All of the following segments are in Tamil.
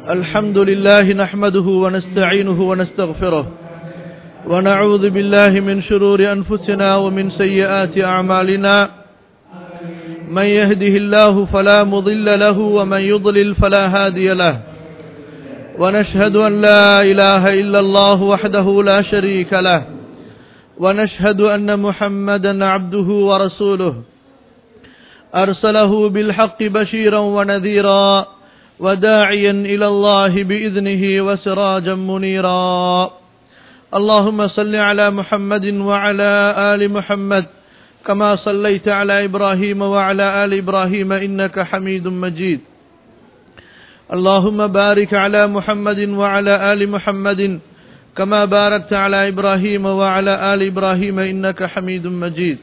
الحمد لله نحمده ونستعينه ونستغفره ونعوذ بالله من شرور أنفسنا ومن سيئات أعمالنا من يهده الله فلا مضل له ومن يضلل فلا هادي له ونشهد أن لا إله إلا الله وحده لا شريك له ونشهد أن محمدا عبده ورسوله أرسله بالحق بشيرا ونذيرا وداعيا إلى الله بإذنه وسراجا منيرا اللهم صل على محمد وعلى آل محمد كما صليت على إبراهيم وعلى آل إبراهيم إنك حميد مجيد اللهم بارك على محمد وعلى آل محمد كما باركت على إبراهيم وعلى آل إبراهيم إنك حميد مجيد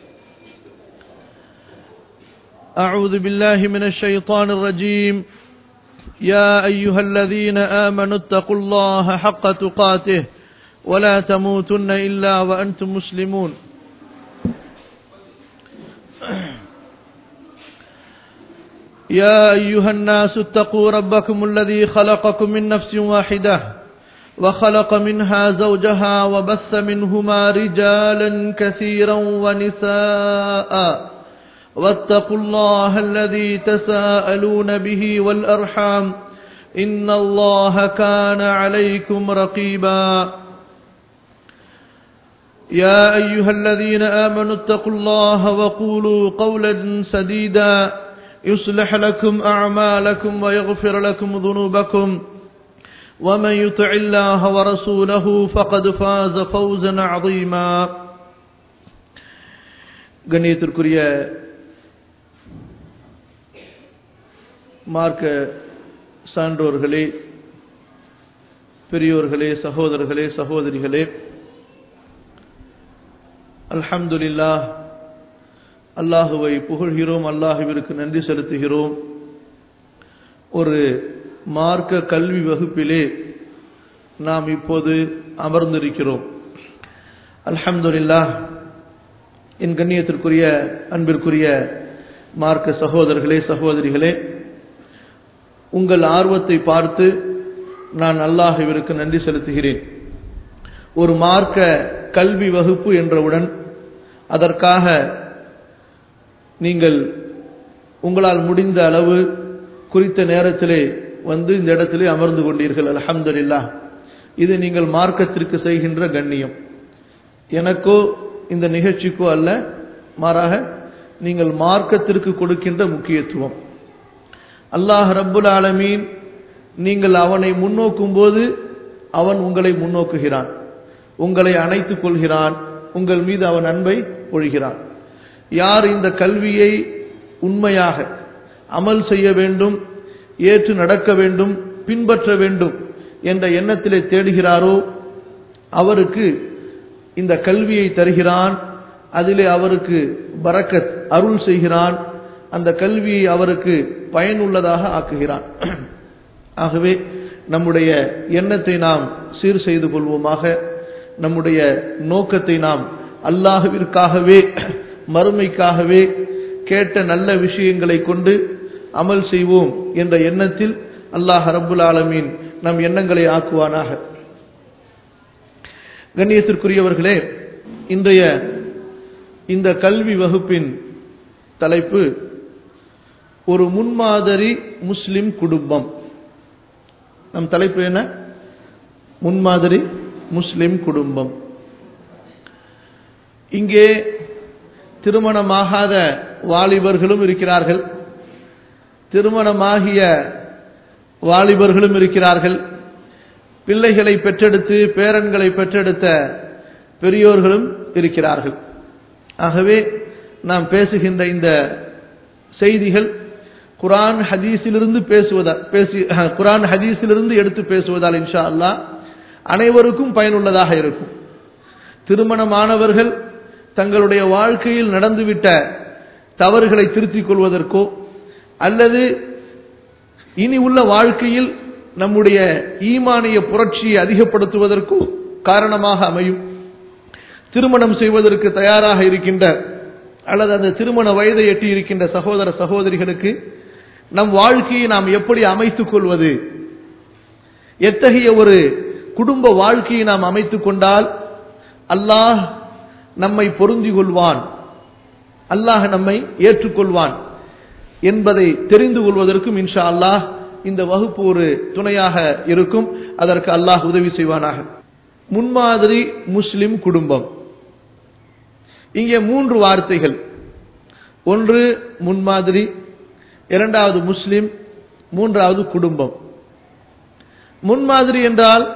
أعوذ بالله من الشيطان الرجيم يا أيها الذين آمنوا اتقوا الله حق تقاته ولا تموتن إلا وأنتم مسلمون يا أيها الناس اتقوا ربكم الذي خلقكم من نفس واحدة وخلق منها زوجها وبث منهما رجالا كثيرا ونساء واتقوا الله الذي تساءلون به والأرحام إن الله كان عليكم رقيبا يا أيها الذين آمنوا اتقوا الله وقولوا قولا سديدا يصلح لكم أعمالكم ويغفر لكم ذنوبكم ومن يطع الله ورسوله فقد فاز فوزا عظيما கண்ணியத்திற்குரிய மார்க்க சான்றோர்களே பெரியோர்களே சகோதரர்களே சகோதரிகளே அல்ஹம்துலில்லா அல்லாஹுவை புகழ்கிறோம் அல்லாஹுவிற்கு நன்றி செலுத்துகிறோம் ஒரு மார்க்க கல்வி வகுப்பிலே நாம் இப்போது அமர்ந்திருக்கிறோம் அல்ஹம்துலில்லா என் கண்ணியத்திற்குரிய அன்பிற்குரிய மார்க்க சகோதரர்களே சகோதரிகளே உங்கள் ஆர்வத்தை பார்த்து நான் அல்லாஹுவிற்கு நன்றி செலுத்துகிறேன் ஒரு மார்க்க கல்வி வகுப்பு என்றவுடன் அதற்காக நீங்கள் உங்களால் முடிந்த அளவு குறித்த நேரத்திலே வந்து இந்த இடத்திலே அமர்ந்து கொண்டீர்கள் அலமதுல்லா இது நீங்கள் மார்க்கத்திற்கு செய்கின்ற கண்ணியம் எனக்கோ இந்த நிகழ்ச்சிக்கோ அல்ல மாறாக நீங்கள் மார்க்கத்திற்கு கொடுக்கின்ற முக்கியத்துவம் அல்லாஹ் ரப்புல் ஆலமீன் நீங்கள் அவனை முன்னோக்கும் போது அவன் உங்களை முன்னோக்குகிறான் உங்களை அணைத்துக் கொள்கிறான் உங்கள் மீது அவன் அன்பை பொழிகிறான் யார் இந்த கல்வியை உண்மையாக அமல் செய்ய வேண்டும் ஏற்று நடக்க வேண்டும் பின்பற்ற வேண்டும் என்ற எண்ணத்திலே தேடுகிறாரோ அவருக்கு இந்த கல்வியை தருகிறான் அதிலே அவருக்கு பரக்கத் அருள் செய்கிறான் அந்த கல்வியை அவருக்கு பயனுள்ளதாக ஆக்குகிறான் ஆகவே நம்முடைய எண்ணத்தை நாம் சீர் செய்து கொள்வோமாக நம்முடைய நோக்கத்தை நாம் அல்லாஹுவிற்காகவே மறுமைக்காகவே கேட்ட நல்ல விஷயங்களை கொண்டு அமல் செய்வோம் என்ற எண்ணத்தில் அல்லாஹ் ரபுல் ஆலமீன் நம் எண்ணங்களை ஆக்குவானாக கண்ணியத்திற்குரியவர்களே இன்றைய இந்த கல்வி வகுப்பின் தலைப்பு ஒரு முன்மாதிரி முஸ்லிம் குடும்பம் நம் தலைப்பு என்ன முன்மாதிரி முஸ்லிம் குடும்பம் இங்கே திருமணமாகாத வாலிபர்களும் இருக்கிறார்கள் திருமணமாகிய வாலிபர்களும் இருக்கிறார்கள் பிள்ளைகளை பெற்றெடுத்து பேரன்களை பெற்றெடுத்த பெரியோர்களும் இருக்கிறார்கள் ஆகவே நாம் பேசுகின்ற இந்த செய்திகள் குரான் ஹதீஸிலிருந்து பேசுவதால் பேசி குரான் ஹதீஸிலிருந்து எடுத்து பேசுவதால் இன்ஷா அல்லா அனைவருக்கும் பயனுள்ளதாக இருக்கும் திருமணமானவர்கள் தங்களுடைய வாழ்க்கையில் நடந்துவிட்ட தவறுகளை திருத்திக் கொள்வதற்கோ அல்லது இனி உள்ள வாழ்க்கையில் நம்முடைய ஈமானிய புரட்சியை அதிகப்படுத்துவதற்கோ காரணமாக அமையும் திருமணம் செய்வதற்கு தயாராக இருக்கின்ற அல்லது அந்த திருமண வயதை எட்டி இருக்கின்ற சகோதர சகோதரிகளுக்கு நம் வாழ்க்கையை நாம் எப்படி அமைத்துக் கொள்வது எத்தகைய ஒரு குடும்ப வாழ்க்கையை நாம் அமைத்துக் கொண்டால் அல்லாஹ் நம்மை பொருந்தி கொள்வான் அல்லாஹ் நம்மை ஏற்றுக்கொள்வான் என்பதை தெரிந்து கொள்வதற்கும் இன்ஷா அல்லாஹ் இந்த வகுப்பு ஒரு துணையாக இருக்கும் அதற்கு அல்லாஹ் உதவி செய்வானாக முன்மாதிரி முஸ்லிம் குடும்பம் இங்கே மூன்று வார்த்தைகள் ஒன்று முன்மாதிரி இரண்டாவது முஸ்லிம் மூன்றாவது குடும்பம் முன்மாதிரி என்றால்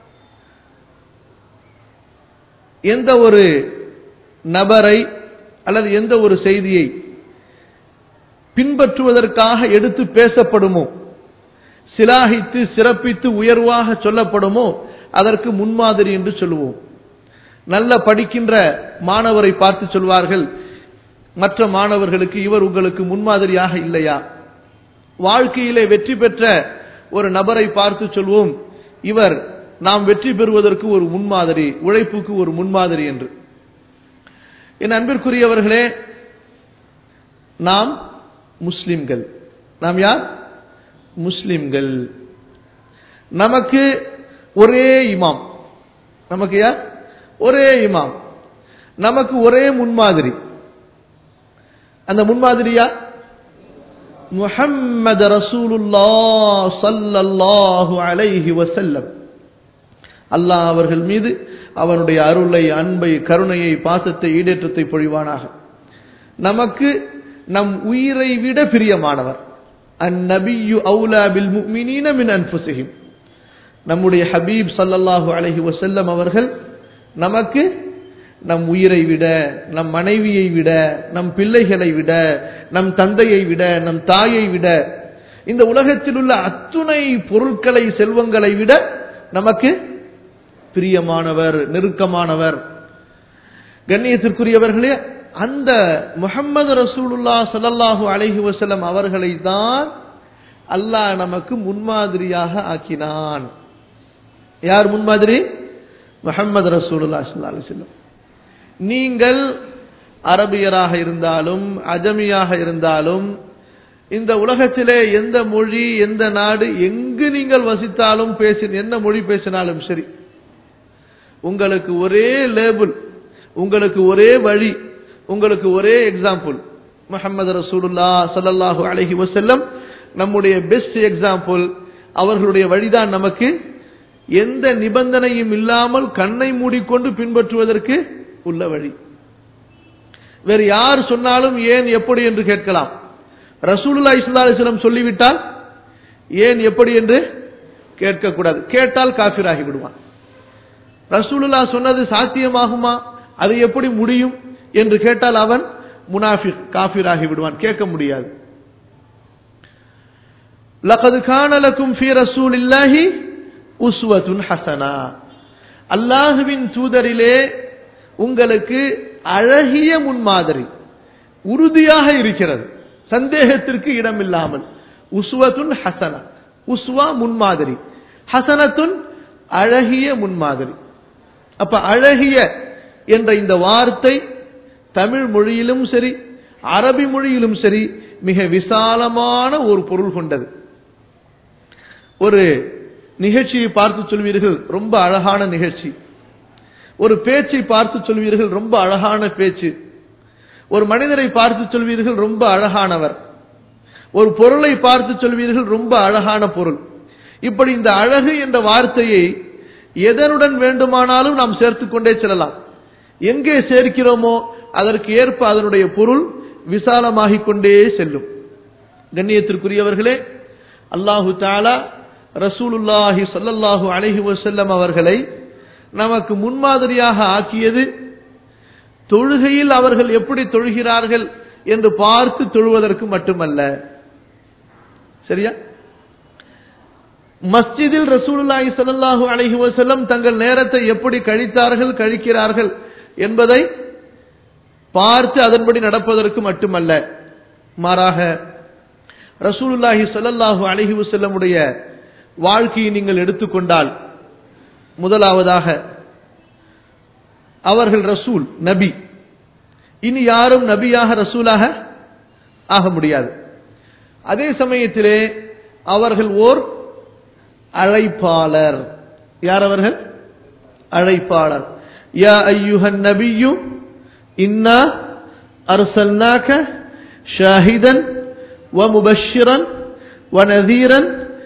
எந்த ஒரு நபரை அல்லது எந்த ஒரு செய்தியை பின்பற்றுவதற்காக எடுத்து பேசப்படுமோ சிலாகித்து சிறப்பித்து உயர்வாக சொல்லப்படுமோ அதற்கு முன்மாதிரி என்று சொல்லுவோம் நல்ல படிக்கின்ற மாணவரை பார்த்து சொல்வார்கள் மற்ற மாணவர்களுக்கு இவர் உங்களுக்கு முன்மாதிரியாக இல்லையா வாழ்க்கையிலே வெற்றி பெற்ற ஒரு நபரை பார்த்து சொல்வோம் இவர் நாம் வெற்றி பெறுவதற்கு ஒரு முன்மாதிரி உழைப்புக்கு ஒரு முன்மாதிரி என்று என் அன்பிற்குரியவர்களே நாம் முஸ்லிம்கள் நாம் யார் முஸ்லிம்கள் நமக்கு ஒரே இமாம் நமக்கு யார் ஒரே இமாம் நமக்கு ஒரே முன்மாதிரி அந்த முன்மாதிரியா முஹம்மது ரசூலுல்லா சல்லல்லாஹு அலைஹி வசல்லம் அல்லாஹ் அவர்கள் மீது அவனுடைய அருளை அன்பை கருணையை பாசத்தை ஈடேற்றத்தை பொழிவானாக நமக்கு நம் உயிரை விட பிரியமானவர் அந்நபியு அவுலா பில் முஃமினீன மின் அன்ஃபுஸிஹிம் நம்முடைய ஹபீப் சல்லல்லாஹு அலைஹி வஸல்லம் அவர்கள் நமக்கு நம் உயிரை விட நம் மனைவியை விட நம் பிள்ளைகளை விட நம் தந்தையை விட நம் தாயை விட இந்த உலகத்தில் உள்ள அத்துணை பொருட்களை செல்வங்களை விட நமக்கு பிரியமானவர் நெருக்கமானவர் கண்ணியத்திற்குரியவர்களே அந்த முகம்மது ரசூலுல்லா சல்லல்லாஹு அலைஹி வஸல்லம் அவர்களை தான் அல்லாஹ் நமக்கு முன்மாதிரியாக ஆக்கினான் யார் முன்மாதிரி முகமது ரசூலுல்லா ஸல்லல்லாஹு அலைஹி வஸல்லம் நீங்கள் அரபியராக இருந்தாலும் அஜமியாக இருந்தாலும் இந்த உலகத்திலே எந்த மொழி எந்த நாடு எங்கு நீங்கள் வசித்தாலும் பேசி என்ன மொழி பேசினாலும் சரி உங்களுக்கு ஒரே லேபிள் உங்களுக்கு ஒரே வழி உங்களுக்கு ஒரே எக்ஸாம்பிள் முகமது ரசூலுல்லா சல்லல்லாஹு அலைஹி வஸல்லம் நம்முடைய பெஸ்ட் எக்ஸாம்பிள் அவர்களுடைய வழிதான் நமக்கு எந்த நிபந்தனையும் இல்லாமல் கண்ணை மூடிக்கொண்டு பின்பற்றுவதற்கு உள்ள வழி வேறு யார் சொன்னாலும் ஏன் எப்படி என்று கேட்கலாம் ரசூலுல்லா இஸ்லா அலிஸ்லம் சொல்லிவிட்டால் ஏன் எப்படி என்று கேட்கக்கூடாது கேட்டால் காஃபிராகி விடுவான் ரசூலுல்லா சொன்னது சாத்தியமாகுமா அது எப்படி முடியும் என்று கேட்டால் அவன் முனாஃபிக் காஃபிராகி விடுவான் கேட்க முடியாது லகது காணலக்கும் ஃபி ரசூலில்லாஹி உஸ்வத்துன் ஹசனா அல்லாஹுவின் தூதரிலே உங்களுக்கு அழகிய முன்மாதிரி உறுதியாக இருக்கிறது சந்தேகத்திற்கு இடமில்லாமல் உஸ்வத்துன் ஹசனா உஸ்வா முன்மாதிரி ஹசனத்துன் அழகிய முன்மாதிரி அப்ப அழகிய என்ற இந்த வார்த்தை தமிழ் மொழியிலும் சரி அரபி மொழியிலும் சரி மிக விசாலமான ஒரு பொருள் கொண்டது ஒரு நிகழ்ச்சியை பார்த்து சொல்வீர்கள் ரொம்ப அழகான நிகழ்ச்சி ஒரு பேச்சை பார்த்து சொல்வீர்கள் ரொம்ப அழகான பேச்சு ஒரு மனிதரை பார்த்து சொல்வீர்கள் ரொம்ப அழகானவர் ஒரு பொருளை பார்த்து சொல்வீர்கள் ரொம்ப அழகான பொருள் இப்படி இந்த அழகு என்ற வார்த்தையை எதனுடன் வேண்டுமானாலும் நாம் சேர்த்துக் கொண்டே செல்லலாம் எங்கே சேர்க்கிறோமோ அதற்கு ஏற்ப அதனுடைய பொருள் விசாலமாகிக் கொண்டே செல்லும் கண்ணியத்திற்குரியவர்களே அல்லாஹு தாலா ரசூலுல்லாஹி சொல்லல்லாஹு அலஹி வசல்லம் அவர்களை நமக்கு முன்மாதிரியாக ஆக்கியது தொழுகையில் அவர்கள் எப்படி தொழுகிறார்கள் என்று பார்த்து தொழுவதற்கு மட்டுமல்ல சரியா மஸ்ஜிதில் ரசூலுல்லாஹி ஸல்லல்லாஹு அலைஹி வஸல்லம் தங்கள் நேரத்தை எப்படி கழித்தார்கள் கழிக்கிறார்கள் என்பதை பார்த்து அதன்படி நடப்பதற்கு மட்டுமல்ல மாறாக ரசூலுல்லாஹி ஸல்லல்லாஹு அலைஹி வஸல்லமுடைய வாழ்க்கையை நீங்கள் எடுத்துக்கொண்டால் முதலாவதாக அவர்கள் ரசூல் நபி இனி யாரும் நபியாக ரசூலாக ஆக முடியாது அதே சமயத்திலே அவர்கள் ஓர் அழைப்பாளர் யார் அவர்கள் அழைப்பாளர் யா ஐயுஹன் நபியு இன்னா அர்சல்னாக ஷாஹிதன் ومبشرا ونذيرا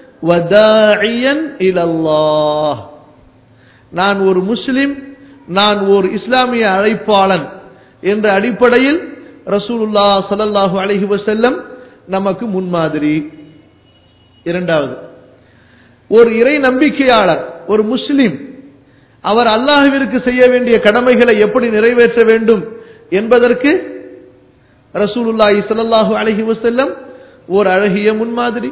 وداعيا الى الله நான் ஒரு முஸ்லிம் நான் ஒரு இஸ்லாமிய அழைப்பாளன் என்ற அடிப்படையில் ரசூலுல்லா ஸல்லல்லாஹு அலைஹி வஸல்லம் நமக்கு முன்மாதிரி இரண்டாவது ஒரு இறை நம்பிக்கையாளர் ஒரு முஸ்லிம் அவர் அல்லாஹ்விற்கு செய்ய வேண்டிய கடமைகளை எப்படி நிறைவேற்ற வேண்டும் என்பதற்கு ரசூலுல்லாஹி ஸல்லல்லாஹு அலைஹி வஸல்லம் ஒரு அழகிய முன்மாதிரி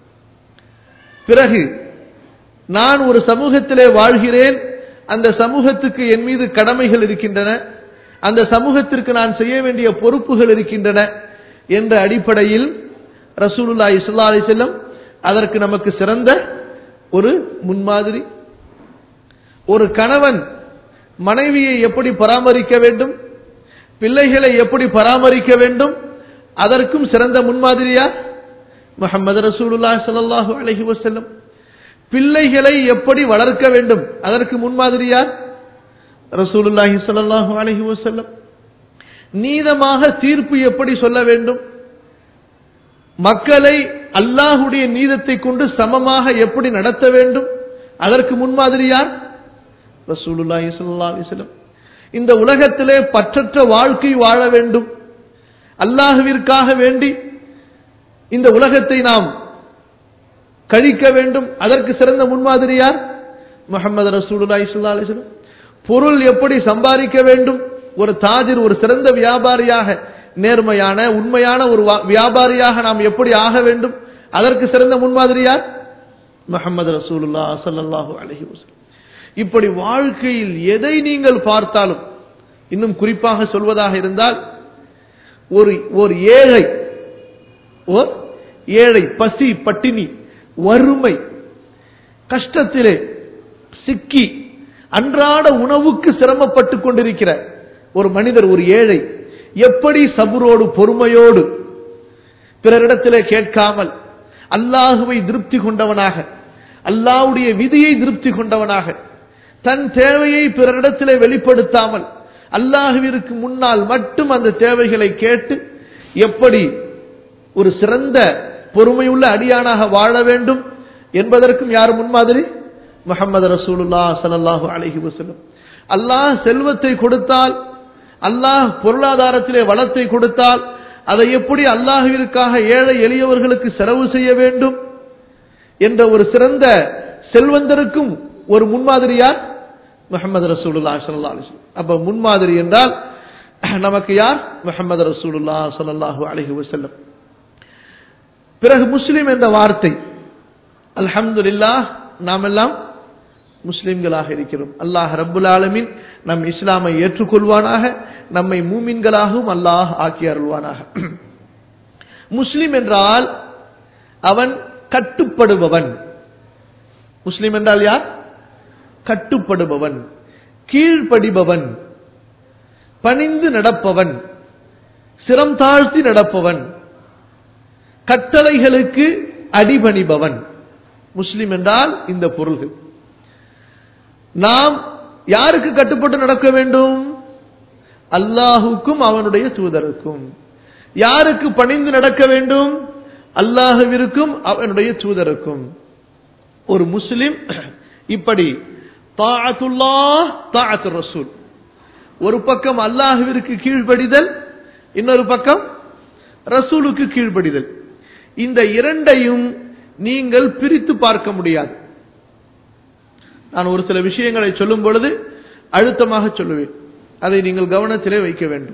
பிறகு நான் ஒரு சமூகத்திலே வாழ்கிறேன் அந்த சமூகத்துக்கு என் மீது கடமைகள் இருக்கின்றன அந்த சமூகத்திற்கு நான் செய்ய வேண்டிய பொறுப்புகள் இருக்கின்றன என்ற அடிப்படையில் ரசூலுல்லாஹி ஸல்லல்லாஹு அலைஹி வஸல்லம் அதற்கு நமக்கு சிறந்த ஒரு முன்மாதிரி ஒரு கணவன் மனைவியை எப்படி பராமரிக்க வேண்டும் பிள்ளைகளை எப்படி பராமரிக்க வேண்டும் அதற்கும் சிறந்த முன்மாதிரியா முகமது ரசூலுல்லா ஸல்லல்லாஹு அலைஹி வஸல்லம் பிள்ளைகளை எப்படி வளர்க்க வேண்டும் அதற்கு முன்மாதிரியா ரசூலுல்லாஹி ஸல்லல்லாஹு அலைஹி வஸல்லம் நீதமாக தீர்ப்பு எப்படி சொல்ல வேண்டும் மக்களை அல்லாஹுடைய நீதத்தை கொண்டு சமமாக எப்படி நடத்த வேண்டும் அதற்கு முன்மாதிரி யார் ரசூலுல்லாஹி ஸல்லல்லாஹு அலைஹி வஸல்லம் இந்த உலகத்திலே பற்றற்ற வாழ்க்கை வாழ வேண்டும் அல்லாஹுவிற்காக வேண்டி இந்த உலகத்தை நாம் கழிக்க வேண்டும் அதற்கு சிறந்த முன்மாதிரி யார் முகமது ரசூலுல்லாஹி ஸல்லல்லாஹு அலைஹி வஸல்லம் பொருள் எப்படி சம்பாதிக்க வேண்டும் ஒரு தாஜிர் ஒரு சிறந்த வியாபாரியாக நேர்மையான உண்மையான ஒரு வா- வியாபாரியாக நாம் எப்படி ஆக வேண்டும் அதற்கு சிறந்த முன்மாதிரி யார் முகமது ரசூலுல்லா ஸல்லல்லாஹு அலைஹி வஸல்லம் இப்படி வாழ்க்கையில் எதை நீங்கள் பார்த்தாலும் இன்னும் குறிப்பாக சொல்வதாக இருந்தால் ஒரு ஒரு ஏழை ஓர் ஏழை பசி பட்டினி வறுமை கஷ்டத்திலே சிக்கி அன்றாட உணவுக்கு சிரமப்பட்டு கொண்டிருக்கிற ஒரு மனிதர் ஒரு ஏழை எப்படி சபுரோடு பொறுமையோடு பிறரிடத்திலே கேட்காமல் அல்லாஹுவை திருப்தி கொண்டவனாக அல்லாஹ்வுடைய விதியை திருப்தி கொண்டவனாக தன் தேவையை பிறரிடத்திலே வெளிப்படுத்தாமல் அல்லாஹுவிற்கு முன்னால் மட்டும் அந்த தேவைகளை கேட்டு எப்படி ஒரு சிறந்த பொறுமையுள்ள அடியானாக வாழ வேண்டும் என்பதற்கும் யார் முன்மாதிரி முஹம்மது ரசூலுல்லா ஸல்லல்லாஹு அலைஹி வஸல்லம் அல்லாஹ் செல்வத்தை கொடுத்தால் அல்லாஹ் பொருளாதாரத்திலே வளத்தை கொடுத்தால் அதை எப்படி அல்லாஹுவிற்காக ஏழை எளியவர்களுக்கு செலவு செய்ய வேண்டும் என்ற ஒரு சிறந்த செல்வந்தருக்கும் ஒரு முன்மாதிரி யார் முஹம்மது ரசூலுல்லா ஸல்லல்லாஹு அலைஹி வஸல்லம் அப்ப முன்மாதிரி என்றால் நமக்கு யார் முஹம்மது ரசூலுல்லா ஸல்லல்லாஹு அலைஹி வஸல்லம் பிறகு முஸ்லிம் என்ற வார்த்தை அல்ஹம்துலில்லாஹ் நாம் எல்லாம் முஸ்லிம்களாக இருக்கிறோம் அல்லாஹ் ரப்புல் ஆலமீன் நம் இஸ்லாமை ஏற்றுக்கொள்வானாக நம்மை மூமின்களாகவும் அல்லாஹ் ஆக்கி அருள்வானாக முஸ்லிம் என்றால் அவன் கட்டுப்படுபவன் முஸ்லிம் என்றால் யார் கட்டுப்படுபவன் கீழ்ப்படிபவன் பணிந்து நடப்பவன் சிரம் தாழ்த்தி நடப்பவன் கட்டளைகளுக்கு அடிபணிபவன் முஸ்லிம் என்றால் இந்த பொருள்கள் நாம் யாருக்கு கட்டுப்பட்டு நடக்க வேண்டும் அல்லாஹுக்கும் அவனுடைய தூதருக்கும் யாருக்கு பணிந்து நடக்க வேண்டும் அல்லாஹுவிற்கும் அவனுடைய தூதருக்கும் ஒரு முஸ்லிம் இப்படி தாஅத்துல்லா தாஅத்து ரசூல் ஒரு பக்கம் அல்லாஹுவிற்கு கீழ்ப்படிதல் இன்னொரு பக்கம் ரசூலுக்கு கீழ்ப்படிதல் இந்த இரண்டையும் நீங்கள் பிரித்து பார்க்க முடியாது நான் ஒரு சில விஷயங்களை சொல்லும் பொழுது அழுத்தமாக சொல்லுவேன் அதை நீங்கள் கவனத்திலே வைக்க வேண்டும்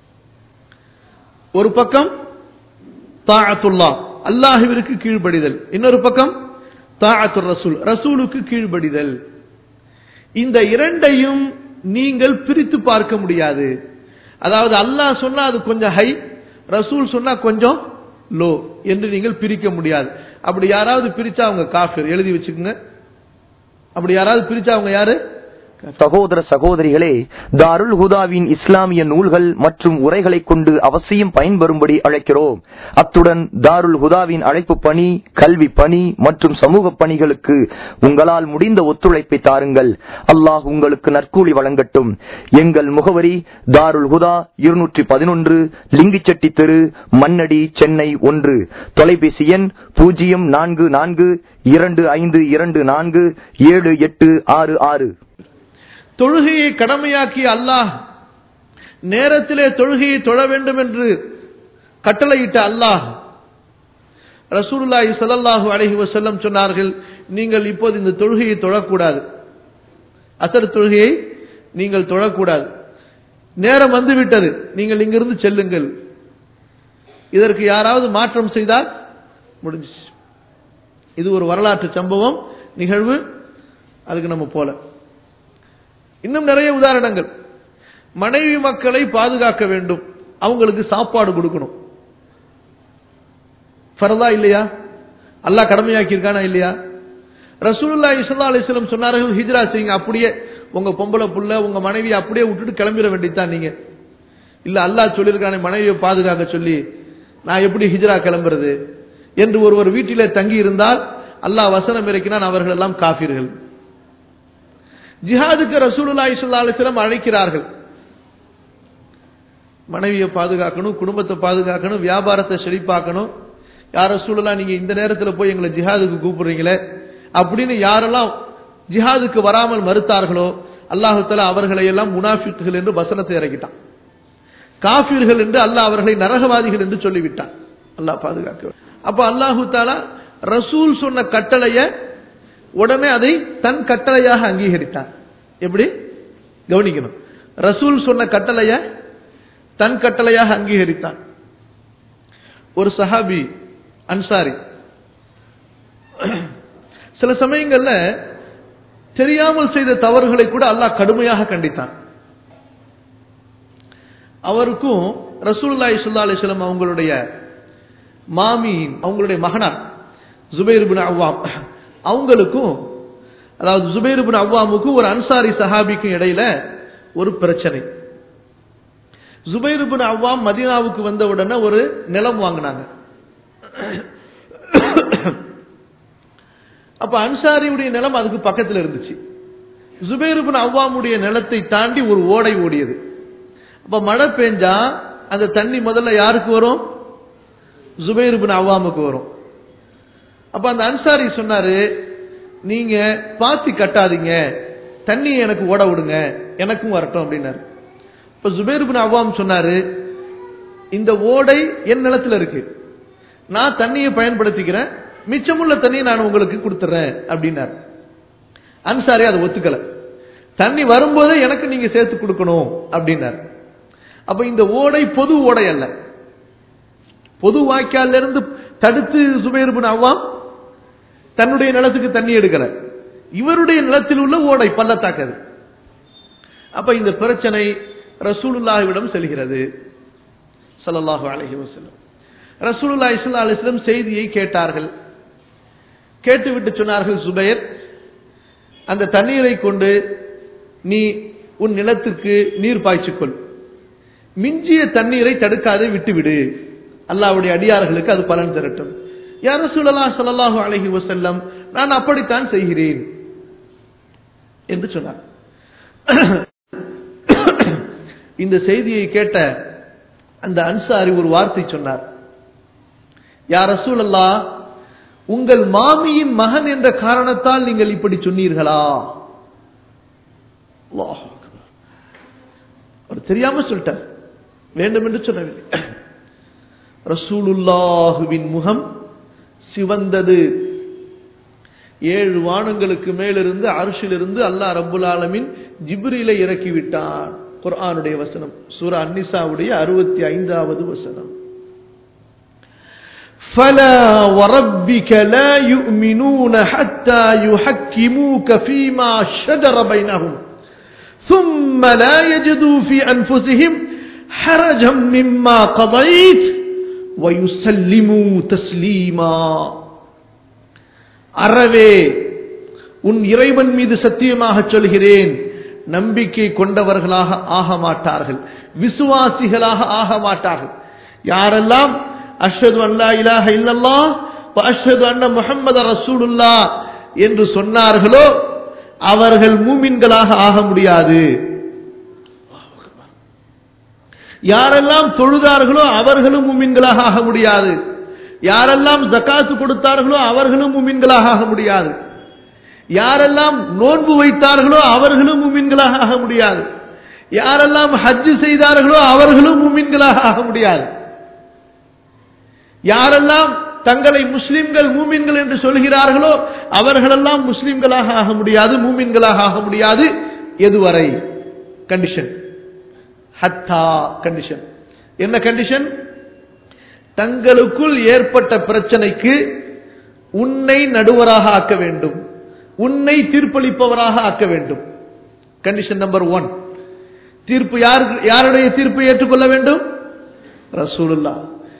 ஒரு பக்கம் தாஅத்துல்லா அல்லாஹுவிற்கு கீழ்ப்படிதல் இன்னொரு பக்கம் தாஅத்து ரசூல் ரசூலுக்கு கீழ்ப்படிதல் இந்த இரண்டையும் நீங்கள் பிரித்து பார்க்க முடியாது அதாவது அல்லாஹ் சொன்னா அது கொஞ்சம் ஹை ரசூல் சொன்னா கொஞ்சம் லோ என்று நீங்கள் பிரிக்க முடியாது அப்படி யாராவது பிரிச்சா அவங்க காஃபிர் எழுதி வச்சுக்கோங்க அப்படி யாராவது பிரிச்சா அவங்க யாரு சகோதர சகோதரிகளே தாருல் ஹுதாவின் இஸ்லாமிய நூல்கள் மற்றும் உரைகளை கொண்டு அவசியம் பயன்பெறும்படி அழைக்கிறோம் அத்துடன் தாருல் ஹுதாவின் அழைப்பு பணி கல்வி பணி மற்றும் சமூக பணிகளுக்கு உங்களால் முடிந்த ஒத்துழைப்பை தாருங்கள் அல்லாஹ் உங்களுக்கு நற்கூலி வழங்கட்டும் எங்கள் முகவரி தாருல் ஹுதா இருநூற்றி பதினொன்று லிங்கிச்செட்டி தெரு மண்ணடி சென்னை ஒன்று தொலைபேசி எண் பூஜ்ஜியம் நான்கு நான்கு இரண்டு ஐந்து இரண்டு நான்கு ஏழு எட்டு ஆறு ஆறு தொழுகையை கடமையாக்கிய அல்லாஹ் நேரத்திலே தொழுகையை தொழ வேண்டும் என்று கட்டளையிட்ட அல்லாஹ் ரசூலுல்லாஹி ஸல்லல்லாஹு அலைஹி வஸல்லம் சொன்னார்கள் நீங்கள் இப்போது இந்த தொழுகையை தொழக்கூடாது அசர் தொழுகையை நீங்கள் தொழக்கூடாது நேரம் வந்துவிட்டது நீங்கள் இங்கிருந்து செல்லுங்கள் இதற்கு யாராவது மாற்றம் செய்தால் முடிஞ்சிச்சு இது ஒரு வரலாற்று சம்பவம் நிகழ்வு அதுக்கு நம்ம போல இன்னும் நிறைய உதாரணங்கள் மனைவி மக்களை பாதுகாக்க வேண்டும் அவங்களுக்கு சாப்பாடு கொடுக்கணும் ஃபரதா இல்லையா அல்லாஹ் கடமையாக்கி இருக்கானா இல்லையா ரசூலுல்லா இஸ்லா அலிஸ்லம் சொன்னார்கள் ஹிஜ்ரா செய்யுங்க அப்படியே உங்க பொம்பளை புள்ள உங்க மனைவி அப்படியே விட்டுட்டு கிளம்பிட வேண்டியதுதான் நீங்க இல்ல அல்லாஹ் சொல்லியிருக்கானே மனைவியை பாதுகாக்க சொல்லி நான் எப்படி ஹிஜ்ரா கிளம்புறது என்று ஒருவர் வீட்டிலே தங்கி இருந்தால் அல்லாஹ் வசனம் இறக்கினான் அவர்கள் எல்லாம் காஃபிர்கள் ஜிஹாதுக்கு ரசூலுல்லாஹி ஸல்லல்லாஹு அலைஹி வஸல்லம் அழைக்கிறார்கள் மனைவியை பாதுகாக்கணும் குடும்பத்தை பாதுகாக்கணும் வியாபாரத்தை செழிப்பாக்கணும் யார் ரசூலுல்லா நீங்க இந்த நேரத்துல போய் எங்களை ஜிஹாதுக்கு கூப்பிடுறீங்களே அப்படின்னு யாரெல்லாம் ஜிஹாதுக்கு வராமல் மறுத்தார்களோ அல்லாஹு தஆலா அவர்களை எல்லாம் முனாஃபிக்குகள் என்று வசனத்தை இறக்கிட்டான் காஃபிர்கள் என்று அல்லாஹ் அவர்களை நரகவாதிகள் என்று சொல்லிவிட்டான் அல்லாஹ் பாதுகாக்க அப்ப அல்லாஹு தாலா ரசூல் சொன்ன கட்டளைய உடனே அதை தன் கட்டளையாக அங்கீகரித்தார் எப்படி கவனிக்கணும் ரசூல் சொன்ன கட்டளைய தன் கட்டளையாக அங்கீகரித்தான் ஒரு சஹாபி அன்சாரி சில சமயங்கள்ல தெரியாமல் செய்த தவறுகளை கூட அல்லாஹ் கடுமையாக கண்டித்தான் அவருக்கும் ரசூலுல்லாஹி ஸல்லல்லாஹு அலைஹி வஸல்லம் அவங்களுடைய மாமி அவங்களுடைய மகனார் ஜுபைர் இப்னு அவ்வாம் அவங்களுக்கும் அதாவது ஜுபைர் இப்னு அவ்வாமுக்கும் ஒரு அன்சாரி சஹாபிக்கும் இடையில ஒரு பிரச்சனை ஜுபைர் இப்னு அவ்வாம் மதீனாவுக்கு வந்த உடனே ஒரு நிலம் வாங்கினாங்க அப்ப அன்சாரியுடைய நிலம் அதுக்கு பக்கத்துல இருந்துச்சு ஜுபைர் இப்னு அவ்வாமுடைய நிலத்தை தாண்டி ஒரு ஓடை ஓடியது அப்ப மழை பெஞ்சா அந்த தண்ணி முதல்ல யாருக்கு வரும் ஜுபைர் இப்னு அவ்வாமுக்கு வரும் அப்ப அந்த அன்சாரி சொன்னாரு நீங்க பாத்தி கட்டாதீங்க தண்ணி எனக்கு ஓட விடுங்க எனக்கும் வரட்டும் அப்படின்னாரு இப்ப ஜுபைர் இப்னு அவ்வாம் சொன்னாரு இந்த ஓடை என் நிலத்துல இருக்கு நான் தண்ணியை பயன்படுத்திக்கிறேன் மிச்சமுள்ள தண்ணியை நான் உங்களுக்கு கொடுத்துறேன் அப்படின்னாரு அன்சாரி அதை ஒத்துக்கல தண்ணி வரும்போதே எனக்கு நீங்க சேர்த்து கொடுக்கணும் அப்படின்னாரு அப்ப இந்த ஓடை பொது ஓடை அல்ல பொது வாய்க்கால்ல இருந்து தடுத்து சுபைர் பின் அவ்வாம் தன்னுடைய நிலத்துக்கு தண்ணி எடுக்கல இவருடைய நிலத்தில் உள்ள ஓடை பள்ளத்தாக்கது அப்ப இந்த பிரச்சனை ரசூலுல்லாஹிவிடம் செல்கிறது ஸல்லல்லாஹு அலைஹி வஸல்லம் ரசூலுல்லாஹி ஸல்லல்லாஹு அலைஹி வஸல்லம் செய்தியை கேட்டார்கள் கேட்டுவிட்டு சொன்னார்கள் சுபைர் அந்த தண்ணீரை கொண்டு நீ உன் நிலத்திற்கு நீர் பாய்ச்சிக்கொள் மிஞ்சிய தண்ணீரை தடுக்காதே விட்டுவிடு அல்லாவுடைய அடியார்களுக்கு அது பலன் தரட்டும் யார் ரசூலுல்லாஹி ஸல்லல்லாஹு அலைஹி வஸல்லம் நான் அப்படித்தான் செய்கிறேன் என்று சொன்னார் இந்த செய்தியை கேட்ட அந்த அன்சாரி ஒரு வார்த்தை சொன்னார் யார் ரசூலல்லா உங்கள் மாமியின் மகன் என்ற காரணத்தால் நீங்கள் இப்படி சொன்னீர்களா அல்லாஹ் அக்பர். அவர் தெரியாம சொல்லிட்டார் வேண்டும் என்று சொல்லவில்லை ரசூலுல்லாஹுவின் முகம் சிவந்தது ஏழு வானங்களுக்கு மேலிருந்து அரிசிலிருந்து அல்லாஹ் ரப்புல் ஆலமின் ஜிப்ரீலை இறக்கி விட்டான் குர்ஆனுடைய வசனம் சூரா அன்னிசாவுடைய அறுபத்தி ஐந்தாவது வசனம் فلا وربك لا يؤمنون حتى يحكموك فيما شجر بينهم ثم لا يجدوا في أنفسهم حرجا مما قضيت ويسلموا تسليما அறவே உன் இறைவன் மீது சத்தியமாக சொல்கிறேன் நம்பிக்கை கொண்டவர்களாக ஆக மாட்டார்கள் விசுவாசிகளாக ஆக மாட்டார்கள் யாரெல்லாம் அஷ்ஹது அல்லா இலாஹ இல்லல்லாஹ் வ அஷ்ஹது அன்ன முஹம்மது ரசூலுல்லா என்று சொன்னார்களோ அவர்கள் மூமின்களாக ஆக முடியாது யாரெல்லாம் தொழுதார்களோ அவர்களும் முமின்களாக ஆக முடியாது யாரெல்லாம் ஜக்காத்து கொடுத்தார்களோ அவர்களும் முமின்களாக ஆக முடியாது யாரெல்லாம் நோன்பு வைத்தார்களோ அவர்களும் முமின்களாக ஆக முடியாது யாரெல்லாம் ஹஜ்ஜு செய்தார்களோ அவர்களும் முமின்களாக ஆக முடியாது யாரெல்லாம் தங்களை முஸ்லிம்கள் மூமின்கள் என்று சொல்கிறார்களோ அவர்களெல்லாம் முஸ்லிம்களாக ஆக முடியாது மூமின்களாக ஆக முடியாது எதுவரை கண்டிஷன் ஹத்தா கண்டிஷன் என்ன கண்டிஷன் தங்களுக்குள் ஏற்பட்ட பிரச்சனைக்கு உன்னை நடுவராக ஆக்க வேண்டும் உன்னை தீர்ப்பளிப்பவராக ஆக்க வேண்டும் கண்டிஷன் நம்பர் ஒன் தீர்ப்பு யார் யாருடைய தீர்ப்பை ஏற்றுக்கொள்ள வேண்டும் ரசூலுல்லா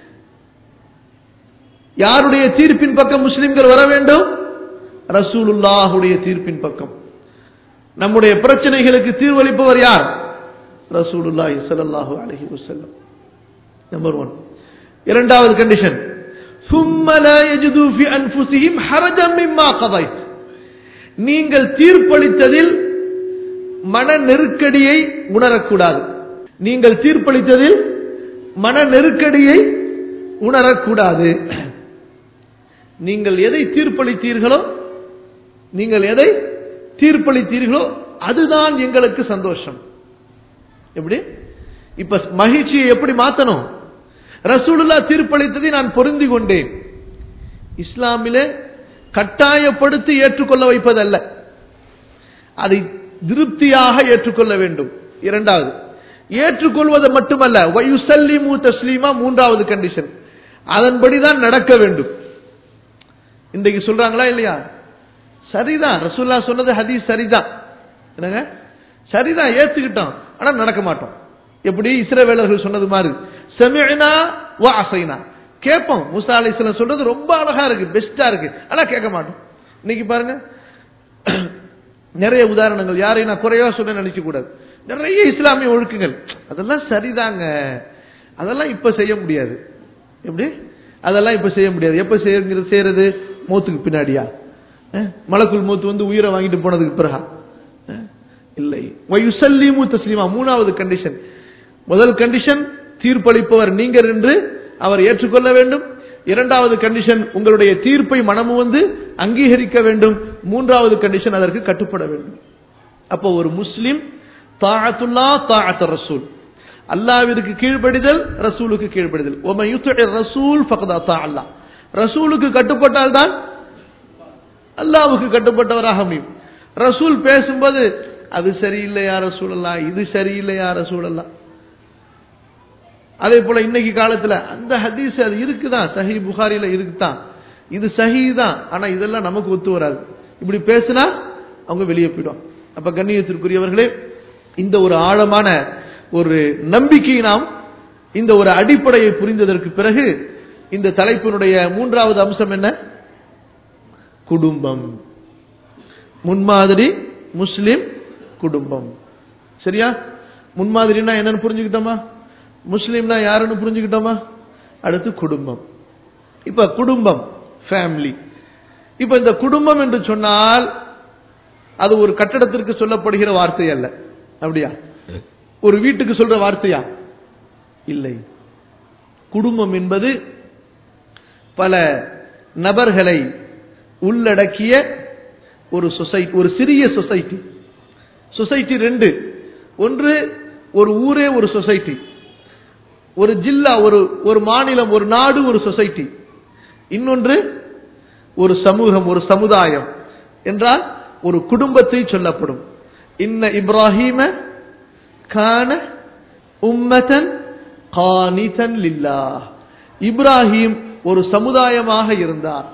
யாருடைய தீர்ப்பின் பக்கம் முஸ்லிம்கள் வர வேண்டும் ரசூலுல்லாஹுடைய தீர்ப்பின் பக்கம் நம்முடைய பிரச்சனைகளுக்கு தீர்வளிப்பவர் யார் ரசூலுல்லாஹி ஸல்லல்லாஹு அலைஹி வஸல்லம் நம்பர் 1 இரண்டாவது கண்டிஷன் ثم لا يجدوا في انفسهم حرجا مما قضيت நீங்கள் தீர்ப்பளித்ததில் மன நெருக்கடியை உணரக்கூடாது நீங்கள் தீர்ப்பளித்ததில் மன நெருக்கடியை உணரக்கூடாது நீங்கள் எதை தீர்ப்பளித்தீர்களோ நீங்கள் எதை தீர்ப்பளித்தீர்களோ அதுதான் எங்களுக்கு சந்தோஷம் எப்படி இப்ப மகிழ்ச்சியை எப்படி மாத்தணும் ரசூலுல்லா தீர்ப்பளித்ததை நான் பொருந்தி கொண்டேன் இஸ்லாமிலே கட்டாயப்படுத்தி ஏற்றுக்கொள்ள வைப்பதல்ல அதை திருப்தியாக ஏற்றுக்கொள்ள வேண்டும் இரண்டாவது ஏற்றுக்கொள்வது மட்டுமல்ல வயுசல்லிமு தஸ்லீமா மூன்றாவது கண்டிஷன் அதன்படிதான் நடக்க வேண்டும் இன்றைக்கு சொல்றாங்களா இல்லையா சரிதான் ரசூல்லா சொன்னது ஹதீஸ் சரிதான் என்னங்க சரிதான் ஏத்துக்கிட்டோம் ஆனா நடக்க மாட்டோம் எப்படி இஸ்ரவேலர்கள் சொன்னது மாதிரி செமினா வா அசைனா கேட்போம் முசா அலிஸ்லாம் சொல்றது ரொம்ப அழகா இருக்கு பெஸ்டா இருக்கு ஆனா கேட்க மாட்டோம் இன்னைக்கு பாருங்க நிறைய உதாரணங்கள் யாரையும் நான் குறைவா சொல்ல நினைக்க கூடாது நிறைய இஸ்லாமிய ஒழுக்குகள் அதெல்லாம் சரிதாங்க அதெல்லாம் இப்ப செய்ய முடியாது எப்படி அதெல்லாம் இப்ப செய்ய முடியாது எப்ப செய்யறது செய்யறது மூத்துக்கு பின்னாடியா மலக்குள் மூத்து வந்து உயிரை வாங்கிட்டு போனதுக்கு பிறகா இல்லை வயுசல்லிமு தஸ்லீமா மூணாவது கண்டிஷன் முதல் கண்டிஷன் தீர்ப்பளிப்பவர் நீங்கள் என்று அவர் ஏற்றுக்கொள்ள வேண்டும் இரண்டாவது கண்டிஷன் உங்களுடைய தீர்ப்பை மனமு வந்து அங்கீகரிக்க வேண்டும் மூன்றாவது கண்டிஷன் அதற்கு கட்டுப்பட வேண்டும் அப்போ ஒரு முஸ்லிம் தாஅத்துல்லா தாஅத் ரசூல் அல்லாவிற்கு கீழ்ப்படிதல் ரசூலுக்கு கீழ்ப்படிதல் ஒம யுத்தி ரசூல் ஃபகதா தா அல்லா ரசூலுக்கு கட்டுப்பட்டால் தான் அல்லாவுக்கு கட்டுப்பட்டவராக முடியும் ரசூல் பேசும்போது அது சரியில்லையா ரசூலல்லாம் இது சரியில்லையா ரசூலல்லாம் அதே போல இன்னைக்கு காலத்துல அந்த ஹதீஸ் அது இருக்குதான் சஹி புகாரில இருக்குதான் இது சஹி தான் ஆனா இதெல்லாம் நமக்கு ஒத்து வராது இப்படி பேசினா அவங்க வெளியே போயிடும் அப்ப கண்ணியத்திற்குரியவர்களே இந்த ஒரு ஆழமான ஒரு நம்பிக்கையை நாம் இந்த ஒரு அடிப்படையை புரிந்ததற்கு பிறகு இந்த தலைப்பினுடைய மூன்றாவது அம்சம் என்ன குடும்பம் முன்மாதிரி முஸ்லிம் குடும்பம் சரியா முன்மாதிரினா என்னன்னு புரிஞ்சுக்கிட்டோமா முஸ்லீம்னா யாருன்னு புரிஞ்சுக்கிட்டோமா அடுத்து குடும்பம் இப்ப குடும்பம் ஃபேமிலி இப்ப இந்த குடும்பம் என்று சொன்னால் அது ஒரு கட்டடத்திற்கு சொல்லப்படுகிற வார்த்தை அல்ல அப்படியா ஒரு வீட்டுக்கு சொல்ற வார்த்தையா இல்லை குடும்பம் என்பது பல நபர்களை உள்ளடக்கிய ஒரு சொசைட்டி ஒரு சிறிய சொசைட்டி சொசைட்டி ரெண்டு ஒன்று ஒரு ஊரே ஒரு சொசைட்டி ஒரு ஜில்லா ஒரு ஒரு மாநிலம் ஒரு நாடு ஒரு சொசைட்டி இன்னொன்று ஒரு சமூகம் ஒரு சமுதாயம் என்றால் ஒரு குடும்பத்தை சொல்லப்படும் இன்ன இப்ராஹிம கான உம்மதன் கானிதன் லில்லா இப்ராஹிம் ஒரு சமுதாயமாக இருந்தார்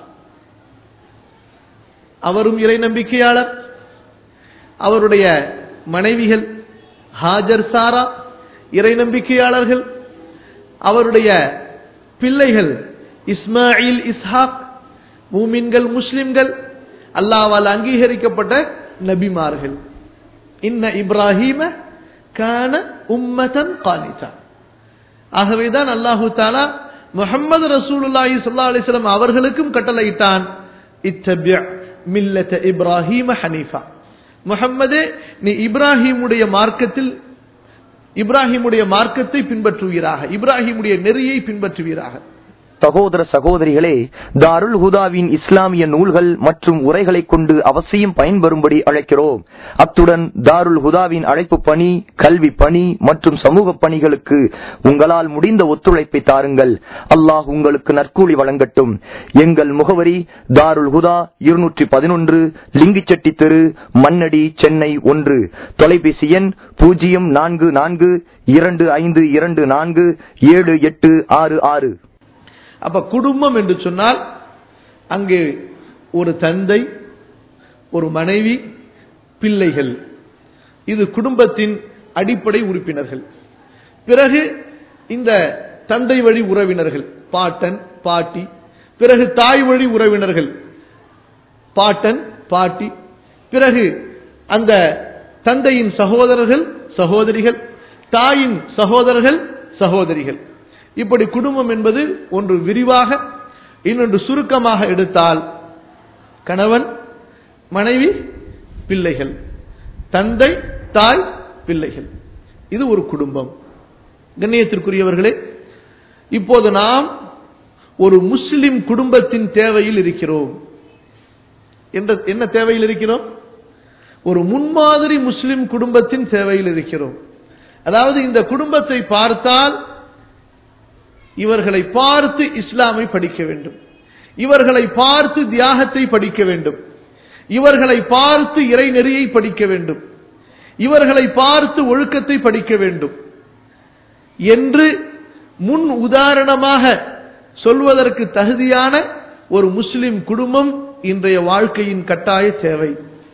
அவரும் இறை நம்பிக்கையாளர் அவருடைய மனைவிகள் ஹாஜர் சாரா இறை நம்பிக்கையாளர்கள் அவருடைய பிள்ளைகள் இஸ்மாயில் இஸ்ஹாக் மூமின்கள் முஸ்லிம்கள் அல்லாவால் அங்கீகரிக்கப்பட்ட நபிமார்கள் இன்ன இப்ராஹீம கான உம்மதன் கானிதா ஆகவேதான் அல்லாஹு தாலா முஹம்மது ரசூலுல்லாஹி ஸல்லல்லாஹு அலைஹி வஸல்லம் அவர்களுக்கும் கட்டளையிட்டான் இத்தபிய மில்லத இப்ராஹீம ஹனீஃபா முஹம்மதே நீ இப்ராஹிமுடைய மார்க்கத்தில் இப்ராஹிமுடைய மார்க்கத்தை பின்பற்றுவீராக இப்ராஹிமுடைய நெறியை பின்பற்றுவீராக சகோதர சகோதரிகளே தாருல் ஹுதாவின் இஸ்லாமிய நூல்கள் மற்றும் உரைகளை கொண்டு அவசியம் பயன்பெறும்படி அழைக்கிறோம் அத்துடன் தாருல் ஹுதாவின் அழைப்பு பணி கல்வி பணி மற்றும் சமூக பணிகளுக்கு உங்களால் முடிந்த ஒத்துழைப்பை தாருங்கள் அல்லாஹ் உங்களுக்கு நற்கூலி வழங்கட்டும் எங்கள் முகவரி தாருல் ஹுதா இருநூற்றி பதினொன்று லிங்கிச்செட்டி தெரு மண்ணடி சென்னை ஒன்று தொலைபேசி எண் பூஜ்ஜியம் நான்கு நான்கு இரண்டு ஐந்து இரண்டு நான்கு ஏழு எட்டு ஆறு ஆறு அப்ப குடும்பம் என்று சொன்னால் அங்கே ஒரு தந்தை ஒரு மனைவி பிள்ளைகள் இது குடும்பத்தின் அடிப்படை உறுப்பினர்கள் பிறகு இந்த தந்தை வழி உறவினர்கள் பாட்டன் பாட்டி பிறகு தாய் வழி உறவினர்கள் பாட்டன் பாட்டி பிறகு அந்த தந்தையின் சகோதரர்கள் சகோதரிகள் தாயின் சகோதரர்கள் சகோதரிகள் இப்படி குடும்பம் என்பது ஒன்று விரிவாக இன்னொன்று சுருக்கமாக எடுத்தால் கணவன் மனைவி பிள்ளைகள் தந்தை தாய் பிள்ளைகள் இது ஒரு குடும்பம் கண்ணியத்திற்குரியவர்களே இப்போது நாம் ஒரு முஸ்லிம் குடும்பத்தின் தேவையில் இருக்கிறோம் என்ற என்ன தேவையில் இருக்கிறோம் ஒரு முன்மாதிரி முஸ்லிம் குடும்பத்தின் தேவையில் இருக்கிறோம் அதாவது இந்த குடும்பத்தை பார்த்தால் இவர்களை பார்த்து இஸ்லாமை படிக்க வேண்டும் இவர்களை பார்த்து தியாகத்தை படிக்க வேண்டும் இவர்களை பார்த்து இறைநெறியை படிக்க வேண்டும் இவர்களை பார்த்து ஒழுக்கத்தை படிக்க வேண்டும் என்று முன் உதாரணமாக சொல்வதற்கு தகுதியான ஒரு முஸ்லிம் குடும்பம் இன்றைய வாழ்க்கையின் கட்டாய தேவை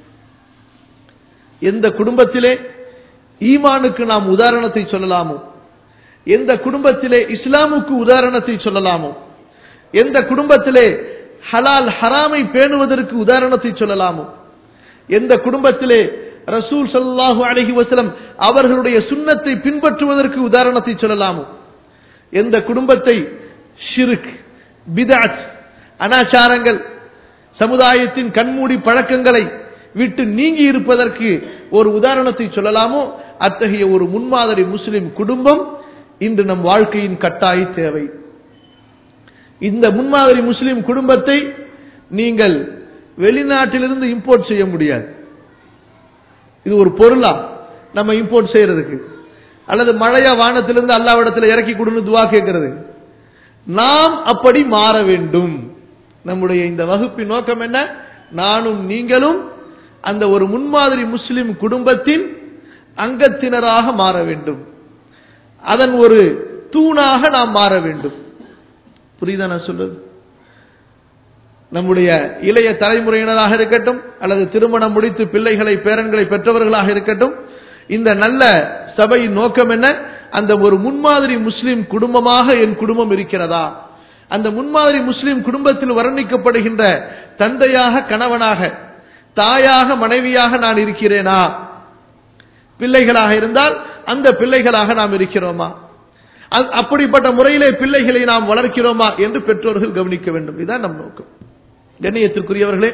எந்த குடும்பத்திலே ஈமானுக்கு நாம் உதாரணத்தை சொல்லலாமோ எந்த குடும்பத்திலே இஸ்லாமுக்கு உதாரணத்தை சொல்லலாமோ எந்த குடும்பத்திலே ஹலால் ஹராமை பேணுவதற்கு உதாரணத்தை சொல்லலாமோ எந்த குடும்பத்திலே ரசூல் சல்லாஹூ அலஹி வசலம் அவர்களுடைய சுண்ணத்தை பின்பற்றுவதற்கு உதாரணத்தை சொல்லலாமோ எந்த குடும்பத்தை ஷிருக் பிதாத் அனாச்சாரங்கள் சமுதாயத்தின் கண்மூடி பழக்கங்களை விட்டு நீங்கி இருப்பதற்கு ஒரு உதாரணத்தை சொல்லலாமோ அத்தகைய ஒரு முன்மாதிரி முஸ்லிம் குடும்பம் இன்று நம் வாழ்க்கையின் கட்டாய தேவை இந்த முன்மாதிரி முஸ்லிம் குடும்பத்தை நீங்கள் வெளிநாட்டிலிருந்து இம்போர்ட் செய்ய முடியாது இது ஒரு பொருளா நம்ம இம்போர்ட் செய்யறதுக்கு அல்லது மழையா வானத்திலிருந்து அல்லாவிடத்தில் இறக்கி கொடுன்னு துவா கேட்கிறது நாம் அப்படி மாற வேண்டும் நம்முடைய இந்த வகுப்பின் நோக்கம் என்ன நானும் நீங்களும் அந்த ஒரு முன்மாதிரி முஸ்லிம் குடும்பத்தின் அங்கத்தினராக மாற வேண்டும் அதன் ஒரு தூணாக நாம் மாற வேண்டும் புரியுதா நான் சொல்றது நம்முடைய இளைய தலைமுறையினராக இருக்கட்டும் அல்லது திருமணம் முடித்து பிள்ளைகளை பேரன்களை பெற்றவர்களாக இருக்கட்டும் இந்த நல்ல சபையின் நோக்கம் என்ன அந்த ஒரு முன்மாதிரி முஸ்லிம் குடும்பமாக என் குடும்பம் இருக்கிறதா அந்த முன்மாதிரி முஸ்லிம் குடும்பத்தில் வர்ணிக்கப்படுகின்ற தந்தையாக கணவனாக தாயாக மனைவியாக நான் இருக்கிறேனா பிள்ளைகளாக இருந்தால் அந்த பிள்ளைகளாக நாம் இருக்கிறோமா அப்படிப்பட்ட முறையிலே பிள்ளைகளை நாம் வளர்க்கிறோமா என்று பெற்றோர்கள் கவனிக்க வேண்டும் இதுதான் நம் நோக்கம் கண்ணியத்திற்குரியவர்களே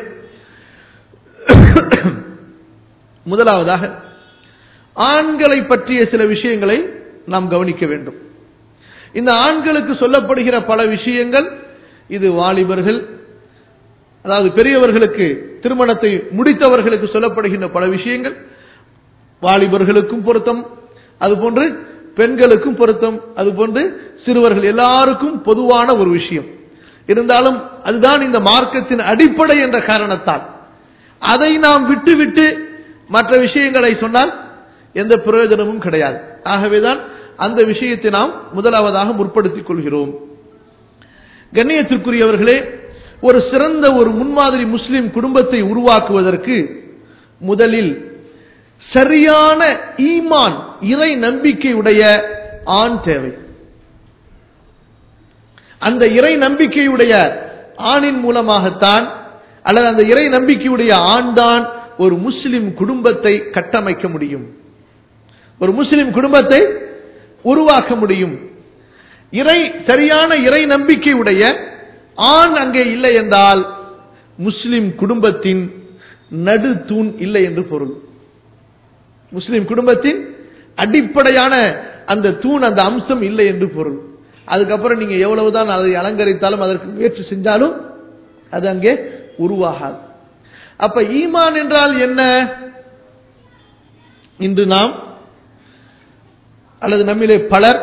முதலாவதாக ஆண்களை பற்றிய சில விஷயங்களை நாம் கவனிக்க வேண்டும் இந்த ஆண்களுக்கு சொல்லப்படுகிற பல விஷயங்கள் இது வாலிபர்கள் அதாவது பெரியவர்களுக்கு திருமணத்தை முடித்தவர்களுக்கு சொல்லப்படுகின்ற பல விஷயங்கள் வாலிபர்களுக்கும் பொருத்தம் அதுபோன்று பெண்களுக்கும் பொருத்தம் அதுபோன்று சிறுவர்கள் எல்லாருக்கும் பொதுவான ஒரு விஷயம் இருந்தாலும் அதுதான் இந்த மார்க்கத்தின் அடிப்படை என்ற காரணத்தால் அதை நாம் விட்டுவிட்டு மற்ற விஷயங்களை சொன்னால் எந்த பிரயோஜனமும் கிடையாது ஆகவேதான் அந்த விஷயத்தை நாம் முதலாவதாக முற்படுத்திக் கொள்கிறோம் கண்ணியத்திற்குரியவர்களே ஒரு சிறந்த ஒரு முன்மாதிரி முஸ்லிம் குடும்பத்தை உருவாக்குவதற்கு முதலில் சரியான ஈமான் இறை நம்பிக்கையுடைய ஆண் தேவை அந்த இறை நம்பிக்கையுடைய ஆணின் மூலமாகத்தான் அல்லது அந்த இறை நம்பிக்கையுடைய ஆண் தான் ஒரு முஸ்லிம் குடும்பத்தை கட்டமைக்க முடியும் ஒரு முஸ்லிம் குடும்பத்தை உருவாக்க முடியும் இறை சரியான இறை நம்பிக்கையுடைய ஆண் அங்கே இல்லை என்றால் முஸ்லிம் குடும்பத்தின் நடு தூண் இல்லை என்று பொருள் முஸ்லிம் குடும்பத்தின் அடிப்படையான அந்த தூண் அந்த அம்சம் இல்லை என்று பொருள் அதுக்கப்புறம் நீங்க எவ்வளவுதான் அதை அலங்கரித்தாலும் அதற்கு முயற்சி செஞ்சாலும் அது அங்கே உருவாகாது அப்ப ஈமான் என்றால் என்ன இன்று நாம் அல்லது நம்மிலே பலர்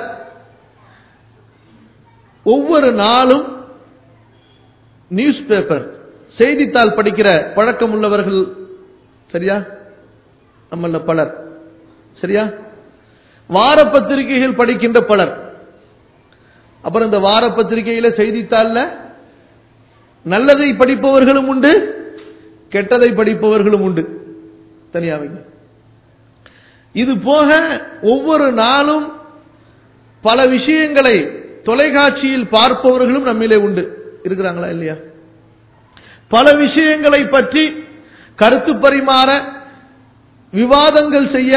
ஒவ்வொரு நாளும் நியூஸ் பேப்பர் செய்தித்தாள் படிக்கிற பழக்கம் உள்ளவர்கள் சரியா நம்மள பலர் சரியா வார பத்திரிகைகள் படிக்கின்ற பலர் அப்புறம் இந்த வார பத்திரிகையில செய்தித்தாள்ல நல்லதை படிப்பவர்களும் உண்டு கெட்டதை படிப்பவர்களும் உண்டு தனியா வைங்க இது போக ஒவ்வொரு நாளும் பல விஷயங்களை தொலைக்காட்சியில் பார்ப்பவர்களும் நம்மிலே உண்டு இருக்கிறாங்களா இல்லையா பல விஷயங்களை பற்றி கருத்து பரிமாற விவாதங்கள் செய்ய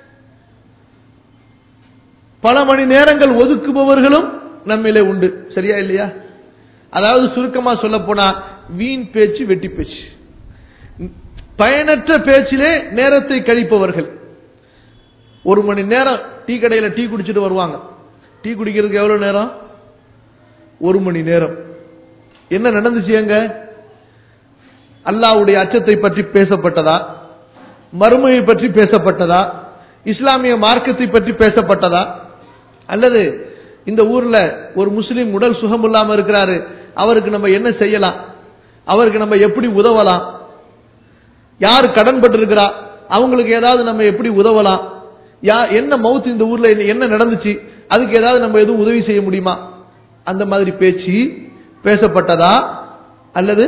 பல மணி நேரங்கள் ஒதுக்குபவர்களும் நம்மிலே உண்டு சரியா இல்லையா அதாவது சுருக்கமா சொல்ல போனா வீண் பேச்சு வெட்டி பேச்சு பயனற்ற பேச்சிலே நேரத்தை கழிப்பவர்கள் ஒரு மணி நேரம் டீ கடையில டீ குடிச்சிட்டு வருவாங்க டீ குடிக்கிறதுக்கு எவ்வளவு நேரம் ஒரு மணி நேரம் என்ன நடந்துச்சு அங்க அல்லாவுடைய அச்சத்தை பற்றி பேசப்பட்டதா மறுமையை பற்றி பேசப்பட்டதா இஸ்லாமிய மார்க்கத்தை பற்றி பேசப்பட்டதா அல்லது இந்த ஊர்ல ஒரு முஸ்லீம் உடல் சுகம் இல்லாம இருக்கிறாரு அவருக்கு நம்ம என்ன செய்யலாம் அவருக்கு நம்ம எப்படி உதவலாம் யார் கடன் பட்டிருக்கிறா அவங்களுக்கு ஏதாவது நம்ம எப்படி உதவலாம் யா என்ன மவுத் இந்த ஊர்ல என்ன நடந்துச்சு அதுக்கு ஏதாவது நம்ம எதுவும் உதவி செய்ய முடியுமா அந்த மாதிரி பேச்சு பேசப்பட்டதா அல்லது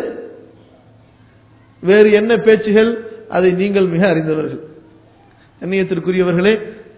வேறு என்ன பேச்சுகள் அதை நீங்கள் மிக அறிந்தவர்கள் கண்ணியத்திற்குரியவர்களே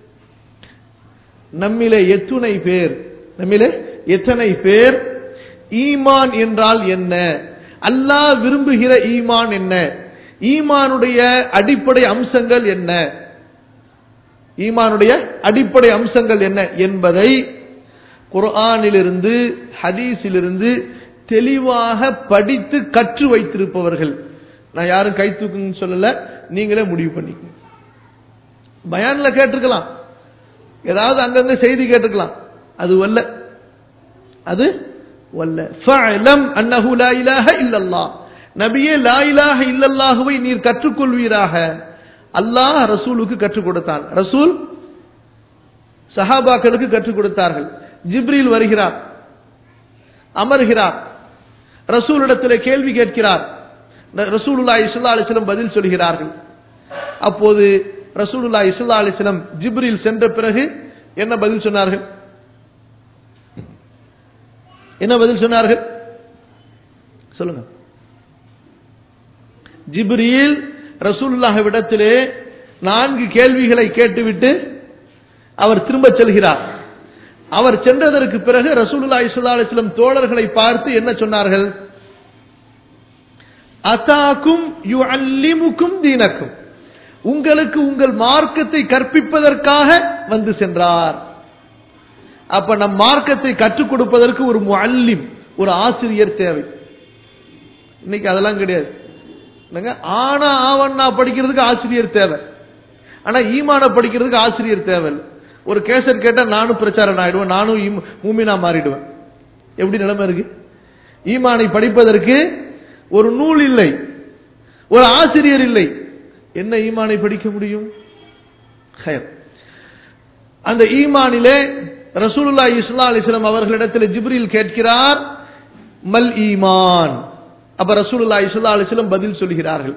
நம்மிலே எத்துணை பேர் நம்மிலே எத்தனை பேர் ஈமான் என்றால் என்ன அல்லாஹ் விரும்புகிற ஈமான் என்ன ஈமானுடைய அடிப்படை அம்சங்கள் என்ன ஈமானுடைய அடிப்படை அம்சங்கள் என்ன என்பதை குர்ஆனிலிருந்து ஹதீஸிலிருந்து தெளிவாக படித்து கற்று வைத்திருப்பவர்கள் நான் யாரும் கை தூக்குன்னு சொல்லல நீங்களே முடிவு பண்ணிக்கணும் பயான்ல கேட்டிருக்கலாம் ஏதாவது அங்கங்க செய்தி கேட்டிருக்கலாம் அது வல்ல அது வல்ல ஃபஅலம் அன்னஹு லா இலாஹ இல்லல்லாஹ் நபியே லா இலாஹ இல்லல்லாஹுவை நீர் கற்றுக்கொள்வீராக அல்லாஹ் ரசூலுக்கு கற்றுக் கொடுத்தான் ரசூல் சஹாபாக்களுக்கு கற்றுக் கொடுத்தார்கள் ஜிப்ரீல் வருகிறார் அமர்கிறார் ரசூலிடத்தில் கேள்வி கேட்கிறார் ரசூலுல்லா இஸ்லா அலிஸ்லம் பதில் சொல்கிறார்கள் அப்போது ரசூலுல்லா இஸ்லா அலிஸ்லம் ஜிப்ரீல் சென்ற பிறகு என்ன பதில் சொன்னார்கள் என்ன பதில் சொன்னார்கள் சொல்லுங்க ஜிப்ரீல் ரசூலுல்லாஹ்விடத்திலே நான்கு கேள்விகளை கேட்டுவிட்டு அவர் திரும்ப செல்கிறார் அவர் சென்றதற்கு பிறகு ரசூலுல்லா இஸ்லா அலிஸ்லம் தோழர்களை பார்த்து என்ன சொன்னார்கள் அதாக்கும் யு அல்லிமுக்கும் தீனக்கும் உங்களுக்கு உங்கள் மார்க்கத்தை கற்பிப்பதற்காக வந்து சென்றார் அப்ப நம் மார்க்கத்தை கற்றுக் கொடுப்பதற்கு ஒரு முல்லிம் ஒரு ஆசிரியர் தேவை இன்னைக்கு அதெல்லாம் கிடையாது ஆனா ஆவண்ணா படிக்கிறதுக்கு ஆசிரியர் தேவை ஆனா ஈமான படிக்கிறதுக்கு ஆசிரியர் தேவை ஒரு கேசட் கேட்டா நானும் பிரச்சாரம் ஆயிடுவேன் நானும் மூமினா மாறிடுவேன் எப்படி நிலைமை இருக்கு ஈமானை படிப்பதற்கு ஒரு நூல் இல்லை ஒரு ஆசிரியர் இல்லை என்ன ஈமானை படிக்க முடியும் அந்த ஈமானிலே ரசூலுல்லா இஸ்லா அலிஸ்லாம் அவர்களிடத்தில் ஜிப்ரில் கேட்கிறார் மல் ஈமான் அப்ப ரசூலுல்லா இஸ்லா அலிஸ்லாம் பதில் சொல்கிறார்கள்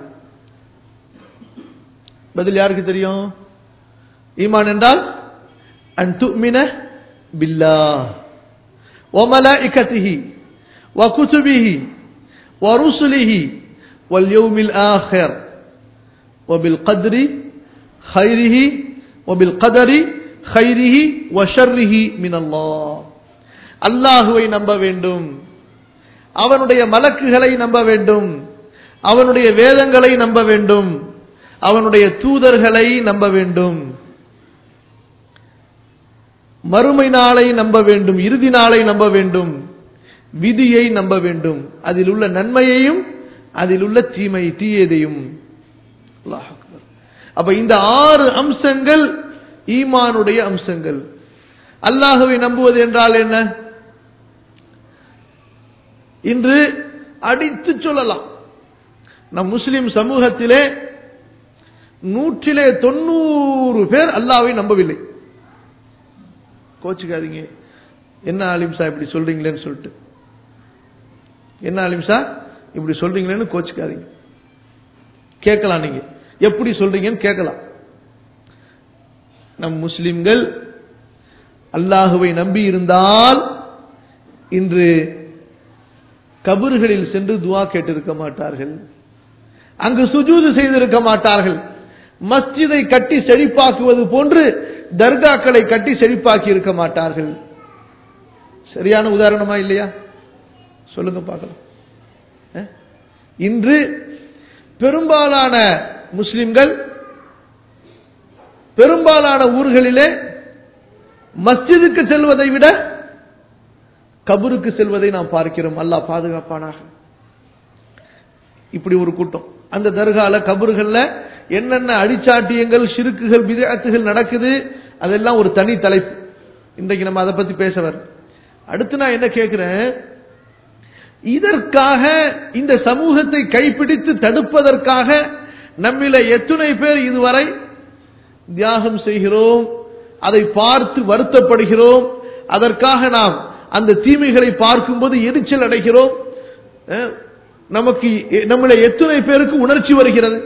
பதில் யாருக்கு தெரியும் ஈமான் என்றால் அன் துமின பில்லா وملائكته وكتبه ورسله واليوم الآخر وبالقدر خيره وبالقدر خيره وشره من الله அல்லாஹுவை நம்ப வேண்டும் அவனுடைய மலக்குகளை நம்ப வேண்டும் அவனுடைய வேதங்களை நம்ப வேண்டும் அவனுடைய தூதர்களை நம்ப வேண்டும் மறுமை நாளை நம்ப வேண்டும் இறுதி நாளை நம்ப வேண்டும் விதியை நம்ப வேண்டும் அதில் உள்ள நன்மையையும் அதில் உள்ள தீமை தீயதையும் அல்லாஹ் அக்பர். அப்ப இந்த ஆறு அம்சங்கள் ஈமானுடைய அம்சங்கள் அல்லாஹுவை நம்புவது என்றால் என்ன இன்று அடித்து சொல்லலாம் நம் முஸ்லிம் சமூகத்திலே நூற்றிலே தொண்ணூறு பேர் அல்லாஹ்வை நம்பவில்லை கோச்சுக்காதீங்க என்ன ஆலிம்சா இப்படி சொல்றீங்களேன்னு சொல்லிட்டு என்ன ஆலிம்சா இப்படி சொல்றீங்களேன்னு கோச்சுக்காதீங்க கேட்கலாம் நீங்க எப்படி சொல்றீங்கன்னு கேட்கலாம் நம் முஸ்லிம்கள் அல்லாஹுவை நம்பி இருந்தால் இன்று கபறுகளில் சென்று துவா கேட்டிருக்க மாட்டார்கள் அங்கு சுஜூது செய்திருக்க மாட்டார்கள் மஸ்ஜிதை கட்டி செழிப்பாக்குவது போன்று தர்காக்களை கட்டி செழிப்பாக்கி இருக்க மாட்டார்கள் சரியான உதாரணமா இல்லையா சொல்லுங்க பார்க்கலாம் அஹ்? இன்று பெரும்பாலான முஸ்லிம்கள் பெரும்பாலான ஊர்களிலே மஸ்ஜிதுக்கு செல்வதை விட கபருக்கு செல்வதை நாம் பார்க்கிறோம் அல்லாஹ் பாதுகாப்பானாக இப்படி ஒரு கூட்டம் அந்த தர்கால கபறுகள்ல என்னென்ன அடிச்சாட்டியங்கள் சிறுக்குகள் விதத்துகள் நடக்குது அதெல்லாம் ஒரு தனி தலைப்பு இன்றைக்கு நம்ம அதை பத்தி பேச வர அடுத்து நான் என்ன கேட்கிறேன் இதற்காக இந்த சமூகத்தை கைப்பிடித்து தடுப்பதற்காக நம்மில எத்தனை பேர் இதுவரை தியாகம் செய்கிறோம் அதை பார்த்து வருத்தப்படுகிறோம் அதற்காக நாம் அந்த தீமைகளை பார்க்கும்போது எரிச்சல் அடைகிறோம் அஹ், நமக்கு நம்மள எத்தனை பேருக்கு உணர்ச்சி வருகிறது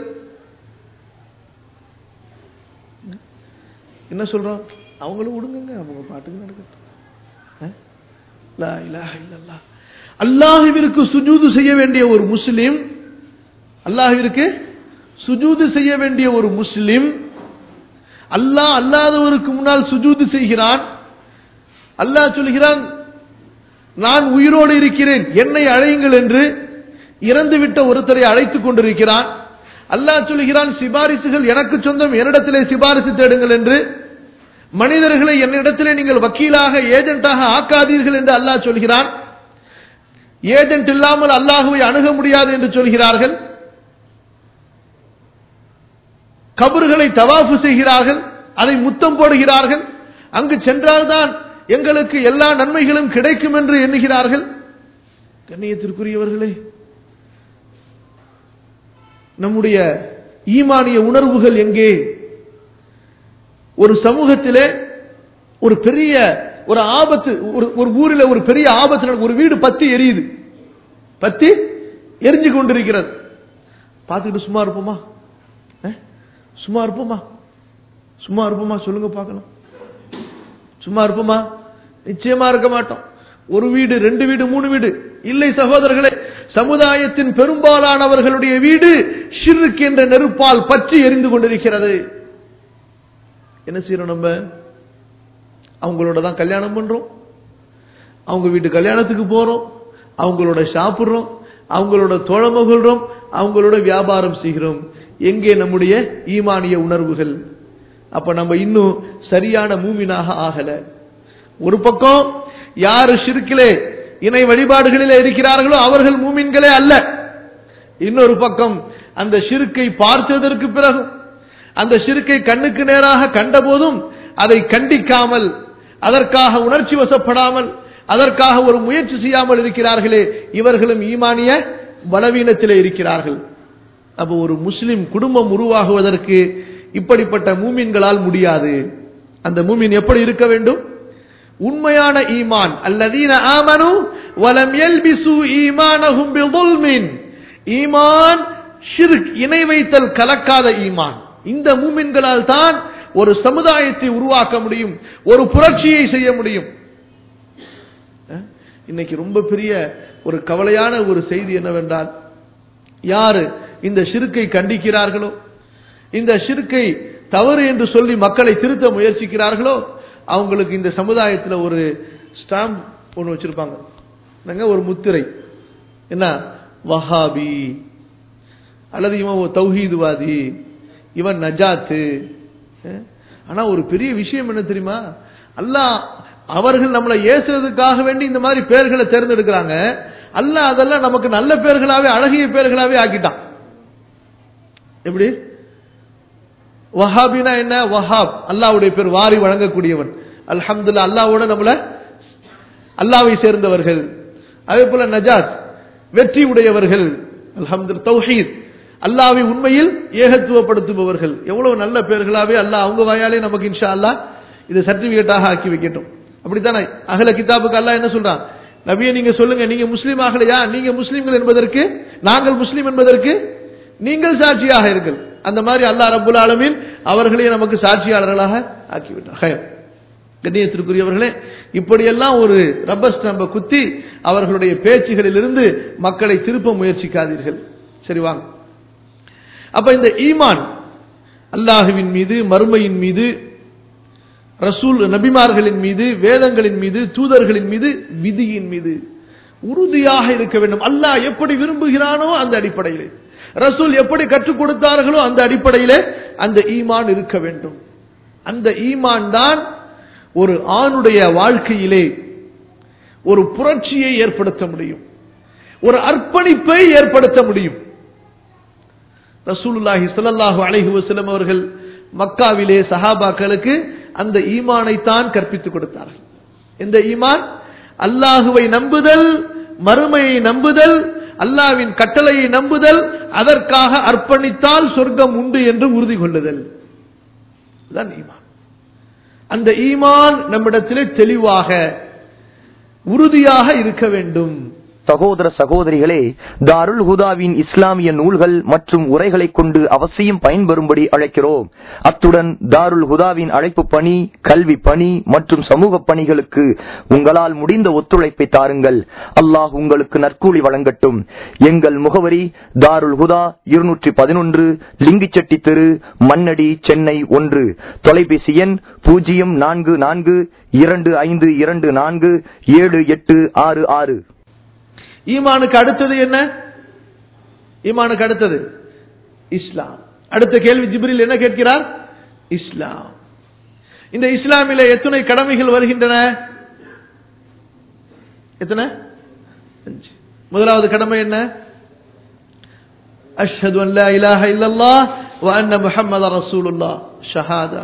என்ன சொல்றோம் அவங்களும் விடுங்க அவங்க பாட்டுக்கு நடக்கட்டும் அஹ்? லா இலாஹ இல்லல்லாஹ். அல்லாஹ்விற்கு சுஜூது செய்ய வேண்டிய ஒரு முஸ்லிம் அல்லாஹ்விற்கு சுஜூது செய்ய வேண்டிய ஒரு முஸ்லிம் அல்லாஹ் அல்லாதவருக்கு முன்னால் சுஜூது செய்கிறான் அல்லாஹ் சொல்கிறான் நான் உயிரோடு இருக்கிறேன் என்னை அழையுங்கள் என்று இறந்துவிட்ட ஒருத்தரை அழைத்துக் கொண்டிருக்கிறான் அல்லாஹ் சொல்கிறான் சிபாரிசுகள் எனக்கு சொந்தம் என்னிடத்திலே சிபாரிசு தேடுங்கள் என்று மனிதர்களை என்னிடத்திலே நீங்கள் வக்கீலாக ஏஜென்ட்டாக ஆக்காதீர்கள் என்று அல்லாஹ் சொல்கிறான் ஏஜென்ட் இல்லாமல் அல்லாஹுவை அணுக முடியாது என்று சொல்கிறார்கள் கபறுகளை தவாஃபு செய்கிறார்கள் அதை முத்தம் போடுகிறார்கள் அங்கு சென்றால்தான் எங்களுக்கு எல்லா நன்மைகளும் கிடைக்கும் என்று எண்ணுகிறார்கள் கண்ணியத்திற்குரியவர்களே நம்முடைய ஈமானிய உணர்வுகள் எங்கே ஒரு சமூகத்திலே ஒரு பெரிய ஒரு ஆபத்து ஒரு ஒரு ஊரில் ஒரு பெரிய ஆபத்து நடக்கு- ஒரு வீடு பத்தி எரியுது பத்தி எரிஞ்சு கொண்டிருக்கிறது பார்த்துக்கிட்டு சும்மா இருப்போமா அஹ்? சும்மா இருப்போமா சும்மா இருப்போமா சொல்லுங்க பார்க்கலாம் சும்மா இருப்போமா நிச்சயமா இருக்க மாட்டோம் ஒரு வீடு ரெண்டு வீடு மூணு வீடு இல்லை சகோதரர்களே சமுதாயத்தின் பெரும்பாலானவர்களுடைய வீடு ஷிர்க் என்ற நெருப்பால் பற்றி எரிந்து கொண்டிருக்கிறது என்ன செய்யறோம் நம்ம அவங்களோட தான் கல்யாணம் பண்றோம் அவங்க வீட்டு கல்யாணத்துக்கு போறோம் அவங்களோட சாப்பிடுறோம் அவங்களோட தோழமகள்றோம் அவங்களோட வியாபாரம் செய்கிறோம் எங்கே நம்முடைய ஈமானிய உணர்வுகள் அப்ப நம்ம இன்னும் சரியான மூமினாக ஆகல ஒரு பக்கம் யாரு ஷிர்கிலே இணை வழிபாடுகளிலே இருக்கிறார்களோ அவர்கள் மூமின்களே அல்ல இன்னொரு பக்கம் அந்த ஷிருக்கை பார்த்ததற்கு பிறகும் அந்த ஷிருக்கை கண்ணுக்கு நேராக கண்டபோதும் அதை கண்டிக்காமல் அதற்காக உணர்ச்சி வசப்படாமல் அதற்காக ஒரு முயற்சி செய்யாமல் இருக்கிறார்களே இவர்களும் ஈமானிய பலவீனத்திலே இருக்கிறார்கள் அப்போ ஒரு முஸ்லிம் குடும்பம் உருவாகுவதற்கு இப்படிப்பட்ட மூமின்களால் முடியாது அந்த மூமின் எப்படி இருக்க வேண்டும் உண்மையான ஈமான் அல்லதீன ஆமனு வலம் யல்பிசு ஈமானஹும் பிظுல்மின் ஈமான் ஷிர்க் இணை வைத்தல் கலக்காத ஈமான் இந்த மூமின்களால் தான் ஒரு சமுதாயத்தை உருவாக்க முடியும் ஒரு புரட்சியை செய்ய முடியும் அஹ், இன்னைக்கு ரொம்ப பெரிய ஒரு கவலையான ஒரு செய்தி என்னவென்றால் யாரு இந்த ஷிருக்கை கண்டிக்கிறார்களோ இந்த ஷிருக்கை தவறு என்று சொல்லி மக்களை திருத்த முயற்சிக்கிறார்களோ அவங்களுக்கு இந்த சமுதாயத்தில் ஒரு ஸ்டாம்ப் ஒன்று வச்சிருப்பாங்க என்னங்க ஒரு முத்திரை என்ன வஹாபி அல்லது இவன் ஒரு தௌஹீதுவாதி இவன் நஜாத்து அஹ், ஆனா ஒரு பெரிய விஷயம் என்ன தெரியுமா அல்லாஹ் அவர்கள் நம்மளை ஏசுறதுக்காக வேண்டி இந்த மாதிரி பேர்களை தேர்ந்தெடுக்கிறாங்க அல்லாஹ் அதெல்லாம் நமக்கு நல்ல பேர்களாவே அழகிய பேர்களாவே ஆக்கிட்டான் எப்படி வஹாபினா என்ன வஹாப் அல்லாஹ்வுடைய பேர் வாரி வழங்கக்கூடியவன் அல்ஹம்துலில்லாஹ் அல்லாஹ்வோட நம்மள அல்லாவை சேர்ந்தவர்கள் அதே போல நஜாத் வெற்றி உடையவர்கள் அல்ஹம்து தௌஹீத் அல்லாவை உண்மையில் ஏகத்துவப்படுத்துபவர்கள் எவ்வளவு நல்ல பேர்களாவே அல்லாஹ் அவங்க வாயாலே நமக்கு இன்ஷா அல்லாஹ் இதை சர்டிபிகேட்டாக ஆக்கி வைக்கட்டும் அப்படித்தானே அகல கிதாபுக்கு அல்லாஹ் என்ன சொல்றான் நபியை நீங்க சொல்லுங்க நீங்க முஸ்லீம் ஆகலையா நீங்க முஸ்லீம்கள் என்பதற்கு நாங்கள் முஸ்லீம் என்பதற்கு நீங்கள் சாட்சியாக இருங்கள் அந்த மாதிரி அல்லாஹ் ரப்புல் ஆலமீன் அவர்களே நமக்கு சாட்சியாளர்களாக ஆக்கிவிட்டார் ஹயர். கண்ணியத்திற்குரியவர்களே இப்படியெல்லாம் ஒரு ரப்பர் ஸ்டம்ப குத்தி அவர்களுடைய பேச்சுகளிலிருந்து மக்களை திருப்ப முயற்சிக்காதீர்கள் சரி வாங்க அப்ப இந்த ஈமான் அல்லாஹுவின் மீது மறுமையின் மீது ரசூல் நபிமார்களின் மீது வேதங்களின் மீது தூதர்களின் மீது விதியின் மீது உறுதியாக இருக்க வேண்டும் அல்லாஹ் எப்படி விரும்புகிறானோ அந்த அடிப்படையிலே ரசூல் எப்படி கற்றுக் கொடுத்தார்களோ அந்த அடிப்படையிலே அந்த ஈமான் இருக்க வேண்டும் அந்த ஈமான் தான் ஒரு ஆணுடைய வாழ்க்கையிலே ஒரு புரட்சியை ஏற்படுத்த முடியும் ஒரு அர்ப்பணிப்பை ஏற்படுத்த முடியும் ரசூலுல்லாஹி ஸல்லல்லாஹு அலைஹி வஸல்லம் அவர்கள் மக்காவிலே சஹாபாக்களுக்கு அந்த ஈமானை தான் கற்பித்துக் கொடுத்தார்கள் இந்த ஈமான் அல்லாஹுவை நம்புதல் மறுமையை நம்புதல் அல்லாஹ்வின் கட்டளையை நம்புதல் அதற்காக அர்ப்பணித்தால் சொர்க்கம் உண்டு என்று உறுதி கொள்ளுதல் இதுதான் ஈமான் அந்த ஈமான் நம்மிடத்திலே தெளிவாக உறுதியாக இருக்க வேண்டும் சகோதர சகோதரிகளே தாருல் ஹுதாவின் இஸ்லாமிய நூல்கள் மற்றும் உரைகளை கொண்டு அவசியம் பயன்பெறும்படி அழைக்கிறோம் அத்துடன் தாருல் ஹுதாவின் அழைப்பு பணி கல்வி பணி மற்றும் சமூக பணிகளுக்கு உங்களால் முடிந்த ஒத்துழைப்பை தாருங்கள் அல்லாஹ் உங்களுக்கு நற்கூலி வழங்கட்டும் எங்கள் முகவரி தாருல் ஹுதா இருநூற்றி பதினொன்று லிங்கிச்செட்டி தெரு மண்ணடி சென்னை ஒன்று தொலைபேசி எண் பூஜ்ஜியம் நான்கு நான்கு இரண்டு ஐந்து இரண்டு நான்கு ஏழு எட்டு ஆறு ஆறு ஈமானுக்கு அடுத்தது என்ன ஈமானுக்கு அடுத்தது இஸ்லாம் அடுத்த கேள்வி ஜிப்ரில் என்ன கேட்கிறார் இஸ்லாம் இந்த இஸ்லாமில எத்தனை கடமைகள் வருகின்றன எத்தனை அஞ்சு முதலாவது கடமை என்ன அஷ்ஹது அன் லா இலாஹ இல்லல்லாஹ் வ அன்ன முஹம்மத ரசூலுல்லாஹ் ஷஹாதா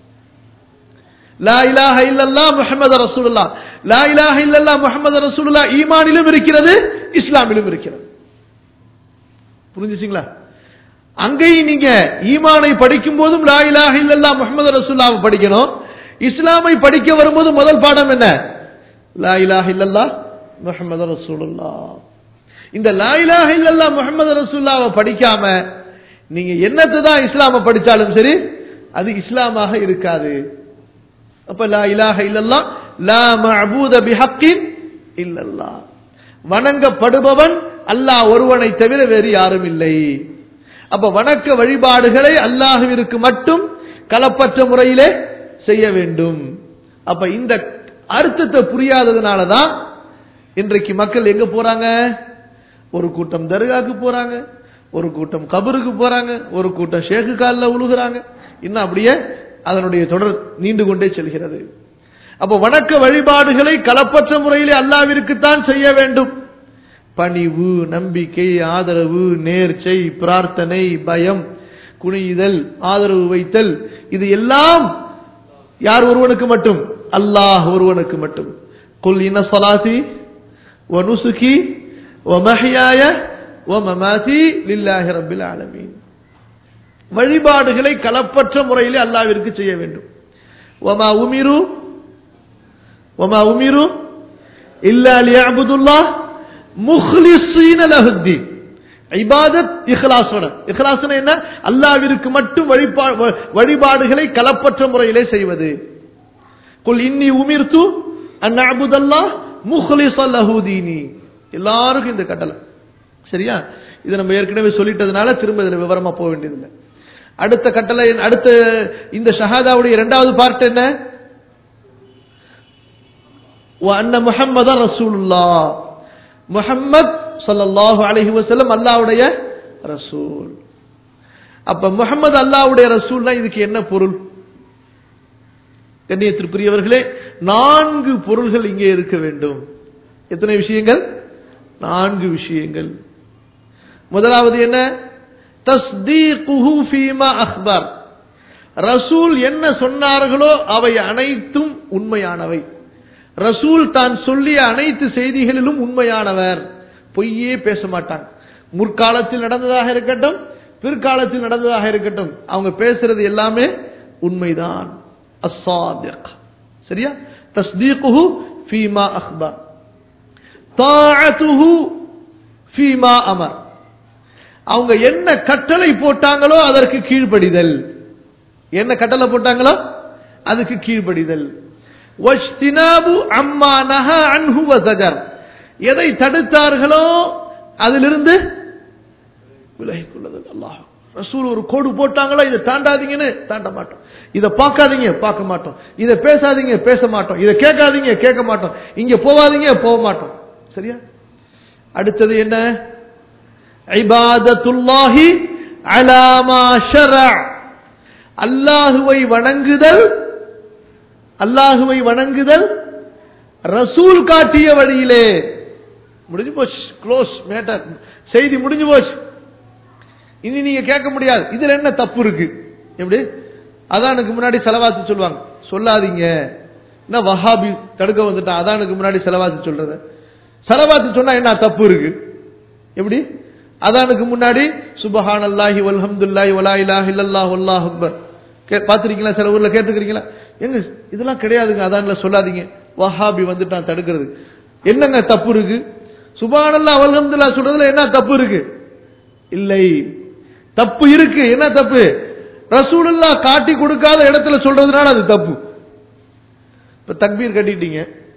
லா இலாஹ இல்லல்லாஹ் முஹம்மது ரசூலுல்லாஹ் லா இலாஹ இல்லல்லாஹ் முஹம்மது ரசூலுல்லாஹ் ஈமானிலும் இருக்கிறது இஸ்லாமிலும் இருக்கிறது புரிஞ்சுச்சிங்களா அங்கேயும் நீங்க ஈமானை படிக்கும் போதும் லா இலாஹ இல்லல்லாஹ் முஹம்மது ரசூலுல்லாஹ் படிக்கணும் இஸ்லாமை படிக்க வரும்போது முதல் பாடம் என்ன லா இலாஹ இல்லல்லாஹ் முஹம்மது ரசூலுல்லாஹ் இந்த லா இலாஹ இல்லல்லாஹ் முஹம்மது ரசூலுல்லாஹ்வை படிக்காம நீங்க என்னத்தை தான் இஸ்லாம படிச்சாலும் சரி அது இஸ்லாமாக இருக்காது அப்ப லா இலாஹ இல்லல்லா லா மஅபூத பிஹக்கின் இல்லல்லா வணங்கப்படுபவன் அல்லாஹ் ஒருவனை தவிர வேறு யாரும் இல்லை அப்ப வணக்க வழிபாடுகளை அல்லாஹுவிற்கு மட்டும் கலப்பற்ற முறையிலே செய்ய வேண்டும் அப்ப இந்த அர்த்தத்தை புரியாததுனால தான் இன்றைக்கு மக்கள் எங்க போறாங்க ஒரு கூட்டம் தர்காக்கு போறாங்க ஒரு கூட்டம் கபருக்கு போறாங்க ஒரு கூட்டம் ஷேக்கு காலில் உழுகுறாங்க இன்னும் அப்படியே அதனுடைய தொடர் நீண்டு கொண்டே செல்கிறது அப்ப வணக்க வழிபாடுகளை கலப்பற்ற முறையிலே அல்லாவிற்குத்தான் செய்ய வேண்டும் பணிவு நம்பிக்கை ஆதரவு நேர்ச்சை பிரார்த்தனை பயம் குனியுதல் ஆதரவு வைத்தல் இது எல்லாம் யார் ஒருவனுக்கு மட்டும் அல்லாஹ் ஒருவனுக்கு மட்டும் குல் இன சலாசி வ நுசுகி வ மஹியாய வ மமாதி லில்லாஹி ரப்பில் ஆலமீன் வழிபாடுகளை கலப்பற்ற முறையிலே அல்லாவிற்கு செய்ய வேண்டும் ஒமா உமிரு ஒமா உமிரு இல்லா லியஅபுதுல்லாஹ் முஹ்லிஸீன லஹுத்தீன் இபாதத் இஹ்லாஸோட இஹ்லாஸ்னா என்ன அல்லாவிற்கு மட்டும் வழிபா- வ- வழிபாடுகளை கலப்பற்ற முறையிலே செய்வது குல் இன்னி உமிர்த்து அன் அபுதல்லாஹ் முஹ்லிஸன் லஹு தீனி எல்லாருக்கும் இந்த கட்டளை சரியா இது நம்ம ஏற்கனவே சொல்லிட்டதுனால திரும்ப இதுல விவரமா போக வேண்டியதில்லை அடுத்த கட்டளை அடுத்த இந்த ஷஹாதாவுடைய இரண்டாவது பார்ட் என்ன அன்ன முஹம்மது ரசூலுல்லா முஹம்மத் ஸல்லல்லாஹு அலைஹி வஸல்லம் அல்லாஹ்வுடைய ரசூல் அப்ப முகமது அல்லாவுடைய ரசூல்னா இதுக்கு என்ன பொருள் கண்ணியத்திற்குரியவர்களே நான்கு பொருள்கள் இங்கே இருக்க வேண்டும் எத்தனை விஷயங்கள் நான்கு விஷயங்கள் முதலாவது என்ன தஸ்தீகுஹு ஃபீமா அக்பர் ரசூல் என்ன சொன்னார்களோ அவை அனைத்தும் உண்மையானவை ரசூல் தான் சொல்லிய அனைத்து செய்திகளிலும் உண்மையானவர் பொய்யே பேச மாட்டாங்க முற்காலத்தில் நடந்ததாக இருக்கட்டும் பிற்காலத்தில் நடந்ததாக இருக்கட்டும் அவங்க பேசுறது எல்லாமே உண்மைதான் அஸ்ஸாதிக் சரியா தஸ்தீகுஹு ஃபீமா அக்பர் தாஅத்துஹு ஃபீமா அமர் அவங்க என்ன கட்டளை போட்டாங்களோ அதற்கு கீழ்ப்படிதல் என்ன கட்டளை போட்டாங்களோ அதுக்கு கீழ்ப்படிதல் வஜ்தினாபு அம்மா நஹா அன்ஹு வஸஜர் எதை தடுத்தார்களோ அதிலிருந்து விலகிக் கொள்ளுதல் அல்லாஹ் ரசூல் ஒரு கோடு போட்டாங்களோ இதை தாண்டாதீங்கன்னு தாண்ட மாட்டோம் இதை பார்க்காதீங்க பார்க்க மாட்டோம் இதை பேசாதீங்க பேச மாட்டோம் இதை கேட்காதீங்க கேட்க மாட்டோம் இங்க போகாதீங்க போக மாட்டோம் சரியா அடுத்தது என்ன ஐபாதத்துல்லாஹி அலாமா ஷரா அல்லாஹுவை வணங்குதல் அல்லாஹுவை வணங்குதல் ரசூல் காட்டிய வழியிலே முடிஞ்சு போச்சு க்ளோஸ் மேட்டர் செய்தி முடிஞ்சு போச்சு இனி நீங்க கேட்க முடியாது இதுல என்ன தப்பு இருக்கு எப்படி அதானுக்கு முன்னாடி செலவாத்து சொல்லுவாங்க சொல்லாதீங்க என்ன வஹாபி தடுக்க வந்துட்டான் அதானுக்கு முன்னாடி செலவாத்து சொல்றது செலவாத்து சொன்னா என்ன தப்பு இருக்கு எப்படி அதானுக்கு முன்னாடி சுபஹான் அல்லாஹி வல்ஹம்துல்லாஹி வலா இலாஹ இல்லல்லாஹு அல்லாஹ் அக்பர் பாத்திருக்கீங்களா சில ஊர்ல கேட்டுக்கிறீங்களா எங்க இதெல்லாம் கிடையாதுங்க அதான்ல சொல்லாதீங்க வஹாபி வந்துட்டான் தடுக்கிறது என்னங்க தப்பு இருக்கு சுபான் அல்லா வல்ஹம்துல்லா சொல்றதுல என்ன தப்பு இருக்கு இல்லை தப்பு இருக்கு என்ன தப்பு ரசூலுல்லா காட்டி கொடுக்காத இடத்துல சொல்றதுனால அது தப்பு இப்ப தக்பீர் கட்டிட்டீங்க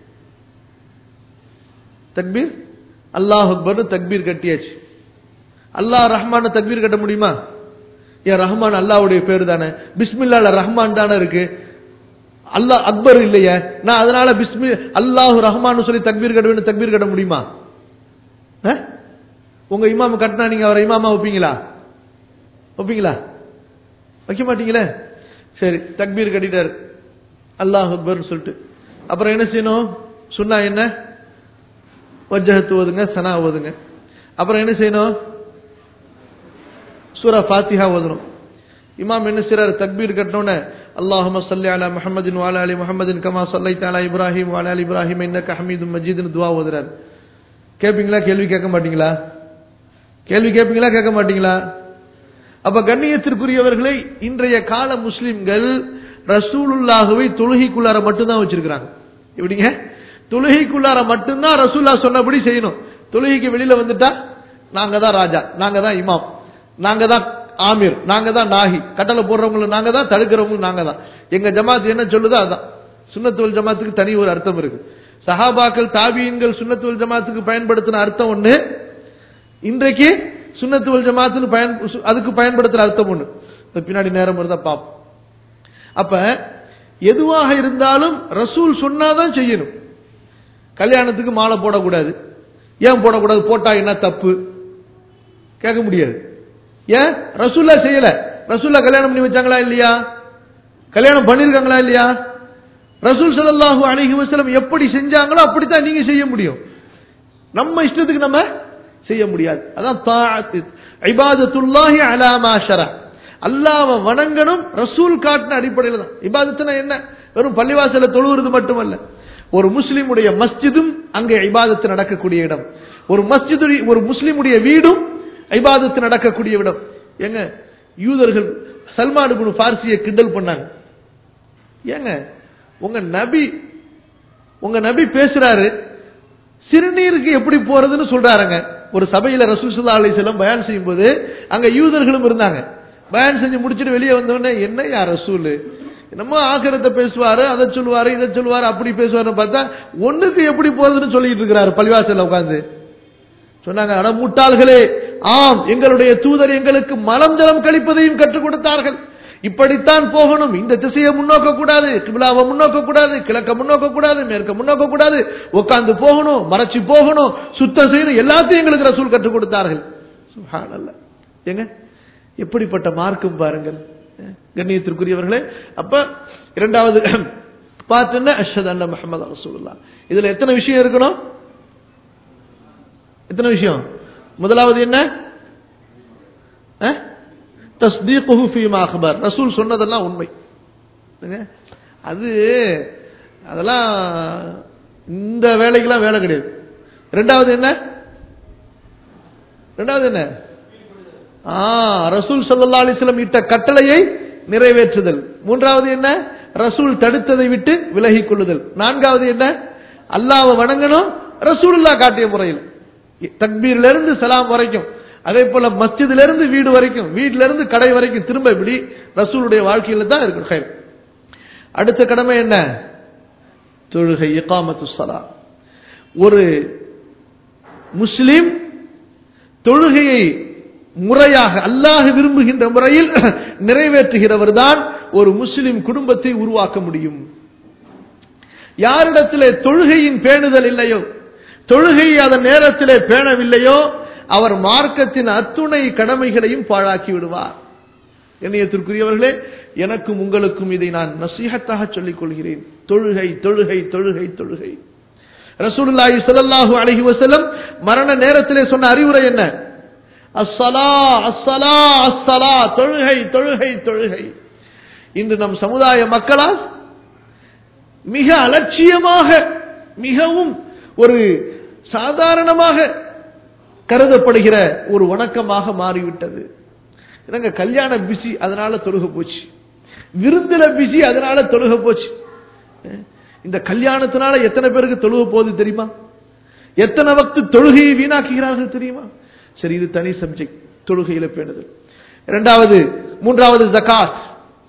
தக்பீர் அல்லாஹ் அக்பர் தக்பீர் கட்டியாச்சு அல்லாஹ் ரஹ்மான தக்பீர் கட்ட முடியுமா ஏன் ரஹ்மான் அல்லாவுடைய பேர் தானே பிஸ்மில்லால ரஹ்மான் தானே இருக்கு அல்லாஹ் அக்பர் இல்லையே நான் அதனால பிஸ்மி அல்லாஹ் ரஹ்மான் சொல்லி தக்பீர் கட்டுவேன் தக்பீர் கட்ட முடியுமா அஹ்? உங்க இமாம் கட்டினா நீங்க அவரை இமாமா வைப்பீங்களா வைப்பீங்களா வைக்க மாட்டீங்களே சரி தக்பீர் கட்டிட்டாரு அல்லாஹ் அக்பர்னு சொல்லிட்டு அப்புறம் என்ன செய்யணும் சொன்னா என்ன வஜ்ஜகத்து ஓதுங்க சனா ஓதுங்க அப்புறம் என்ன செய்யணும் சூரா ஃபாத்திஹா ஓதணும் இமாம் என்ன செய்றாரு தக்பீர் கட்டணும்னு அல்லாஹும ஸல்லி அலா முஹம்மதின் வஅலா அலி முஹம்மதின் கமா ஸல்லைத அலா இப்ராஹிம் வஅலா அலி இப்ராஹிம் இன்னக ஹமீதும் மஜீதுன்னு துஆ ஓதுறாரு கேட்பீங்களா கேள்வி கேட்க மாட்டீங்களா கேள்வி கேட்பீங்களா கேட்க மாட்டீங்களா அப்ப கண்ணியத்திற்குரியவர்களை இன்றைய கால முஸ்லிம்கள் ரசூலுல்லாஹுவை தொழுகைக்குள்ளார மட்டும்தான் வச்சிருக்கிறாங்க எப்படிங்க தொழுகைக்குள்ளார மட்டும்தான் ரசூல்லா சொன்னபடி செய்யணும் தொழுகைக்கு வெளியில வந்துட்டா நாங்க தான் ராஜா நாங்க தான் இமாம் நாங்க தான் ஆமீர் நாங்க தான் நாகி கட்டளை போடுறவங்களும் நாங்க தான் தடுக்கிறவங்களும் நாங்க தான் எங்க ஜமாத் என்ன சொல்லுதோ அதான் சுன்னத்துவல் ஜமாத்துக்கு தனி ஒரு அர்த்தம் இருக்கு சஹாபாக்கள் தாபியன்கள் சுன்னத்துவல் ஜமாத்துக்கு பயன்படுத்தின அர்த்தம் ஒண்ணு இன்றைக்கு சுன்னத்துவல் ஜமாத்துன்னு பயன் சு- அதுக்கு பயன்படுத்துற அர்த்தம் ஒண்ணு இப்ப பின்னாடி நேரம் இருந்தா பாப்போம் அப்ப எதுவாக இருந்தாலும் ரசூல் சொன்னாதான் செய்யணும் கல்யாணத்துக்கு மாலை போடக்கூடாது ஏன் போடக்கூடாது போட்டா என்ன தப்பு கேட்க முடியாது ஏன் ரசூல்லா செய்யல ரசூல்லா கல்யாணம் பண்ணி வச்சாங்களா இல்லையா கல்யாணம் பண்ணிருக்காங்களா இல்லையா ரசூல் ஸல்லல்லாஹு அலைஹி வஸல்லம் எப்படி செஞ்சாங்களோ அப்படித்தான் நீங்க செய்ய முடியும் நம்ம இஷ்டத்துக்கு நம்ம செய்ய முடியாது அதான் தாஅத்து இபாதத்துல்லாஹி அலா மா ஷரா அல்லாஹ்வை வணங்கணும் ரசூல் காட்டின அடிப்படையில் தான் இபாதத்துனா என்ன வெறும் பள்ளிவாசல்ல தொழுகிறது மட்டுமல்ல ஒரு முஸ்லிமுடைய மஸ்ஜிதும் அங்கே இபாதத்து நடக்கக்கூடிய இடம் ஒரு மஸ்ஜிது ஒரு முஸ்லிமுடைய வீடும் இபாதத்து நடக்கக்கூடிய இடம் ஏங்க யூதர்கள் சல்மான் இப்னு ஃபார்சியை கிண்டல் பண்ணாங்க ஏங்க உங்க நபி உங்க நபி பேசுறாரு சிறுநீருக்கு எப்படி போறதுன்னு சொல்றாருங்க ஒரு சபையில ரசூல் ஸல்லல்லாஹு அலைஹி வஸல்லம் பயான் செய்யும்போது அங்க யூதர்களும் இருந்தாங்க பயான் செஞ்சு முடிச்சிட்டு வெளியே வந்தோடனே என்ன யா ரசூல் என்னமோ ஆக்கிரத்தை பேசுவாரு அதை சொல்லுவாரு இதை சொல்லுவாரு அப்படி பேசுவாருன்னு பார்த்தா ஒண்ணுக்கு எப்படி போறதுன்னு சொல்லிட்டு இருக்கிறாரு பள்ளிவாசல்ல உட்கார்ந்து சொன்னாங்க அட முட்டாள்களே ஆம் எங்களுடைய தூதர் எங்களுக்கு மலம் ஜலம் கழிப்பதையும் கற்றுக் கொடுத்தார்கள் இப்படித்தான் போகணும் இந்த திசையை முன்னோக்க கூடாது கிபிலாவை முன்னோக்க கூடாது கிழக்க முன்னோக்க கூடாது மேற்க முன்னோக்க கூடாது உட்கார்ந்து போகணும் மறைச்சு போகணும் சுத்தம் செய்யணும் எல்லாத்தையும் எங்களுக்கு ரசூல் கற்றுக் கொடுத்தார்கள் சுப்ஹானல்லாஹ் ஏங்க எப்படிப்பட்ட மார்க்கம் பாருங்கள் கண்ணியத்திற்குரியவர்களே அப்ப இரண்டாவது பார்த்துன்னா அஷத் அண்ணா முகமது ரசூலுல்லா இதுல எத்தனை விஷயம் இருக்கணும் எத்தனை விஷயம் முதலாவது என்ன தஸ்தீகுஹு ஃபீமா அக்பர் ரசூல் சொன்னதெல்லாம் உண்மை என்னங்க? அது அதெல்லாம் இந்த வேலைக்கெல்லாம் வேலை கிடையாது ரெண்டாவது என்ன ரெண்டாவது என்ன ஆ ரசூல் ஸல்லல்லாஹு அலைஹி வஸல்லம் இட்ட கட்டளையை நிறைவேற்றுதல் மூன்றாவது என்ன ரசூல் தடுத்ததை விட்டு விலகிக் கொள்ளுதல் நான்காவது என்ன அல்லாஹ்வை வணங்கணும் ரசூலுல்லாஹ் காட்டிய முறையில் தக்பீர்ல இருந்து சலாம் வரைக்கும் அதே போல மஸ்ஜிதுல இருந்து வீடு வரைக்கும் வீட்ல இருந்து கடை வரைக்கும் திரும்ப இப்படி ரசூலுடைய வாழ்க்கையில தான் இருக்கணும் ஹைர் அடுத்த கடமை என்ன தொழுகை இகாமத்து சலா ஒரு முஸ்லிம் தொழுகையை முறையாக அல்லாஹ் விரும்புகின்ற முறையில் நிறைவேற்றுகிறவர் தான் ஒரு முஸ்லிம் குடும்பத்தை உருவாக்க முடியும் யாரிடத்திலே தொழுகையின் பேணுதல் இல்லையோ தொழுகையை அதன் நேரத்திலே பேணவில்லையோ அவர் மார்க்கத்தின் அத்துணை கடமைகளையும் பாழாக்கி விடுவார் கண்ணியத்திற்குரியவர்களே எனக்கும் உங்களுக்கும் இதை நான் நசீகத்தாக சொல்லிக் கொள்கிறேன் தொழுகை தொழுகை தொழுகை தொழுகை ரசூலுல்லாஹி ஸல்லல்லாஹு அலைஹி வஸல்லம் மரண நேரத்திலே சொன்ன அறிவுரை என்ன அஸ்ஸலா அஸ்ஸலா அஸ்ஸலா தொழுகை தொழுகை தொழுகை இன்று நம் சமுதாய மக்களால் மிக அலட்சியமாக மிகவும் ஒரு சாதாரணமாக கருதப்படுகிற ஒரு வணக்கமாக மாறிவிட்டது என்னங்க கல்யாண பிஸி அதனால தொழுக போச்சு விருந்துல பிஸி அதனால தொழுக போச்சு இந்த கல்யாணத்தினால எத்தனை பேருக்கு தொழுக போகுது தெரியுமா எத்தனை வக்து தொழுகையை வீணாக்குகிறார்கள் தெரியுமா சரி இது தனி சப்ஜெக்ட் தொழுகையில பேணுதல் இரண்டாவது மூன்றாவது ஜகாத்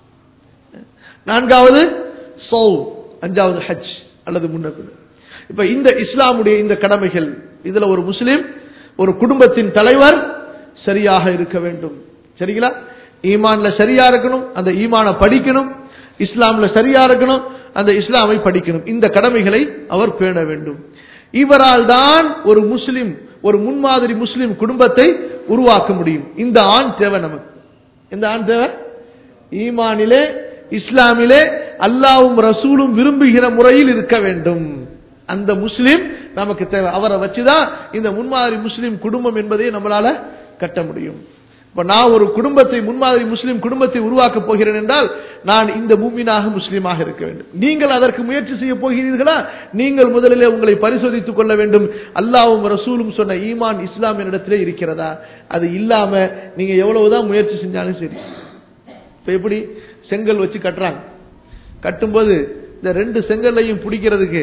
நான்காவது சௌ அஞ்சாவது ஹஜ் அல்லது முன்னபின் இப்ப இந்த இஸ்லாமுடைய இந்த கடமைகள் இதுல ஒரு முஸ்லிம் ஒரு குடும்பத்தின் தலைவர் சரியாக இருக்க வேண்டும் சரிங்களா ஈமான்ல சரியா இருக்கணும் அந்த ஈமான படிக்கணும் இஸ்லாம்ல சரியா இருக்கணும் அந்த இஸ்லாமை படிக்கணும் இந்த கடமைகளை அவர் பேண வேண்டும் இவரால் தான் ஒரு முஸ்லிம் ஒரு முன்மாதிரி முஸ்லிம் குடும்பத்தை உருவாக்க முடியும் இந்த ஆண் தேவை நமக்கு இந்த ஆண் தேவை ஈமானிலே இஸ்லாமிலே அல்லாவும் ரசூலும் விரும்புகிற முறையில் இருக்க வேண்டும் அந்த முஸ்லிம் நமக்கு தேவை அவரை வச்சுதான் இந்த முன்மாதிரி முஸ்லிம் குடும்பம் என்பதை நம்மளால கட்ட முடியும் இப்ப நான் ஒரு குடும்பத்தை முன்மாதிரி முஸ்லிம் குடும்பத்தை உருவாக்க போகிறேன் என்றால் நான் இந்த மூமினாக முஸ்லீமாக இருக்க வேண்டும் நீங்கள் அதற்கு முயற்சி செய்ய போகிறீர்களா நீங்கள் முதலிலே உங்களை பரிசோதித்துக் கொள்ள வேண்டும் அல்லாவும் ரசூலும் சொன்ன ஈமான் இஸ்லாம் என்னிடத்திலே இருக்கிறதா அது இல்லாம நீங்க எவ்வளவுதான் முயற்சி செஞ்சாலும் சரி இப்ப எப்படி செங்கல் வச்சு கட்டுறாங்க கட்டும்போது இந்த ரெண்டு செங்கல்லையும் பிடிக்கிறதுக்கு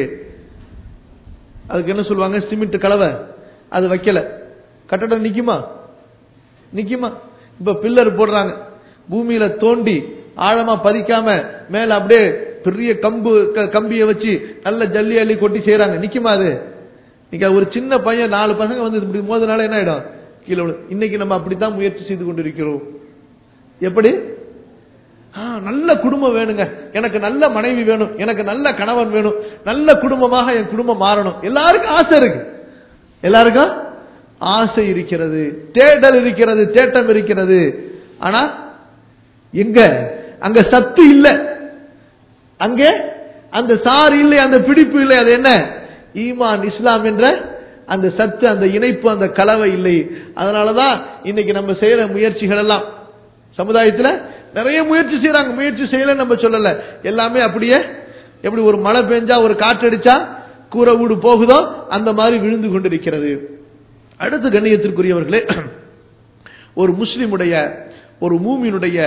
அதுக்கு என்ன சொல்லுவாங்க சிமெண்ட் கலவை அது வைக்கல கட்டடம் நிக்குமா நிக்குமா இப்ப பில்லர் போடுறாங்க பூமியில தோண்டி ஆழமா பதிக்காம மேல அப்படியே பெரிய கம்பு க- கம்பிய வச்சு நல்ல ஜல்லி அள்ளி கொட்டி செய்யறாங்க நிக்குமா அது நீங்க ஒரு சின்ன பையன் நாலு பசங்க வந்து இப்படி மோதனால என்ன ஆயிடும் கீழே விழு. இன்னைக்கு நம்ம அப்படித்தான் முயற்சி செய்து கொண்டிருக்கிறோம் எப்படி ஆ, நல்ல குடும்பம் வேணுங்க எனக்கு நல்ல மனைவி வேணும் எனக்கு நல்ல கணவன் வேணும் நல்ல குடும்பமாக என் குடும்பம் மாறணும் எல்லாருக்கும் ஆசை இருக்கு எல்லாருக்கும் ஆசை இருக்கிறது தேடல் இருக்கிறது தேட்டம் இருக்கிறது ஆனா எங்க அங்க சத்து இல்ல அங்கே அந்த சார் இல்லை அந்த பிடிப்பு இல்லை அது என்ன ஈமான் இஸ்லாம் என்ற அந்த சத்து அந்த இணைப்பு அந்த கலவை இல்லை அதனாலதான் இன்னைக்கு நம்ம செய்யற முயற்சிகள் எல்லாம் சமுதாயத்துல நிறைய முயற்சி செய்யறாங்க முயற்சி செய்யல நம்ம சொல்லல எல்லாமே அப்படியே எப்படி ஒரு மழை பெஞ்சா ஒரு காற்றடிச்சா கூரை வீடு போகுதோ அந்த மாதிரி விழுந்து கொண்டிருக்கிறது அடுத்து கண்ணியத்திற்குரியவர்களே ஒரு முஸ்லிமுடைய ஒரு மூமியினுடைய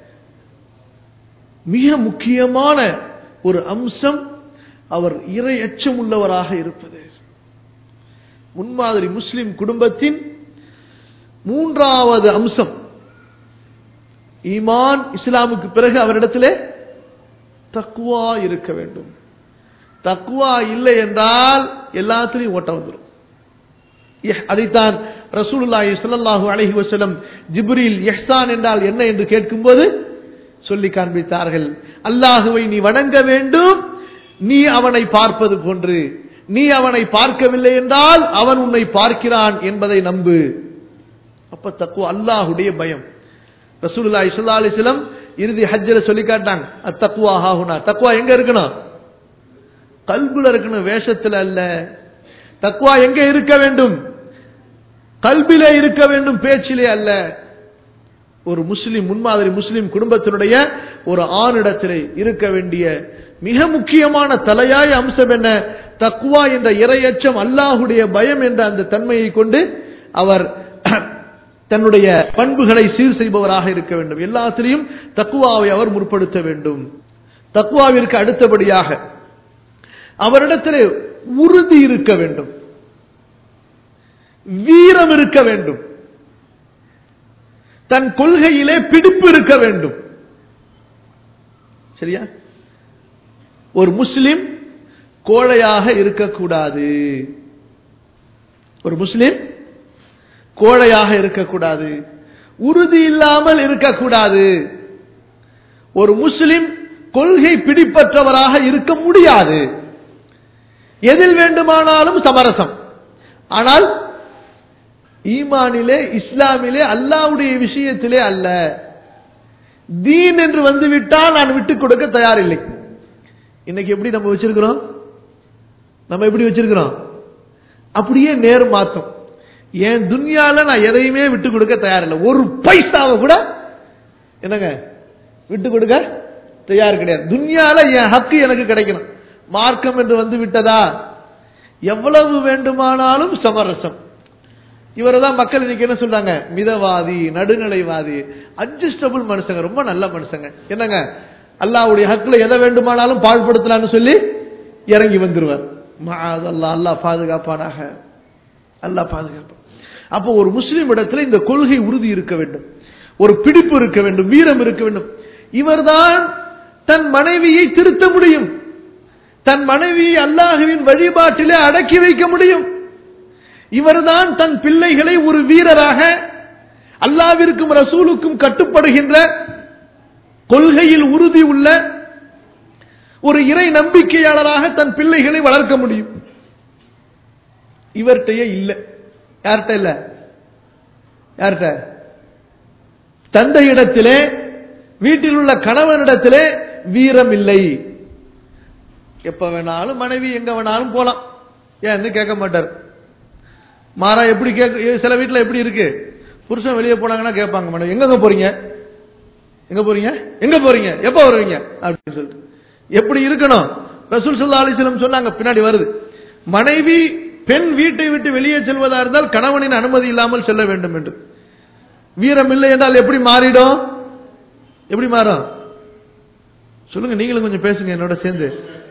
மிக முக்கியமான ஒரு அம்சம் அவர் இறை அச்சம் உள்ளவராக இருப்பது முன்மாதிரி முஸ்லிம் குடும்பத்தின் மூன்றாவது அம்சம் ஈமான் இஸ்லாமுக்கு பிறகு அவரிடத்திலே தக்குவா இருக்க வேண்டும் தக்குவா இல்லை என்றால் எல்லாத்திலையும் ஓட்டம் வந்துடும் இஹ், அதைத்தான் ரசூலுல்லாஹி ஸல்லல்லாஹு அலைஹி வஸல்லம் ஜிப்ரீல் இஹ்சான் என்றால் என்ன என்று கேட்கும்போது சொல்லி காண்பித்தார்கள் அல்லாஹுவை நீ வணங்க வேண்டும் நீ அவனை பார்ப்பது போன்று நீ அவனை பார்க்கவில்லை என்றால் அவன் உன்னை பார்க்கிறான் என்பதை நம்பு அப்ப தக்குவா அல்லாஹுடைய பயம் ரசூலுல்லாஹி ஸல்லல்லாஹு அலைஹி வஸல்லம் இறுதி ஹஜ்ஜில சொல்லி காட்டாங்க அத்தக்வா ஹாஹுனா தக்வா எங்க இருக்கணும் கல்புல இருக்கணும் வேஷத்துல அல்ல தக்வா எங்க இருக்க வேண்டும் கல்பிலே இருக்க வேண்டும் பேச்சிலே அல்ல ஒரு முஸ்லிம் முன்மாதிரி முஸ்லிம் குடும்பத்தினுடைய ஒரு ஆணிடத்திலே இருக்க வேண்டிய மிக முக்கியமான தலையாய அம்சம் என்ன தக்குவா என்ற இரையச்சம் அல்லாஹுடைய பயம் என்ற அந்த தன்மையை கொண்டு அவர் தன்னுடைய பண்புகளை சீர் செய்பவராக இருக்க வேண்டும் எல்லாத்திலையும் தக்குவாவை அவர் முற்படுத்த வேண்டும் தக்குவாவிற்கு அடுத்தபடியாக அவரிடத்திலே உறுதி இருக்க வேண்டும் வீரம் இருக்க வேண்டும் தன் கொள்கையிலே பிடிப்பு இருக்க வேண்டும் சரியா ஒரு முஸ்லிம் கோழையாக இருக்கக்கூடாது ஒரு முஸ்லிம் கோழையாக இருக்கக்கூடாது உறுதி இல்லாமல் இருக்கக்கூடாது ஒரு முஸ்லிம் கொள்கை பிடிப்பற்றவராக இருக்க முடியாது எதில் வேண்டுமானாலும் சமரசம் ஆனால் ஈமானிலே இஸ்லாமிலே அல்லாவுடைய விஷயத்திலே அல்ல தீன் என்று வந்துவிட்டால் நான் விட்டுக் கொடுக்க தயாரில்லை இன்னைக்கு எப்படி நம்ம வச்சிருக்கிறோம் நம்ம எப்படி வச்சிருக்கிறோம் அப்படியே நேர் மாத்தம் என் துன்யால நான் எதையுமே விட்டு கொடுக்க தயாரில்லை ஒரு பைசாவை கூட என்னங்க விட்டு கொடுக்க தயார் கிடையாது துன்யால என் ஹக்கு எனக்கு கிடைக்கணும் மார்க்கம் என்று வந்து விட்டதா எவ்வளவு வேண்டுமானாலும் சமரசம் இவரை தான் மக்கள் இன்னைக்கு என்ன சொல்றாங்க மிதவாதி நடுநிலைவாதி அட்ஜஸ்டபிள் மனுஷங்க ரொம்ப நல்ல மனுஷங்க என்னங்க அல்லாவுடைய ஹக்குல எதை வேண்டுமானாலும் பாழ்படுத்தலாம்னு சொல்லி இறங்கி வந்துருவார் அல்லா அல்லாஹ் பாதுகாப்பானாக அல்லாஹ் பாதுகாப்பான் அப்போ ஒரு முஸ்லிம் இடத்துல இந்த கொள்கை உறுதி இருக்க வேண்டும் ஒரு பிடிப்பு இருக்க வேண்டும் வீரம் இருக்க வேண்டும் இவர்தான் தன் மனைவியை திருத்த முடியும் தன் மனைவியை அல்லாஹுவின் வழிபாட்டிலே அடக்கி வைக்க முடியும் இவர்தான் தன் பிள்ளைகளை ஒரு வீரராக அல்லாவிற்கும் ரசூலுக்கும் கட்டுப்படுகின்ற கொள்கையில் உறுதி உள்ள ஒரு இறை நம்பிக்கையாளராக தன் பிள்ளைகளை வளர்க்க முடியும் இவர்கிட்டயே இல்லை யார்கிட்ட இல்ல யார்கிட்ட தந்தையிடத்திலே வீட்டில் உள்ள கணவனிடத்திலே வீரம் இல்லை எப்ப வேணாலும் மனைவி எங்க வேணாலும் போலாம் ஏன்னு கேட்க மாட்டார் மாறா எப்படி கேட்க சில வீட்டுல எப்படி இருக்கு புருஷன் வெளியே போனாங்கன்னா கேட்பாங்க மனைவி எங்க போறீங்க எங்க போறீங்க எங்க போறீங்க எப்ப வருவீங்க அப்படின்னு சொல்லிட்டு எப்படி இருக்கணும் ரசூல் சல்லா அலிஸ்லம் சொன்னாங்க பின்னாடி வருது மனைவி பெண் வீட்டை விட்டு வெளியே செல்வதா இருந்தால் கணவனின் அனுமதி இல்லாமல் செல்ல வேண்டும் என்று வீரம் இல்லை என்றால் எப்படி மாறிடும் எப்படி மாறும் சொல்லுங்க நீங்களும் கொஞ்சம் பேசுங்க என்னோட சேர்ந்து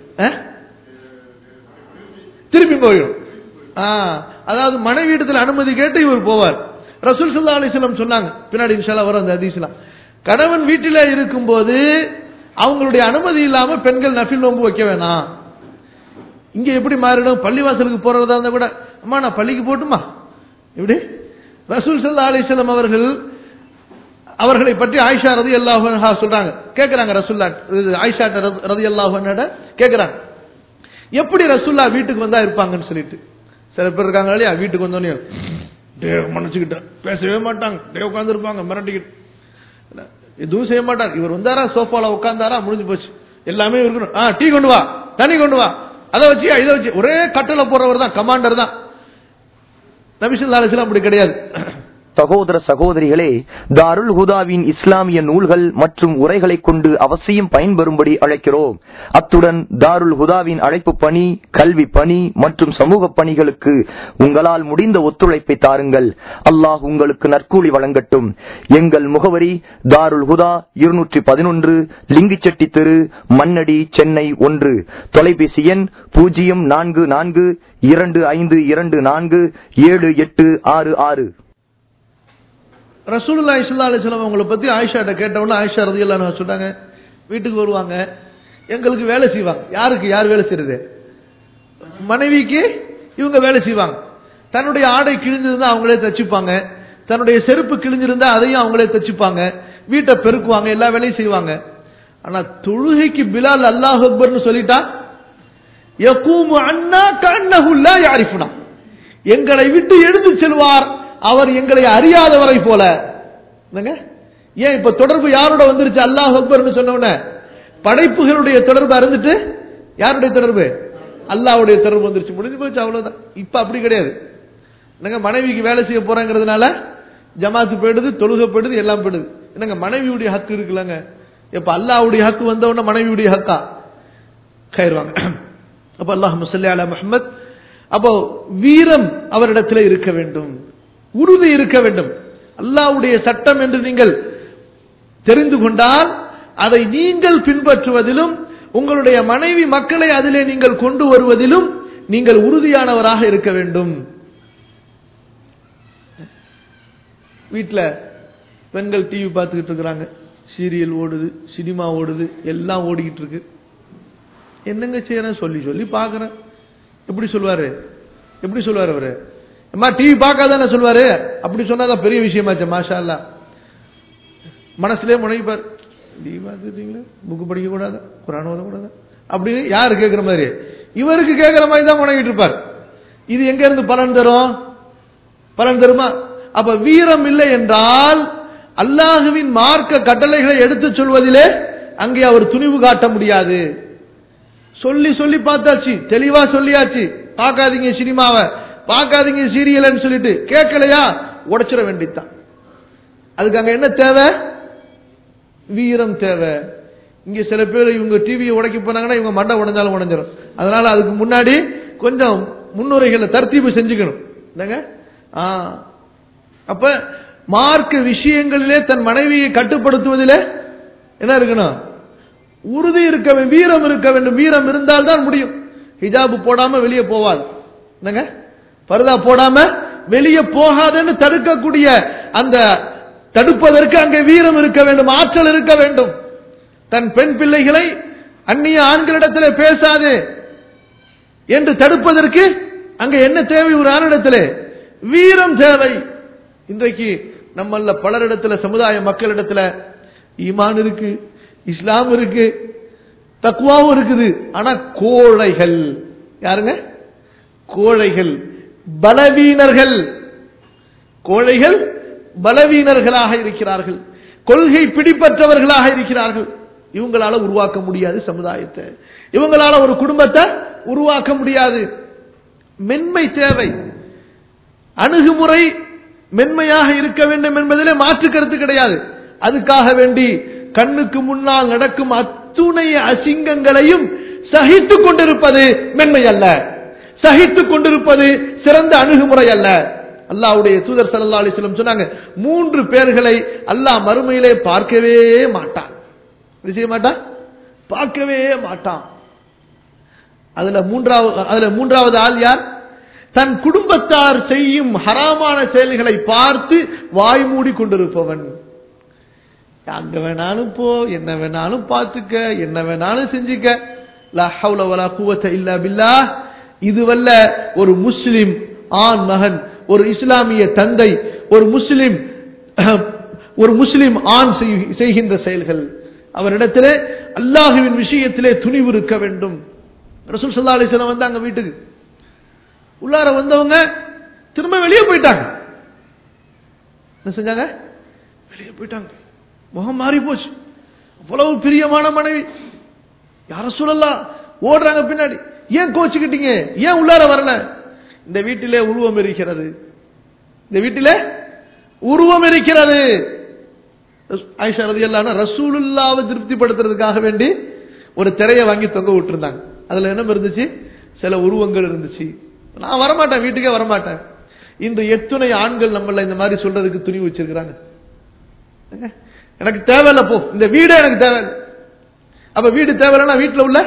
திருப்பி போயிடும் அதாவது மனைவி இடத்துல அனுமதி கேட்டு இவர் போவார் ரசூல் சல்லா அலிஸ்லம் சொன்னாங்க பின்னாடி இன்ஷால்லா வரும் அந்த அதிசலாம் கணவன் வீட்டில இருக்கும்போது அவங்களுடைய அனுமதி இல்லாம பெண்கள் நஃபில் நோன்பு வைக்க வேணாம் இங்க எப்படி மாறிடும் பள்ளிவாசலுக்கு போறதா இருந்தா கூட அம்மா நான் பள்ளிக்கு போட்டுமா எப்படி ரசூல் சல்லா அலிஸ்லாம் அவர்கள் அவர்களை பற்றி ஆயிஷா ரதி அல்லாஹ் சொல்றாங்க கேட்கிறாங்க ரசூல்லா ஆயிஷா ரதி அல்லாஹ் கேட்கிறாங்க எப்படி ரசூல்லா வீட்டுக்கு வந்தா இருப்பாங்கன்னு சொல்லிட்டு சில பேர் இருக்காங்க இல்லையா வீட்டுக்கு வந்தோடனே டேவ் மன்னிச்சுக்கிட்டேன் பேசவே மாட்டாங்க டே உட்காந்து இருப்பாங்க மிரட்டிக்கிட்டு எதுவும் செய்ய மாட்டார் இவர் வந்தாரா சோஃபால உட்காந்தாரா முடிஞ்சு போச்சு எல்லாமே இருக்கணும் ஆ டீ கொண்டு வா தண்ணி கொண்டு வா அதை வச்சு இதை வச்சு ஒரே கட்டளை போறவர் தான் கமாண்டர் தான் நபிசுல்லா அலிஸ்லாம் அப்படி கிடையாது சகோதர சகோதரிகளே தாருல் ஹுதாவின் இஸ்லாமிய நூல்கள் மற்றும் உரைகளை கொண்டு அவசியம் பயன்பெறும்படி அழைக்கிறோம் அத்துடன் தாருல் ஹுதாவின் அழைப்பு பணி கல்வி பணி மற்றும் சமூக பணிகளுக்கு உங்களால் முடிந்த ஒத்துழைப்பை தாருங்கள் அல்லாஹ் உங்களுக்கு நற்கூலி வழங்கட்டும் எங்கள் முகவரி தாருல் ஹுதா இருநூற்றி பதினொன்று லிங்கிச்செட்டி தெரு மண்ணடி சென்னை ஒன்று தொலைபேசி எண் பூஜ்ஜியம் நான்கு நான்கு இரண்டு ஐந்து இரண்டு நான்கு ஏழு எட்டு ஆறு ஆறு ரசூலுல்லா இஸ்லா அலிஸ்லாம் அவங்களை பத்தி ஆயிஷாட்ட கேட்டவொன்னு ஆயிஷா ரதி எல்லாம் சொன்னாங்க வீட்டுக்கு வருவாங்க எங்களுக்கு வேலை செய்வாங்க யாருக்கு யார் வேலை செய்யறது மனைவிக்கு இவங்க வேலை செய்வாங்க தன்னுடைய ஆடை கிழிஞ்சிருந்தா அவங்களே தச்சுப்பாங்க தன்னுடைய செருப்பு கிழிஞ்சிருந்தா அதையும் அவங்களே தச்சுப்பாங்க வீட்டை பெருக்குவாங்க எல்லா வேலையும் செய்வாங்க ஆனா தொழுகைக்கு பிலால் அல்லாஹ் அக்பர்னு சொல்லிட்டா யகூமு அண்ணா கண்ணஹுல்லா யாரிஃபுனா எங்களை விட்டு எழுந்து செல்வார் அவர் எங்களை அறியாதவரை போல என்னங்க ஏன் இப்ப தொடர்பு யாரோட வந்துருச்சு அல்லாஹ் அக்பர்னு சொன்ன உடனே படைப்புகளுடைய தொடர்பு அறந்துட்டு யாருடைய தொடர்பு அல்லாஹ்வுடைய தொடர்பு வந்துருச்சு முடிஞ்சு போச்சு அவ்வளவுதான் இப்ப அப்படி கிடையாது என்னங்க மனைவிக்கு வேலை செய்ய போறாங்கிறதுனால ஜமாத்து போயிடுது தொழுகை போயிடுது எல்லாம் போயிடுது என்னங்க மனைவியுடைய ஹக்கு இருக்குல்லங்க இப்ப அல்லாஹ்வுடைய ஹக்கு வந்த உடனே மனைவியுடைய ஹக்கா கயிறுவாங்க அப்ப அல்லாஹ் முசல்லி அலா முஹம்மத் அப்போ வீரம் அவரிடத்தில் இருக்க வேண்டும் உறுதி இருக்க வேண்டும் அல்லாஹ்வுடைய சட்டம் என்று நீங்கள் தெரிந்து கொண்டால் அதை நீங்கள் பின்பற்றுவதிலும் உங்களுடைய மனைவி மக்களை அதிலே நீங்கள் கொண்டு வருவதிலும் நீங்கள் உறுதியானவராக இருக்க வேண்டும் வீட்டில் பெண்கள் டிவி பார்த்துக்கிட்டு இருக்கிறாங்க சீரியல் ஓடுது சினிமா ஓடுது எல்லாம் ஓடிக்கிட்டு இருக்கு என்னங்க செய்யறேன் சொல்லி சொல்லி பார்க்கறேன் எப்படி சொல்லுவாரு எப்படி சொல்லுவாரு அவரு அம்மா டிவி பார்க்காதானே சொல்லுவாரு அப்படி சொன்னாதான் பெரிய விஷயமாச்சு மாஷா அல்லா மனசுலயே முனைப்பார் டிவி பார்த்துட்டீங்களா புக்கு படிக்க கூடாதா குரான் ஓத கூடாதா அப்படின்னு யாரு கேட்கிற மாதிரி இவருக்கு கேட்கிற மாதிரி தான் முனைகிட்டு இருப்பார் இது எங்க இருந்து பலன் தரும் பலன் தருமா அப்ப வீரம் இல்லை என்றால் அல்லாஹுவின் மார்க்க கட்டளைகளை எடுத்துச் சொல்வதிலே அங்கே அவர் துணிவு காட்ட முடியாது சொல்லி சொல்லி பார்த்தாச்சு தெளிவா சொல்லியாச்சு பார்க்காதீங்க சினிமாவை பார்க்காதீங்க சீரியல்னு சொல்லிட்டு கேட்கலையா உடைச்சிட வேண்டியதுதான் அதுக்கு அங்க என்ன தேவை வீரம் தேவை இங்க சில பேர் இவங்க டிவியை உடைக்க போனாங்கன்னா இவங்க மண்டை உடைஞ்சாலும் உடைஞ்சிடும் அதனால அதுக்கு முன்னாடி கொஞ்சம் முன்னுரைகளை தர்த்தீபு செஞ்சுக்கணும் என்னங்க ஆ அப்ப மார்க்க விஷயங்களிலே தன் மனைவியை கட்டுப்படுத்துவதிலே என்ன இருக்கணும் உறுதி இருக்க வேண்டும் வீரம் இருக்க வேண்டும் வீரம் இருந்தால் தான் முடியும் ஹிஜாபு போடாம வெளியே போவாது என்னங்க பருதா போடாம வெளியே போகாதுன்னு தடுக்கக்கூடிய அந்த தடுப்பதற்கு அங்கே வீரம் இருக்க வேண்டும் ஆற்றல் இருக்க வேண்டும் தன் பெண் பிள்ளைகளை அந்நிய ஆண்களிடத்தில் பேசாது என்று தடுப்பதற்கு அங்க என்ன தேவை ஒரு ஆணிடத்தில் வீரம் தேவை இன்றைக்கு நம்மள பலரிடத்துல சமுதாய மக்களிடத்துல ஈமான் இருக்கு இஸ்லாம் இருக்கு தக்குவாவும் இருக்குது ஆனா கோழைகள் யாருங்க கோழைகள் பலவீனர்கள் கோழைகள் பலவீனர்களாக இருக்கிறார்கள் கொள்கை பிடிப்பற்றவர்களாக இருக்கிறார்கள் இவங்களால உருவாக்க முடியாது சமுதாயத்தை இவங்களால ஒரு குடும்பத்தை உருவாக்க முடியாது மென்மை தேவை அணுகுமுறை மென்மையாக இருக்க வேண்டும் என்பதிலே மாற்று கருத்து கிடையாது அதுக்காக வேண்டி கண்ணுக்கு முன்னால் நடக்கும் அத்துணை அசிங்கங்களையும் சகித்துக் கொண்டிருப்பது மென்மை அல்ல சகித்துக் கொண்டிருப்பது சிறந்த அணுகுமுறை அல்ல அல்லாவுடைய தூதர் சல்லா அலிஸ்லம் சொன்னாங்க மூன்று பேர்களை அல்லாஹ் மறுமையிலே பார்க்கவே மாட்டான் என்ன செய்ய மாட்டான் பார்க்கவே மாட்டான் அதுல மூன்றாவது அதுல மூன்றாவது ஆள் யார் தன் குடும்பத்தார் செய்யும் ஹராமான செயல்களை பார்த்து வாய் மூடி கொண்டிருப்பவன் அங்க வேணாலும் போ என்ன வேணாலும் பார்த்துக்க என்ன வேணாலும் செஞ்சுக்க லா ஹவுல வலா குவத்த இல்லா பில்லா இதுவல்ல ஒரு முஸ்லிம் ஆண் மகன் ஒரு இஸ்லாமிய தந்தை ஒரு முஸ்லிம் ஒரு முஸ்லிம் ஆண் செய்கின்ற செயல்கள் அவரிடத்திலே அல்லாஹுவின் விஷயத்திலே துணிவு இருக்க வேண்டும் ரசூல் சல்லா அலிஸ்லாம் வந்தாங்க வீட்டுக்கு உள்ளார வந்தவங்க திரும்ப வெளியே போயிட்டாங்க என்ன செஞ்சாங்க வெளியே போயிட்டாங்க முகம் மாறி போச்சு அவ்வளவு பிரியமான மனைவி யார சொல்லலாம் ஓடுறாங்க பின்னாடி ஏன் கோச்சுக்கிட்டீங்க ஏன் உள்ளார வரல இந்த வீட்டிலே உருவம் இருக்கிறது இந்த வீட்டிலே உருவம் இருக்கிறது ஆயிஷா ரதி அல்லான ரசூலுல்லாவை திருப்திப்படுத்துறதுக்காக வேண்டி ஒரு திரையை வாங்கி தொங்க விட்டுருந்தாங்க அதுல என்ன இருந்துச்சு சில உருவங்கள் இருந்துச்சு நான் வரமாட்டேன் வீட்டுக்கே வரமாட்டேன் இன்று எத்துணை ஆண்கள் நம்மள இந்த மாதிரி சொல்றதுக்கு துணி வச்சிருக்கிறாங்க எனக்கு தேவையில்ல போ இந்த வீடு எனக்கு தேவையில்லை அப்ப வீடு தேவையில்லைன்னா வீட்டுல உள்ள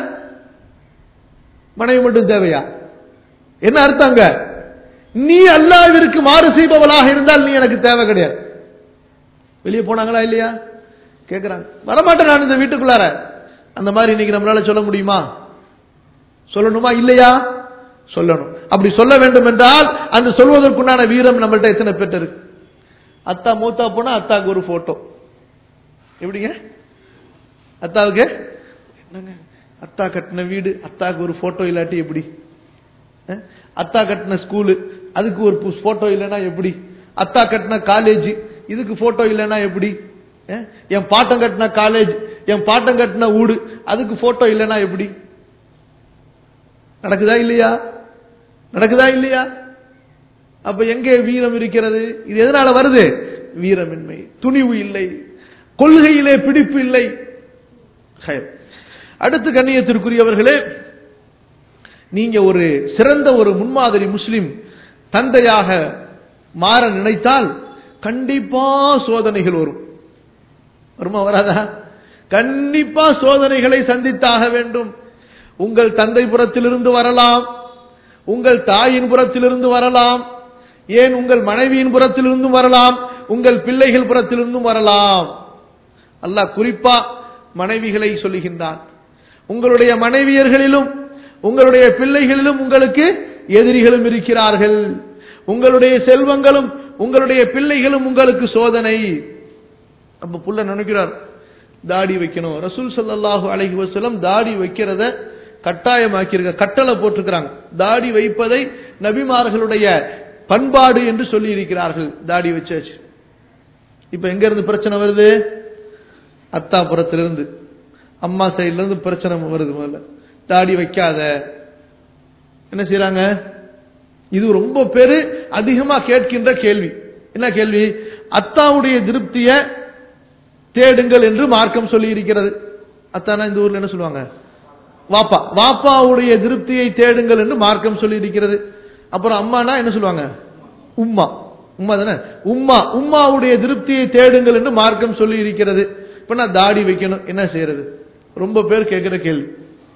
மனைவி மட்டும் தேவையா என்ன அர்த்தங்க நீ அல்லாவிற்கு மாறு செய்பவளாக இருந்தால் நீ எனக்கு தேவை கிடையாது வெளியே போனாங்களா இல்லையா கேட்கிறாங்க வரமாட்டேன் நான் இந்த வீட்டுக்குள்ளார அந்த மாதிரி இன்னைக்கு நம்மளால சொல்ல முடியுமா சொல்லணுமா இல்லையா சொல்லணும் அப்படி சொல்ல வேண்டும் என்றால் அந்த சொல்வதற்குண்டான வீரம் நம்மள்ட்ட எத்தனை பேர் இருக்கு அத்தா மூத்தா போனா அத்தாவுக்கு ஒரு போட்டோ எப்படிங்க அத்தாவுக்கு என்னங்க அத்தா கட்டின வீடு அத்தாவுக்கு ஒரு போட்டோ இல்லாட்டி எப்படி அத்தா கட்டின ஸ்கூலு அதுக்கு ஒரு போட்டோ இல்லைன்னா எப்படி அத்தா கட்டின காலேஜ் இதுக்கு போட்டோ இல்லைன்னா எப்படி அஹ், என் பாட்டம் கட்டின காலேஜ் என் பாட்டம் கட்டின வீடு அதுக்கு போட்டோ இல்லைன்னா எப்படி நடக்குதா இல்லையா நடக்குதா இல்லையா அப்ப எங்கே வீரம் இருக்கிறது இது எதனால வருது வீரமின்மை துணிவு இல்லை கொள்கையிலே பிடிப்பு இல்லை ஹைர். அடுத்து கண்ணியத்திற்குரியவர்களே நீங்க ஒரு சிறந்த ஒரு முன்மாதிரி முஸ்லிம் தந்தையாக மாற நினைத்தால் கண்டிப்பா சோதனைகள் வரும் வருமா வராதா கண்டிப்பா சோதனைகளை சந்தித்தாக வேண்டும் உங்கள் தந்தை புறத்திலிருந்து வரலாம் உங்கள் தாயின் புறத்திலிருந்து வரலாம் ஏன் உங்கள் மனைவியின் புறத்திலிருந்தும் வரலாம் உங்கள் பிள்ளைகள் புறத்திலிருந்தும் வரலாம் அல்லாஹ் குறிப்பா மனைவிகளை சொல்லுகின்றான் உங்களுடைய மனைவியர்களிலும் உங்களுடைய பிள்ளைகளிலும் உங்களுக்கு எதிரிகளும் இருக்கிறார்கள் உங்களுடைய செல்வங்களும் உங்களுடைய பிள்ளைகளும் உங்களுக்கு சோதனை அப்ப புள்ள நினைக்கிறார் தாடி வைக்கணும் ரசூல் ஸல்லல்லாஹு அலைஹி வஸல்லம் தாடி வைக்கிறத கட்டாயமாக்கியிருக்க கட்டளை போட்டிருக்கிறாங்க தாடி வைப்பதை நபிமார்களுடைய பண்பாடு என்று சொல்லி இருக்கிறார்கள் தாடி வச்சாச்சு இப்ப எங்க இருந்து பிரச்சனை வருது அத்தாபுரத்திலிருந்து அம்மா சைடுல இருந்து பிரச்சனை வருது முதல்ல தாடி வைக்காத என்ன செய்யறாங்க இது ரொம்ப பேரு அதிகமா கேட்கின்ற கேள்வி என்ன கேள்வி அத்தாவுடைய திருப்திய தேடுங்கள் என்று மார்க்கம் சொல்லி இருக்கிறது அத்தானா இந்த ஊர்ல என்ன சொல்லுவாங்க வாப்பா வாப்பாவுடைய திருப்தியை தேடுங்கள் என்று மார்க்கம் சொல்லி இருக்கிறது அப்புறம் அம்மானா என்ன சொல்லுவாங்க உம்மா உம்மா தானே உம்மா உம்மாவுடைய திருப்தியை தேடுங்கள் என்று மார்க்கம் சொல்லி இருக்கிறது இப்ப நான் தாடி வைக்கணும் என்ன செய்யறது ரொம்ப பேர் கேட்கிற கேள்வி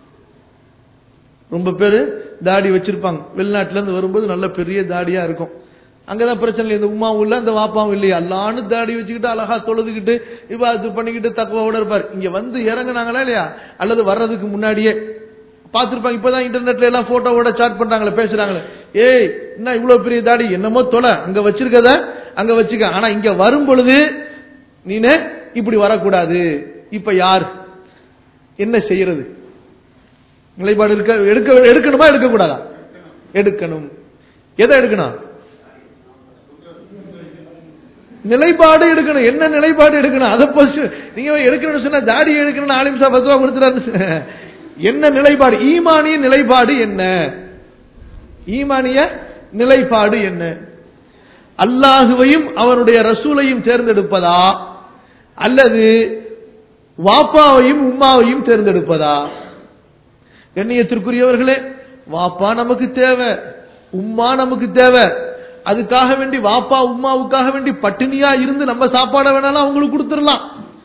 ரொம்ப பேர் தாடி வச்சிருப்பாங்க வெளிநாட்டுல இருந்து வரும்போது நல்ல பெரிய தாடியா இருக்கும் அங்கதான் பிரச்சனை இல்லை இந்த உமாவும் இல்ல இந்த வாப்பாவும் இல்லையா அல்லான்னு தாடி வச்சுக்கிட்டு அழகா தொழுதுகிட்டு இப்ப அது பண்ணிக்கிட்டு தக்குவோட இருப்பார் இங்க வந்து இறங்குனாங்களா இல்லையா அல்லது வர்றதுக்கு முன்னாடியே பார்த்திருப்பாங்க இப்பதான் இன்டர்நெட்ல எல்லாம் போட்டோவோட சாட் பண்றாங்களே பேசுறாங்களே ஏய் என்ன இவ்வளவு பெரிய தாடி என்னமோ தொலை அங்க வச்சிருக்கத அங்க வச்சுக்க ஆனா இங்க வரும் பொழுது நீனே இப்படி வரக்கூடாது இப்ப யார் என்ன செய்யறது நிலைப்பாடு இருக்க எடுக்க எடுக்கணுமா எடுக்க கூடாதா எடுக்கணும் எதை எடுக்கணும் நிலைப்பாடு எடுக்கணும் என்ன நிலைப்பாடு எடுக்கணும் அதை ஃபர்ஸ்ட் நீங்க எடுக்கணும்னு சொன்னா தாடி எடுக்கணும் நாலு நிமிஷம் பத்து ரூபா கொடுத்துறாரு என்ன நிலைப்பாடு ஈமானிய நிலைப்பாடு என்ன ஈமானிய நிலைப்பாடு என்ன அல்லாஹுவையும் அவனுடைய ரசூலையும் தேர்ந்தெடுப்பதா அல்லது வாப்பாவையும் உம்மாவையும் தேர்ந்தெடுப்பதா கண்ணியத்திற்குரியவர்களே வாப்பா நமக்கு தேவை உம்மா நமக்கு தேவை அதுக்காக வேண்டி வாப்பா உம்மாவுக்காக வேண்டி பட்டினியா இருந்து நம்ம சாப்பாட வேணாலும் அவங்களுக்கு கொடுத்துடலாம்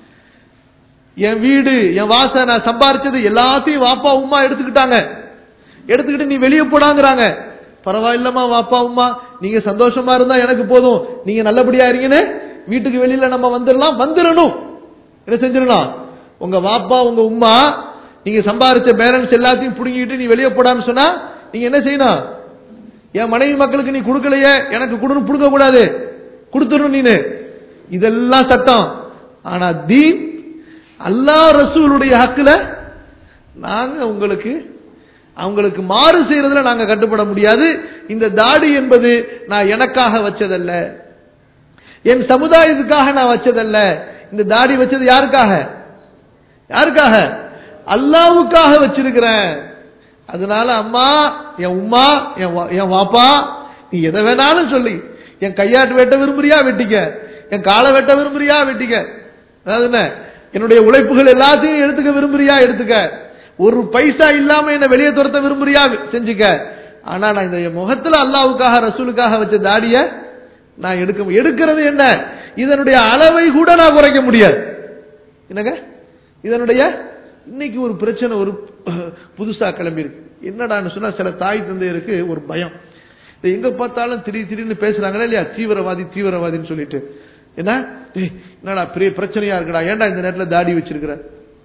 என் வீடு என் வாச நான் சம்பாரிச்சது எல்லாத்தையும் வாப்பா உம்மா எடுத்துக்கிட்டாங்க எடுத்துக்கிட்டு நீ வெளியே போடாங்கிறாங்க பரவாயில்லம்மா வாப்பா உம்மா நீங்க சந்தோஷமா இருந்தா எனக்கு போதும் நீங்க நல்லபடியா இருங்கன்னு வீட்டுக்கு வெளியில நம்ம வந்துடலாம் வந்துடணும் என்ன செஞ்சிடணும் உங்க வாப்பா உங்க உம்மா நீங்க சம்பாரிச்ச பேலன்ஸ் எல்லாத்தையும் புடுங்கிட்டு நீ வெளியே போடான்னு சொன்னா நீங்க என்ன செய்யணும் என் மனைவி மக்களுக்கு நீ கொடுக்கலையே எனக்கு கொடுன்னு புடுங்க கூடாது கொடுத்துடணும் நீனு இதெல்லாம் சட்டம் ஆனா தீன் அல்லாஹ் ரசூலுடைய ஹக்குல நாங்க உங்களுக்கு அவங்களுக்கு மாறு செய்யறதுல நாங்க கட்டுப்பட முடியாது இந்த தாடி என்பது நான் எனக்காக வச்சதல்ல என் சமுதாயத்துக்காக நான் வச்சதல்ல இந்த தாடி வச்சது யாருக்காக யாருக்காக அல்லாவுக்காக வச்சிருக்கிறேன் அதனால அம்மா என் உம்மா என் வா- என் வாப்பா நீ எதை வேணாலும் சொல்லி என் கையாட்டு வெட்ட விரும்புறியா வெட்டிக்க என் காலை வெட்ட விரும்புறியா வெட்டிக்க அதாவது என்ன என்னுடைய உழைப்புகள் எல்லாத்தையும் எடுத்துக்க விரும்புறியா எடுத்துக்க ஒரு பைசா இல்லாம என்ன வெளியே துரத்த விரும்புறியா செஞ்சுக்க ஆனா நான் இந்த என் முகத்துல அல்லாவுக்காக ரசூலுக்காக வச்ச தாடிய நான் எடுக்க எடுக்கிறது என்ன இதனுடைய அளவை கூட நான் குறைக்க முடியாது என்னங்க இதனுடைய இன்னைக்கு ஒரு பிரச்சனை ஒரு புதுசா கிளம்பி இருக்கு என்னடான்னு சொன்னா சில தாய் தந்தையருக்கு ஒரு பயம் இது எங்க பார்த்தாலும் திடீர் திடீர்னு பேசுறாங்களா இல்லையா தீவிரவாதி தீவிரவாதின்னு சொல்லிட்டு என்ன ஏய், என்னடா பெரிய பிரச்சனையா இருக்குடா ஏன்டா இந்த நேரத்துல தாடி வச்சிருக்கிற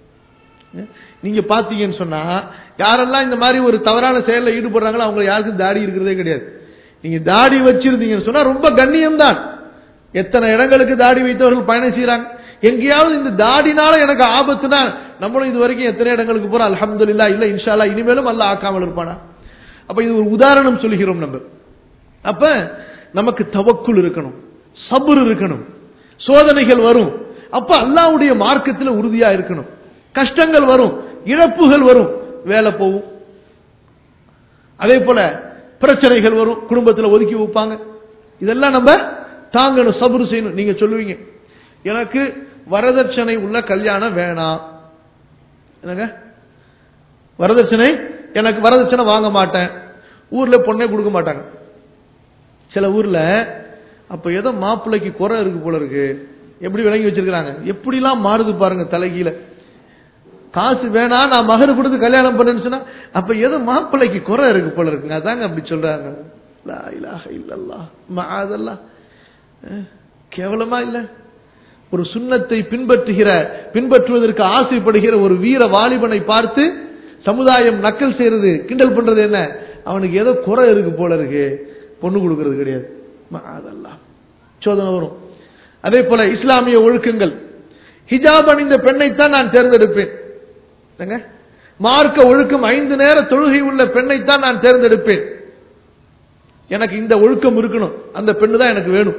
நீங்க பாத்தீங்கன்னு சொன்னா யாரெல்லாம் இந்த மாதிரி ஒரு தவறான செயல்ல ஈடுபடுறாங்களோ அவங்க யாருக்கும் தாடி இருக்கிறதே கிடையாது நீங்க தாடி வச்சிருந்தீங்கன்னு சொன்னா ரொம்ப கண்ணியம் தான் எத்தனை இடங்களுக்கு தாடி வைத்தவர்கள் பயணம் செய்யறாங்க எங்கேயாவது இந்த தாடினால எனக்கு ஆபத்துனா நம்மளும் இது வரைக்கும் எத்தனை இடங்களுக்கு போறோம் அல்ஹம்துலில்லாஹ் இல்ல இன்ஷா அல்லாஹ் இனிமேலும் அல்லாஹ் ஆக்காமல் இருப்பானா அப்ப இது ஒரு உதாரணம் சொல்லுகிறோம் நம்ம அப்ப நமக்கு தவக்குள் இருக்கணும் சபுர் இருக்கணும் சோதனைகள் வரும் அப்ப அல்லாஹ்வுடைய மார்க்கத்தில் உறுதியா இருக்கணும் கஷ்டங்கள் வரும் இழப்புகள் வரும் வேலை போகும் அதே போல பிரச்சனைகள் வரும் குடும்பத்தில் ஒதுக்கி வைப்பாங்க இதெல்லாம் நம்ம தாங்கணும் சபுரு செய்யணும் நீங்க சொல்லுவீங்க எனக்கு வரதட்சணை உள்ள கல்யாணம் வேணாம் என்னங்க வரதட்சணை எனக்கு வரதட்சணை வாங்க மாட்டேன் ஊர்ல பொண்ணே கொடுக்க மாட்டாங்க சில ஊர்ல அப்ப ஏதோ மாப்பிள்ளைக்கு குறை இருக்கு போல இருக்கு எப்படி விளங்கி வச்சிருக்காங்க எப்படிலாம் மாறுது பாருங்க தலைகீழ காசு வேணா நான் மகரு கொடுத்து கல்யாணம் பண்ணுன்னு சொன்னா அப்ப ஏதோ மாப்பிள்ளைக்கு குறை இருக்கு போல இருக்குங்க அதாங்க அப்படி சொல்றாங்க லா இலாஹ இல்லல்லாஹ் மஆதல்லாஹ் அஹ், கேவலமா இல்ல ஒரு சுண்ணத்தை பின்பற்றுகிற பின்பற்றுவதற்கு ஆசைப்படுகிற ஒரு வீர வாலிபனை பார்த்து சமுதாயம் நக்கல் செய்யறது கிண்டல் பண்றது என்ன அவனுக்கு ஏதோ குறை இருக்கு போல இருக்கு பொண்ணு கொடுக்கறது கிடையாது மஆதல்லாஹ் சோதனை வரும் அதே போல இஸ்லாமிய ஒழுக்கங்கள் ஹிஜாப் அணிந்த பெண்ணைத்தான் நான் தேர்ந்தெடுப்பேன் என்னங்க? மார்க்க ஒழுக்கம் ஐந்து நேர தொழுகை உள்ள பெண்ணைத்தான் நான் தேர்ந்தெடுப்பேன் எனக்கு இந்த ஒழுக்கம் இருக்கணும் அந்த பெண்ணு தான் எனக்கு வேணும்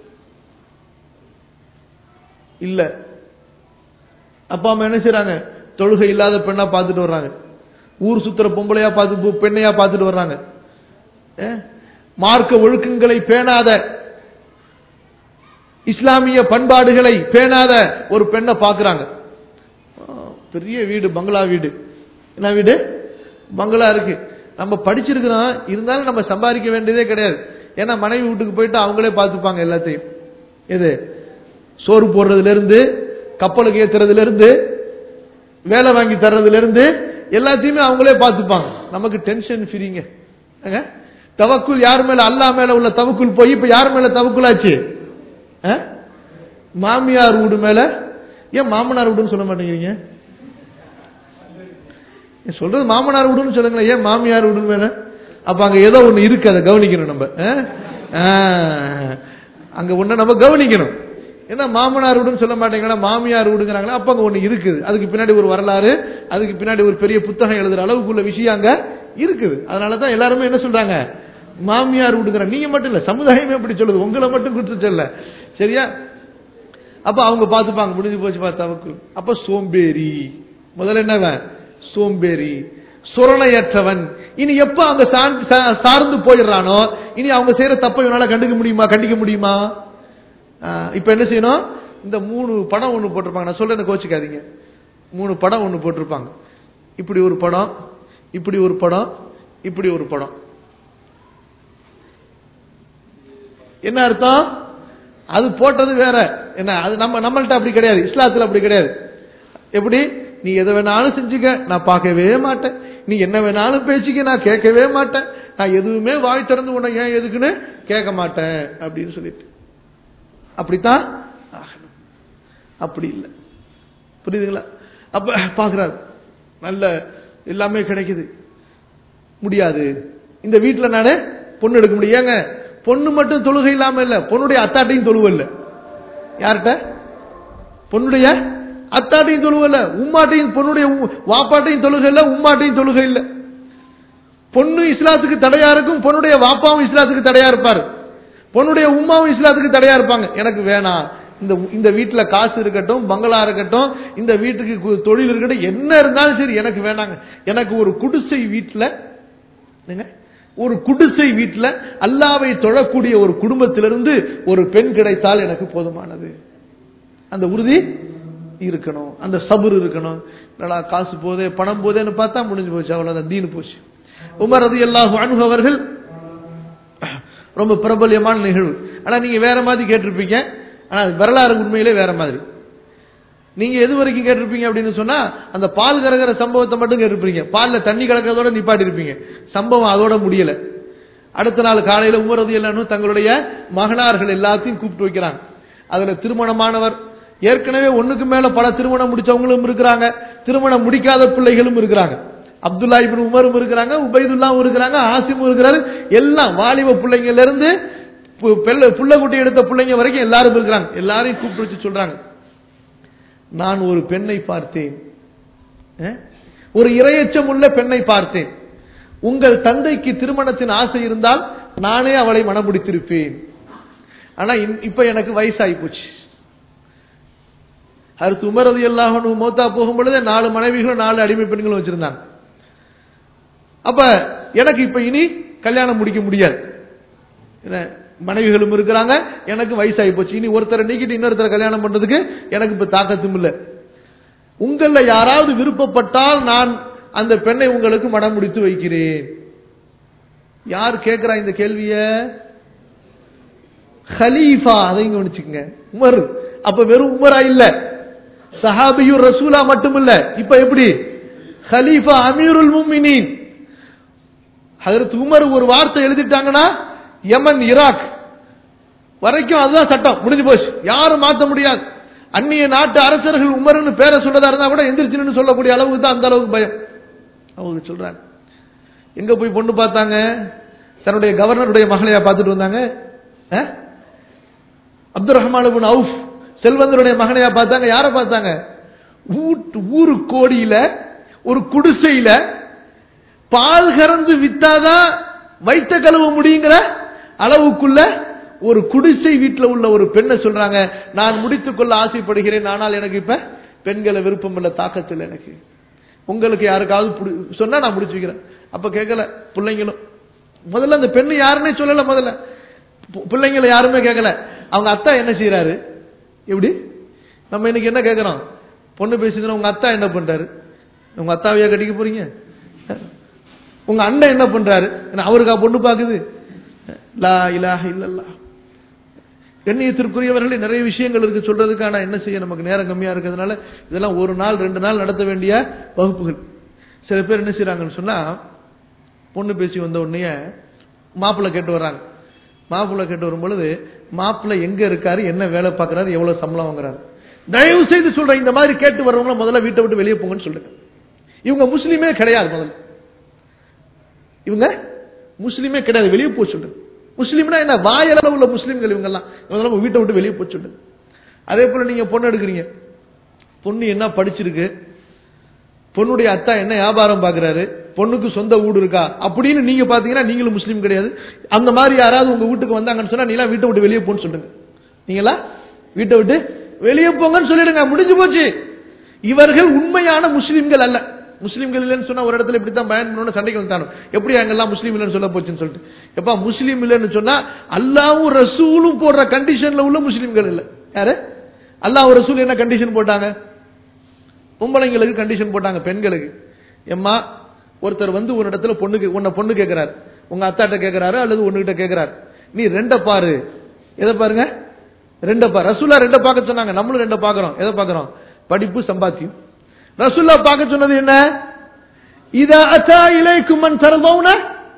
இல்ல அப்பா அம்மா என்ன செய்றாங்க தொழுகை இல்லாத பெண்ணா பார்த்துட்டு வர்றாங்க ஊர் சுத்துற பொம்பளையா பார்த்து பு- பெண்ணையா பார்த்துட்டு வர்றாங்க ஏ? மார்க்க ஒழுக்கங்களை பேணாத இஸ்லாமிய பண்பாடுகளை பேணாத ஒரு பெண்ணை பார்க்கறாங்க ஆ, பெரிய வீடு பங்களா வீடு என்ன வீடு பங்களா இருக்கு நம்ம படிச்சிருக்கிறோம் இருந்தாலும் நம்ம சம்பாதிக்க வேண்டியதே கிடையாது ஏன்னா மனைவி வீட்டுக்கு போயிட்டு அவங்களே பார்த்துப்பாங்க எல்லாத்தையும் எது சோறு போடுறதுல இருந்து கப்பலுக்கு ஏத்துறதுல இருந்து வேலை வாங்கி தர்றதுல இருந்து எல்லாத்தையுமே அவங்களே பார்த்துப்பாங்க நமக்கு டென்ஷன் ஃப்ரீங்க ஏங்க? தவக்குல் யார் மேல அல்லா மேல உள்ள தவக்குல் போய் இப்ப யார் மேல தவக்குல் ஆச்சு ஆ? மாமியார் வீடு மேல ஏன் மாமனார் வீடுன்னு சொல்ல மாட்டேங்கிறீங்க ஏன் சொல்றது மாமனார் வீடுன்னு சொல்லுங்களேன் ஏன் மாமியார் வீடு மேல அப்ப அங்க ஏதோ ஒண்ணு இருக்கு அதை கவனிக்கணும் நம்ம ஆ? ஆ. அங்க ஒண்ணு நம்ம கவனிக்கணும் ஏன்னா மாமனார் வீடுன்னு சொல்ல மாட்டேங்களா மாமியார் வீடுங்கிறாங்களா அப்ப அங்க ஒண்ணு இருக்குது அதுக்கு பின்னாடி ஒரு வரலாறு அதுக்கு பின்னாடி ஒரு பெரிய புத்தகம் எழுதுற அளவுக்குள்ள விஷயம் அங்க இருக்குது அதனாலதான் எல்லாருமே என்ன சொல்றாங்க மாமியார் வீடுங்கிற நீங்க மட்டும் இல்ல சமுதாயமே அப்படி சொல்லுது உங்களை மட்டும் குற்றம் சொல்ல சரியா அப்ப அவங்க பார்த்துப்பாங்க முடிஞ்சு போச்சு பார்த்தா அப்ப சோம்பேறி முதல்ல என்னவன் சோம்பேறி சுரணையற்றவன் இனி எப்ப அவங்க சார்ந்து- சா- சார்ந்து போயிடுறானோ இனி அவங்க செய்யற தப்பை இவனால கண்டுக்க முடியுமா கண்டிக்க முடியுமா ஆஹ் இப்ப என்ன செய்யணும் இந்த மூணு படம் ஒண்ணு போட்டிருப்பாங்க நான் சொல்றேன் கோச்சிக்காதீங்க மூணு படம் ஒண்ணு போட்டிருப்பாங்க இப்படி ஒரு படம் இப்படி ஒரு படம் இப்படி ஒரு படம் என்ன அர்த்தம் அது போட்டது வேற என்ன அது நம்ம நம்மள்ட்ட அப்படி கிடையாது இஸ்லாத்துல அப்படி கிடையாது எப்படி நீ எதை வேணாலும் செஞ்சுக்க நான் பார்க்கவே மாட்டேன் நீ என்ன வேணாலும் பேசிக்க நான் கேட்கவே மாட்டேன் நான் எதுவுமே வாய் திறந்து உன்னை ஏன் எதுக்குன்னு கேட்க மாட்டேன் அப்படின்னு சொல்லிட்டு அப்படித்தான் ஆகணும் அப்படி இல்லை புரியுதுங்களா அப்ப பாக்குறாரு நல்ல எல்லாமே கிடைக்குது முடியாது இந்த வீட்டுல நானு பொண்ணு எடுக்க முடியும் ஏங்க பொண்ணு மட்டும் தொழுகை இல்லாம இல்ல பொண்ணுடைய அத்தாட்டையும் தொழுவ இல்ல யார்கிட்ட பொண்ணுடைய அத்தாட்டையும் தொழுவ இல்ல உம்மாட்டையும் பொண்ணுடைய உ- வாப்பாட்டையும் தொழுகை இல்ல உம்மாட்டையும் தொழுகை இல்ல பொண்ணு இஸ்லாத்துக்கு தடையா இருக்கும் பொண்ணுடைய வாப்பாவும் இஸ்லாத்துக்கு தடையா இருப்பாரு பொண்ணுடைய உம்மாவும் இஸ்லாத்துக்கு தடையா இருப்பாங்க எனக்கு வேணாம் இந்த இந்த வீட்டுல காசு இருக்கட்டும் பங்களா இருக்கட்டும் இந்த வீட்டுக்கு கு- தொழில் இருக்கட்டும் என்ன இருந்தாலும் சரி எனக்கு வேணாங்க எனக்கு ஒரு குடிசை வீட்டுல என்னங்க? ஒரு குடிசை வீட்டுல அல்லாவை தொழக்கூடிய ஒரு குடும்பத்திலிருந்து ஒரு பெண் கிடைத்தால் எனக்கு போதுமானது அந்த உறுதி இருக்கணும் அந்த சபுர் இருக்கணும் என்னடா காசு போதே பணம் போதேன்னு பார்த்தா முடிஞ்சு போச்சு அவ்வளவுதான் தீனு போச்சு உமர் ரதி அல்லாஹு அன்ஹு அவர்கள் ரொம்ப பிரபல்யமான நிகழ்வு ஆனா நீங்க வேற மாதிரி கேட்டிருப்பீங்க ஆனா அது வரலாறு உண்மையிலே வேற மாதிரி நீங்க எது வரைக்கும் கேட்டிருப்பீங்க அப்படின்னு சொன்னா அந்த பால் கறக்கிற சம்பவத்தை மட்டும் கேட்டிருப்பீங்க பால்ல தண்ணி கலக்கிறதோட நிப்பாட்டி இருப்பீங்க சம்பவம் அதோட முடியல அடுத்த நாள் காலையில உமரது எல்லாரும் தங்களுடைய மகனார்கள் எல்லாத்தையும் கூப்பிட்டு வைக்கிறாங்க அதுல திருமணமானவர் ஏற்கனவே ஒண்ணுக்கு மேல பல திருமணம் முடிச்சவங்களும் இருக்கிறாங்க திருமணம் முடிக்காத பிள்ளைகளும் இருக்கிறாங்க அப்துல்லா இப்னு உமரும் இருக்கிறாங்க உபைதுல்லாவும் இருக்கிறாங்க ஆசிமும் இருக்கிறாரு எல்லாம் வாலிப பிள்ளைங்கள்ல இருந்து பு- பெல்ல- புள்ள குட்டி எடுத்த பிள்ளைங்க வரைக்கும் எல்லாரும் இருக்கிறாங்க எல்லாரையும் கூப்பிட்டு வச்சு சொல்றாங்க நான் ஒரு பெண்ணை பார்த்தேன் அஹ்? ஒரு இரையச்சம் உள்ள பெண்ணை பார்த்தேன் உங்கள் தந்தைக்கு திருமணத்தின் ஆசை இருந்தால் நானே அவளை மணமுடித்திருப்பேன் ஆனா இன்- இப்ப எனக்கு வயசாகி போச்சு அடுத்து உமர் ரதி அல்லாஹ் மௌத்தா போகும் பொழுதே நாலு மனைவிகளும் நாலு அடிமை பெண்களும் வச்சிருந்தாங்க அப்ப எனக்கு இப்ப இனி கல்யாணம் முடிக்க முடியாது என்ன, மனைவிகளும் இருக்கிறாங்க எனக்கு வயசாகி போச்சு இனி ஒருத்தரை நீக்கிட்டு இன்னொருத்தரை கல்யாணம் பண்றதுக்கு எனக்கு இப்ப தாக்கத்தும் இல்ல உங்கள யாராவது விருப்பப்பட்டால் நான் அந்த பெண்ணை உங்களுக்கு மனம் முடித்து வைக்கிறேன் யார் கேட்கிறா இந்த கேள்விய ஹலீஃபா அதையும் கவனிச்சுக்கங்க உமர் அப்ப வெறும் உமரா இல்ல சஹாபியூர் ரசூலா மட்டும் இல்ல இப்ப எப்படி ஹலீஃபா அமீருல் முமினீன் ஹதரத் உமர் ஒரு வார்த்தை எழுதிட்டாங்கன்னா யமன் ஈராக் வரைக்கும் அதுதான் சட்டம் முடிஞ்சு போச்சு யாரும் மாத்த முடியாது அந்நிய நாட்டு அரசர்கள் உமர்னு பேரை சொல்றதா இருந்தா கூட எந்திரிச்சுன்னு சொல்லக்கூடிய அளவுக்கு தான் அந்த அளவுக்கு பயம் அவங்க சொல்றாங்க எங்க போய் பொண்ணு பார்த்தாங்க தன்னுடைய கவர்னருடைய மகளையா பார்த்துட்டு வந்தாங்க அஹ்? அப்துல் ரஹ்மான் இப்னு அவுஃப் செல்வந்தருடைய மகனையா பார்த்தாங்க யாரை பார்த்தாங்க ஊட்டு ஊரு கோடியில ஒரு குடிசையில பால் கறந்து வித்தாதான் வைத்த கழுவ முடியுங்கிற அளவுக்குள்ள ஒரு குடிசை வீட்டில் உள்ள ஒரு பெண்ணை சொல்றாங்க நான் முடித்துக் கொள்ள ஆசைப்படுகிறேன் ஆனால் எனக்கு இப்ப பெண்களை விருப்பம் இல்ல தாக்கத்தில் எனக்கு உங்களுக்கு யாருக்காவது புடி- சொன்னா நான் முடிச்சு வைக்கிறேன் அப்ப கேட்கல பிள்ளைங்களும் முதல்ல அந்த பெண்ணு யாருன்னே சொல்லல முதல்ல பு- பிள்ளைங்களை யாருமே கேட்கல அவங்க அத்தா என்ன செய்யறாரு எப்படி நம்ம இன்னைக்கு என்ன கேட்கறோம் பொண்ணு பேசுதுன்னா உங்க அத்தா என்ன பண்றாரு உங்க அத்தாவையா கட்டிக்க போறீங்க உங்க அண்ணன் என்ன பண்றாரு என்ன அவருக்கா பொண்ணு பாக்குது லா இலாஹ இல்லல்லா கண்ணியத்திற்குரியவர்களே நிறைய விஷயங்கள் இருக்கு சொல்றதுக்கான என்ன செய்ய நமக்கு நேரம் கம்மியா இருக்கிறதுனால இதெல்லாம் ஒரு நாள் ரெண்டு நாள் நடத்த வேண்டிய வகுப்புகள் சில பேர் என்ன செய்றாங்கன்னு சொன்னா பொண்ணு பேசி வந்த உடனே மாப்பிள்ளை கேட்டு வர்றாங்க மாப்பிள்ளை கேட்டு வரும் பொழுது மாப்பிள்ளை எங்க இருக்காரு என்ன வேலை பார்க்கறாரு எவ்வளவு சம்பளம் வாங்குறாரு தயவு செய்து சொல்றேன் இந்த மாதிரி கேட்டு வர்றவங்கள முதல்ல வீட்டை விட்டு வெளியே போங்கன்னு சொல்லுங்க இவங்க முஸ்லீமே கிடையாது முதல்ல இவங்க முஸ்லீமே கிடையாது வெளியே போக சொல்லுங்க முஸ்லீம்னா என்ன வாயளவு உள்ள முஸ்லீம்கள் இவங்க எல்லாம் இவங்க வீட்டை விட்டு வெளியே போக சொல்லுங்க அதே போல நீங்க பொண்ணு எடுக்கிறீங்க பொண்ணு என்ன படிச்சிருக்கு பொண்ணுடைய அத்தா என்ன வியாபாரம் பாக்குறாரு பொண்ணுக்கு சொந்த வீடு இருக்கா அப்படின்னு நீங்க பாத்தீங்கன்னா நீங்களும் முஸ்லீம் கிடையாது அந்த மாதிரி யாராவது உங்க வீட்டுக்கு வந்தாங்கன்னு சொன்னா நீலாம் வீட்டை விட்டு வெளியே போன்னு சொல்லுங்க நீங்களா வீட்டை விட்டு வெளியே போங்கன்னு சொல்லிடுங்க முடிஞ்சு போச்சு இவர்கள் உண்மையான முஸ்லிம்கள் அல்ல முஸ்லிம்கள் இல்லைன்னு சொன்னா ஒரு இடத்துல இப்படித்தான் பயன் பண்ணணும் சண்டைக்கு வந்தானோ எப்படி அங்கெல்லாம் முஸ்லீம் இல்லைன்னு சொல்ல போச்சுன்னு சொல்லிட்டு எப்பா முஸ்லீம் இல்லைன்னு சொன்னா அல்லாவும் ரசூலும் போடுற கண்டிஷன்ல உள்ள முஸ்லிம்கள் இல்ல யாரு அல்லாஹ் ரசூல் என்ன கண்டிஷன் போட்டாங்க பொம்பளைங்களுக்கு கண்டிஷன் போட்டாங்க பெண்களுக்கு எம்மா ஒருத்தர் வந்து ஒரு இடத்துல பொண்ணுக்கு உன்னை பொண்ணு கேட்கிறாரு உங்க அத்தாட்ட கேட்கிறாரு அல்லது ஒண்ணுகிட்ட கேட்கிறாரு நீ ரெண்ட பாரு எதை பாருங்க ரெண்ட பாரு ரசூல்லா ரெண்ட பார்க்க சொன்னாங்க நம்மளும் ரெண்ட பார்க்கறோம் எதை பார்க்கறோம் படிப்பு சம்பாத்தியம் ரசூல்லா பார்க்க சொன்னது என்ன இதா அத்தா இலைக்கும் மன் தரதௌன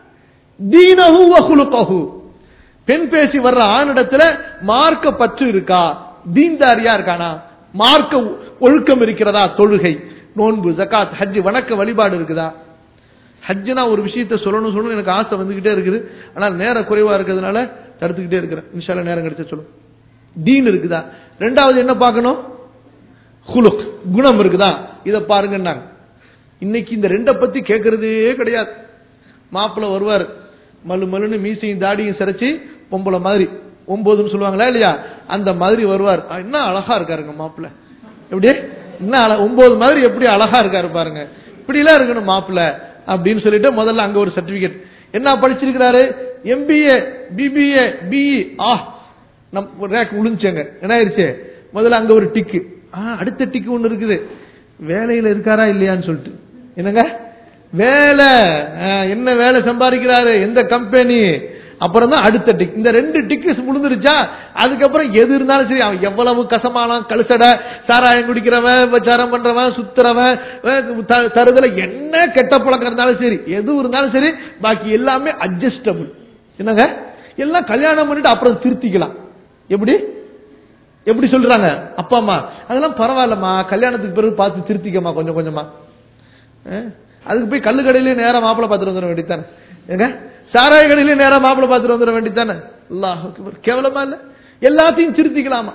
தீனஹு வ குலுகஹு பெண் பேசி வர்ற ஆணிடத்துல மார்க்க பற்று இருக்கா தீன்தாரியா இருக்கானா மார்க்க ஒ- ஒழுக்கம் இருக்கிறதா தொழுகை நோன்பு ஜகாத் ஹஜ் வணக்க வழிபாடு இருக்குதா ஹஜ்ஜுனா ஒரு விஷயத்தை சொல்லணும் சொல்லணும் எனக்கு ஆசை வந்துகிட்டே இருக்குது ஆனால் நேரம் குறைவா இருக்கிறதுனால தடுத்துக்கிட்டே இருக்கிறேன் இன்ஷால்ல நேரம் கிடைச்ச சொல்லும் தீன் இருக்குதா ரெண்டாவது என்ன பார்க்கணும் ஹுலுக் குணம் இருக்குதா இதை பாருங்கன்னாங்க இன்னைக்கு இந்த ரெண்டை பத்தி கேட்கறதே கிடையாது மாப்பிள்ளை வருவார் மல்லு மல்லுன்னு மீசையும் தாடியும் சிரைச்சு பொம்பளை மாதிரி ஒன்பதுன்னு சொல்லுவாங்களா இல்லையா அந்த மாதிரி வருவார் ஆ, என்ன அழகா இருக்காருங்க மாப்பிள்ளை எப்படி என்ன அழ- ஒன்பது மாதிரி எப்படி அழகா இருக்காரு பாருங்க இப்படி எல்லாம் இருக்கணும் மாப்பிள்ளை அப்படின்னு சொல்லிட்டு முதல்ல அங்க ஒரு சர்டிபிகேட் என்ன படிச்சிருக்கிறாரு எம்பிஏ பிபிஏ பிஇ ஆ நம் ரேக் விழுந்துச்சங்க என்ன ஆயிருச்சு முதல்ல அங்க ஒரு டிக்கு ஆ அடுத்த டிக்கு ஒண்ணு இருக்குது வேலையில இருக்காரா இல்லையான்னு சொல்லிட்டு என்னங்க வேலை ஆ, என்ன வேலை சம்பாதிக்கிறாரு எந்த கம்பெனி அப்புறம் தான் அடுத்த டிக் இந்த ரெண்டு டிக்கு முழுந்துருச்சா அதுக்கப்புறம் எது இருந்தாலும் சரி அவன் எவ்வளவு கசமானம் கழுசடை சாராயம் குடிக்கிறவன் விபச்சாரம் பண்றவன் சுத்துறவன் அஹ், த- தருதல என்ன கெட்ட பழக்கம் இருந்தாலும் சரி எது இருந்தாலும் சரி பாக்கி எல்லாமே அட்ஜஸ்டபிள் என்னங்க எல்லாம் கல்யாணம் பண்ணிட்டு அப்புறம் திருத்திக்கலாம் எப்படி எப்படி சொல்றாங்க அப்பா அம்மா அதெல்லாம் பரவாயில்லம்மா கல்யாணத்துக்கு பிறகு பார்த்து திருத்திக்கம்மா கொஞ்சம் கொஞ்சமா அஹ், அதுக்கு போய் கல்லு கடையிலே நேரா மாப்பிளை பார்த்துட்டு வந்துட வேண்டியதானே ஏங்க சாராய கடையிலே நேரா மாப்பிளை பார்த்துட்டு வந்துட வேண்டியதானே அல்லாஹ் அக்பர். கேவலமா இல்ல எல்லாத்தையும் திருத்திக்கலாமா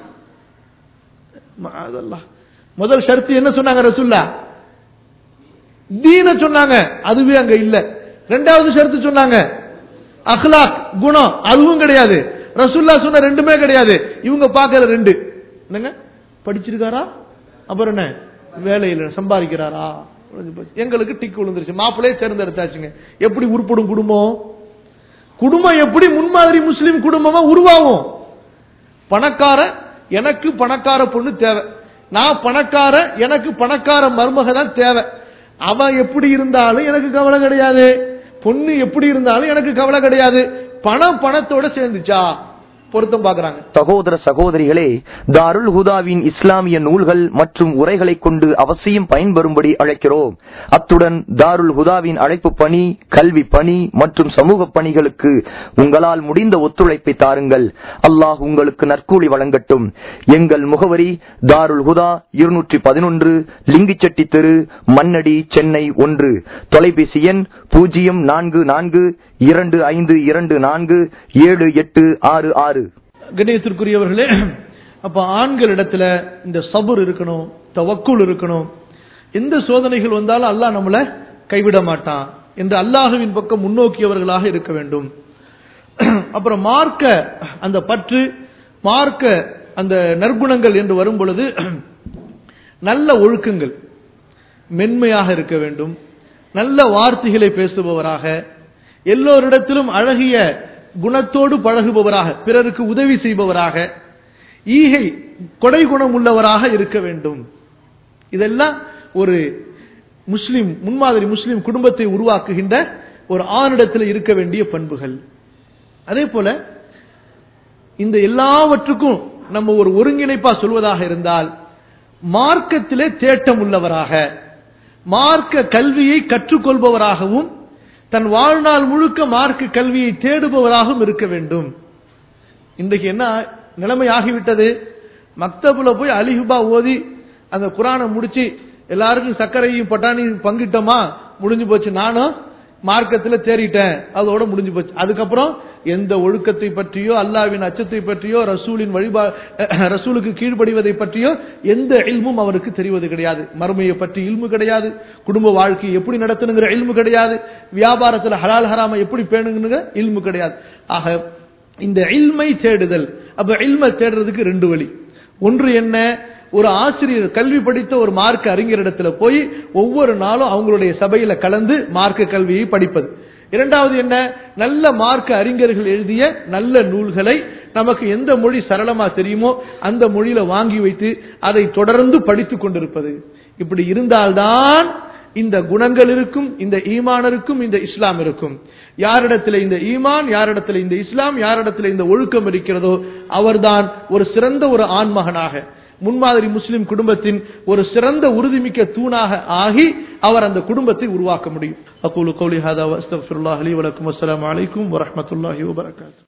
அதெல்லாம் முதல் ஷர்த்து என்ன சொன்னாங்க ரசூல்லா தீன சொன்னாங்க அதுவே அங்க இல்ல ரெண்டாவது ஷர்த்து சொன்னாங்க அஹ்லாக் குணம் அதுவும் கிடையாது ரசூல்லா சொன்ன ரெண்டுமே கிடையாது இவங்க பார்க்கற ரெண்டு என்னங்க படிச்சிருக்காரா அப்புறம் என்ன வேலையில சம்பாதிக்கிறாரா முடிஞ்சு போச்சு. எங்களுக்கு டிக்கு விழுந்துருச்சு மாப்பிள்ளையே தேர்ந்தெடுத்தாச்சுங்க எப்படி உருப்படும் குடும்பம் குடும்பம் எப்படி முன்மாதிரி முஸ்லிம் குடும்பமா உருவாகும் பணக்கார எனக்கு பணக்கார பொண்ணு தேவை நான் பணக்கார எனக்கு பணக்கார மருமக தான் தேவை அவன் எப்படி இருந்தாலும் எனக்கு கவலை கிடையாது பொண்ணு எப்படி இருந்தாலும் எனக்கு கவலை கிடையாது பணம் பணத்தோட சேர்ந்துச்சா பொருத்தம் பாக்குறாங்க சகோதர சகோதரிகளே தாருல் ஹுதாவின் இஸ்லாமிய நூல்கள் மற்றும் உரைகளை கொண்டு அவசியம் பயன்பெறும்படி அழைக்கிறோம் அத்துடன் தாருல் ஹுதாவின் அழைப்பு பணி கல்வி பணி மற்றும் சமூக பணிகளுக்கு உங்களால் முடிந்த ஒத்துழைப்பை தாருங்கள் அல்லாஹ் உங்களுக்கு நற்கூலி வழங்கட்டும் எங்கள் முகவரி தாருல் ஹுதா இருநூற்றி பதினொன்று லிங்கிச்செட்டி தெரு மண்ணடி சென்னை ஒன்று தொலைபேசி எண் பூஜ்ஜியம் நான்கு நான்கு இரண்டு ஐந்து இரண்டு நான்கு ஏழு எட்டு ஆறு ஆறு கண்ணியத்திற்குரியவர்களே அப்ப ஆண்களிடத்துல இந்த சபுர் இருக்கணும் தவக்குள் இருக்கணும் எந்த சோதனைகள் வந்தாலும் அல்லாஹ் நம்மள கைவிட மாட்டான் என்று அல்லாஹுவின் பக்கம் முன்னோக்கியவர்களாக இருக்க வேண்டும் அப்புறம் மார்க்க அந்த பற்று மார்க்க அந்த நற்குணங்கள் என்று வரும் பொழுது நல்ல ஒழுக்கங்கள் மென்மையாக இருக்க வேண்டும் நல்ல வார்த்தைகளை பேசுபவராக எல்லோரிடத்திலும் அழகிய குணத்தோடு பழகுபவராக பிறருக்கு உதவி செய்பவராக ஈகை கொடை குணம் உள்ளவராக இருக்க வேண்டும் இதெல்லாம் ஒரு முஸ்லிம் முன்மாதிரி முஸ்லிம் குடும்பத்தை உருவாக்குகின்ற ஒரு ஆணிடத்தில் இருக்க வேண்டிய பண்புகள் அதே போல இந்த எல்லாவற்றுக்கும் நம்ம ஒரு ஒருங்கிணைப்பா சொல்வதாக இருந்தால் மார்க்கத்திலே தேட்டம் உள்ளவராக மார்க்க கல்வியை கற்றுக்கொள்பவராகவும் தன் வாழ்நாள் முழுக்க மார்க்க கல்வியை தேடுபவராகவும் இருக்க வேண்டும் இன்றைக்கு என்ன நிலைமை ஆகிவிட்டது மக்தபுல போய் அலிஹுபா ஓதி அந்த குரானை முடிச்சு எல்லாருக்கும் சர்க்கரையும் பட்டாணியும் பங்கிட்டோமா முடிஞ்சு போச்சு நானும் மார்க்கத்துல தேறிட்டேன் அதோட முடிஞ்சு போச்சு அதுக்கப்புறம் எந்த ஒழுக்கத்தை பற்றியோ அல்லாவின் அச்சத்தை பற்றியோ ரசூலின் வழிபா ரசூலுக்கு கீழ்ப்படிவதை பற்றியோ எந்த இல்மும் அவருக்கு தெரிவது கிடையாது மறுமையை பற்றி இல்மு கிடையாது குடும்ப வாழ்க்கையை எப்படி நடத்தணுங்கிற இல்மு கிடையாது வியாபாரத்துல ஹலால் ஹராம எப்படி பேணுங்கிற இல்மு கிடையாது ஆக இந்த இல்மை தேடுதல் அப்ப இல்மை தேடுறதுக்கு ரெண்டு வழி ஒன்று என்ன ஒரு ஆசிரியர் கல்வி படித்த ஒரு மார்க்க அறிஞரிடத்துல போய் ஒவ்வொரு நாளும் அவங்களுடைய சபையில கலந்து மார்க்க கல்வியை படிப்பது இரண்டாவது என்ன நல்ல மார்க்க அறிஞர்கள் எழுதிய நல்ல நூல்களை நமக்கு எந்த மொழி சரளமா தெரியுமோ அந்த மொழியில வாங்கி வைத்து அதை தொடர்ந்து படித்துக் கொண்டிருப்பது இப்படி இருந்தால்தான் இந்த குணங்கள் இருக்கும் இந்த ஈமான் இருக்கும் இந்த இஸ்லாம் இருக்கும் யாரிடத்தில் இந்த ஈமான் யாரிடத்தில் இந்த இஸ்லாம் யாரிடத்தில் இந்த ஒழுக்கம் இருக்கிறதோ அவர்தான் ஒரு சிறந்த ஒரு ஆண்மகனாக முன்மாதிரி முஸ்லிம் குடும்பத்தின் ஒரு சிறந்த உறுதிமிக்க தூணாக ஆகி அவர் அந்த குடும்பத்தை உருவாக்க முடியும் அக்கூலு கௌலி ஹாதா அஸ்தக்ஃபிருல்லாஹ் அலி வலக்கும் அஸ்ஸலாமு அலைக்கும் வரஹ்மத்துல்லாஹி வபரகாத்துஹு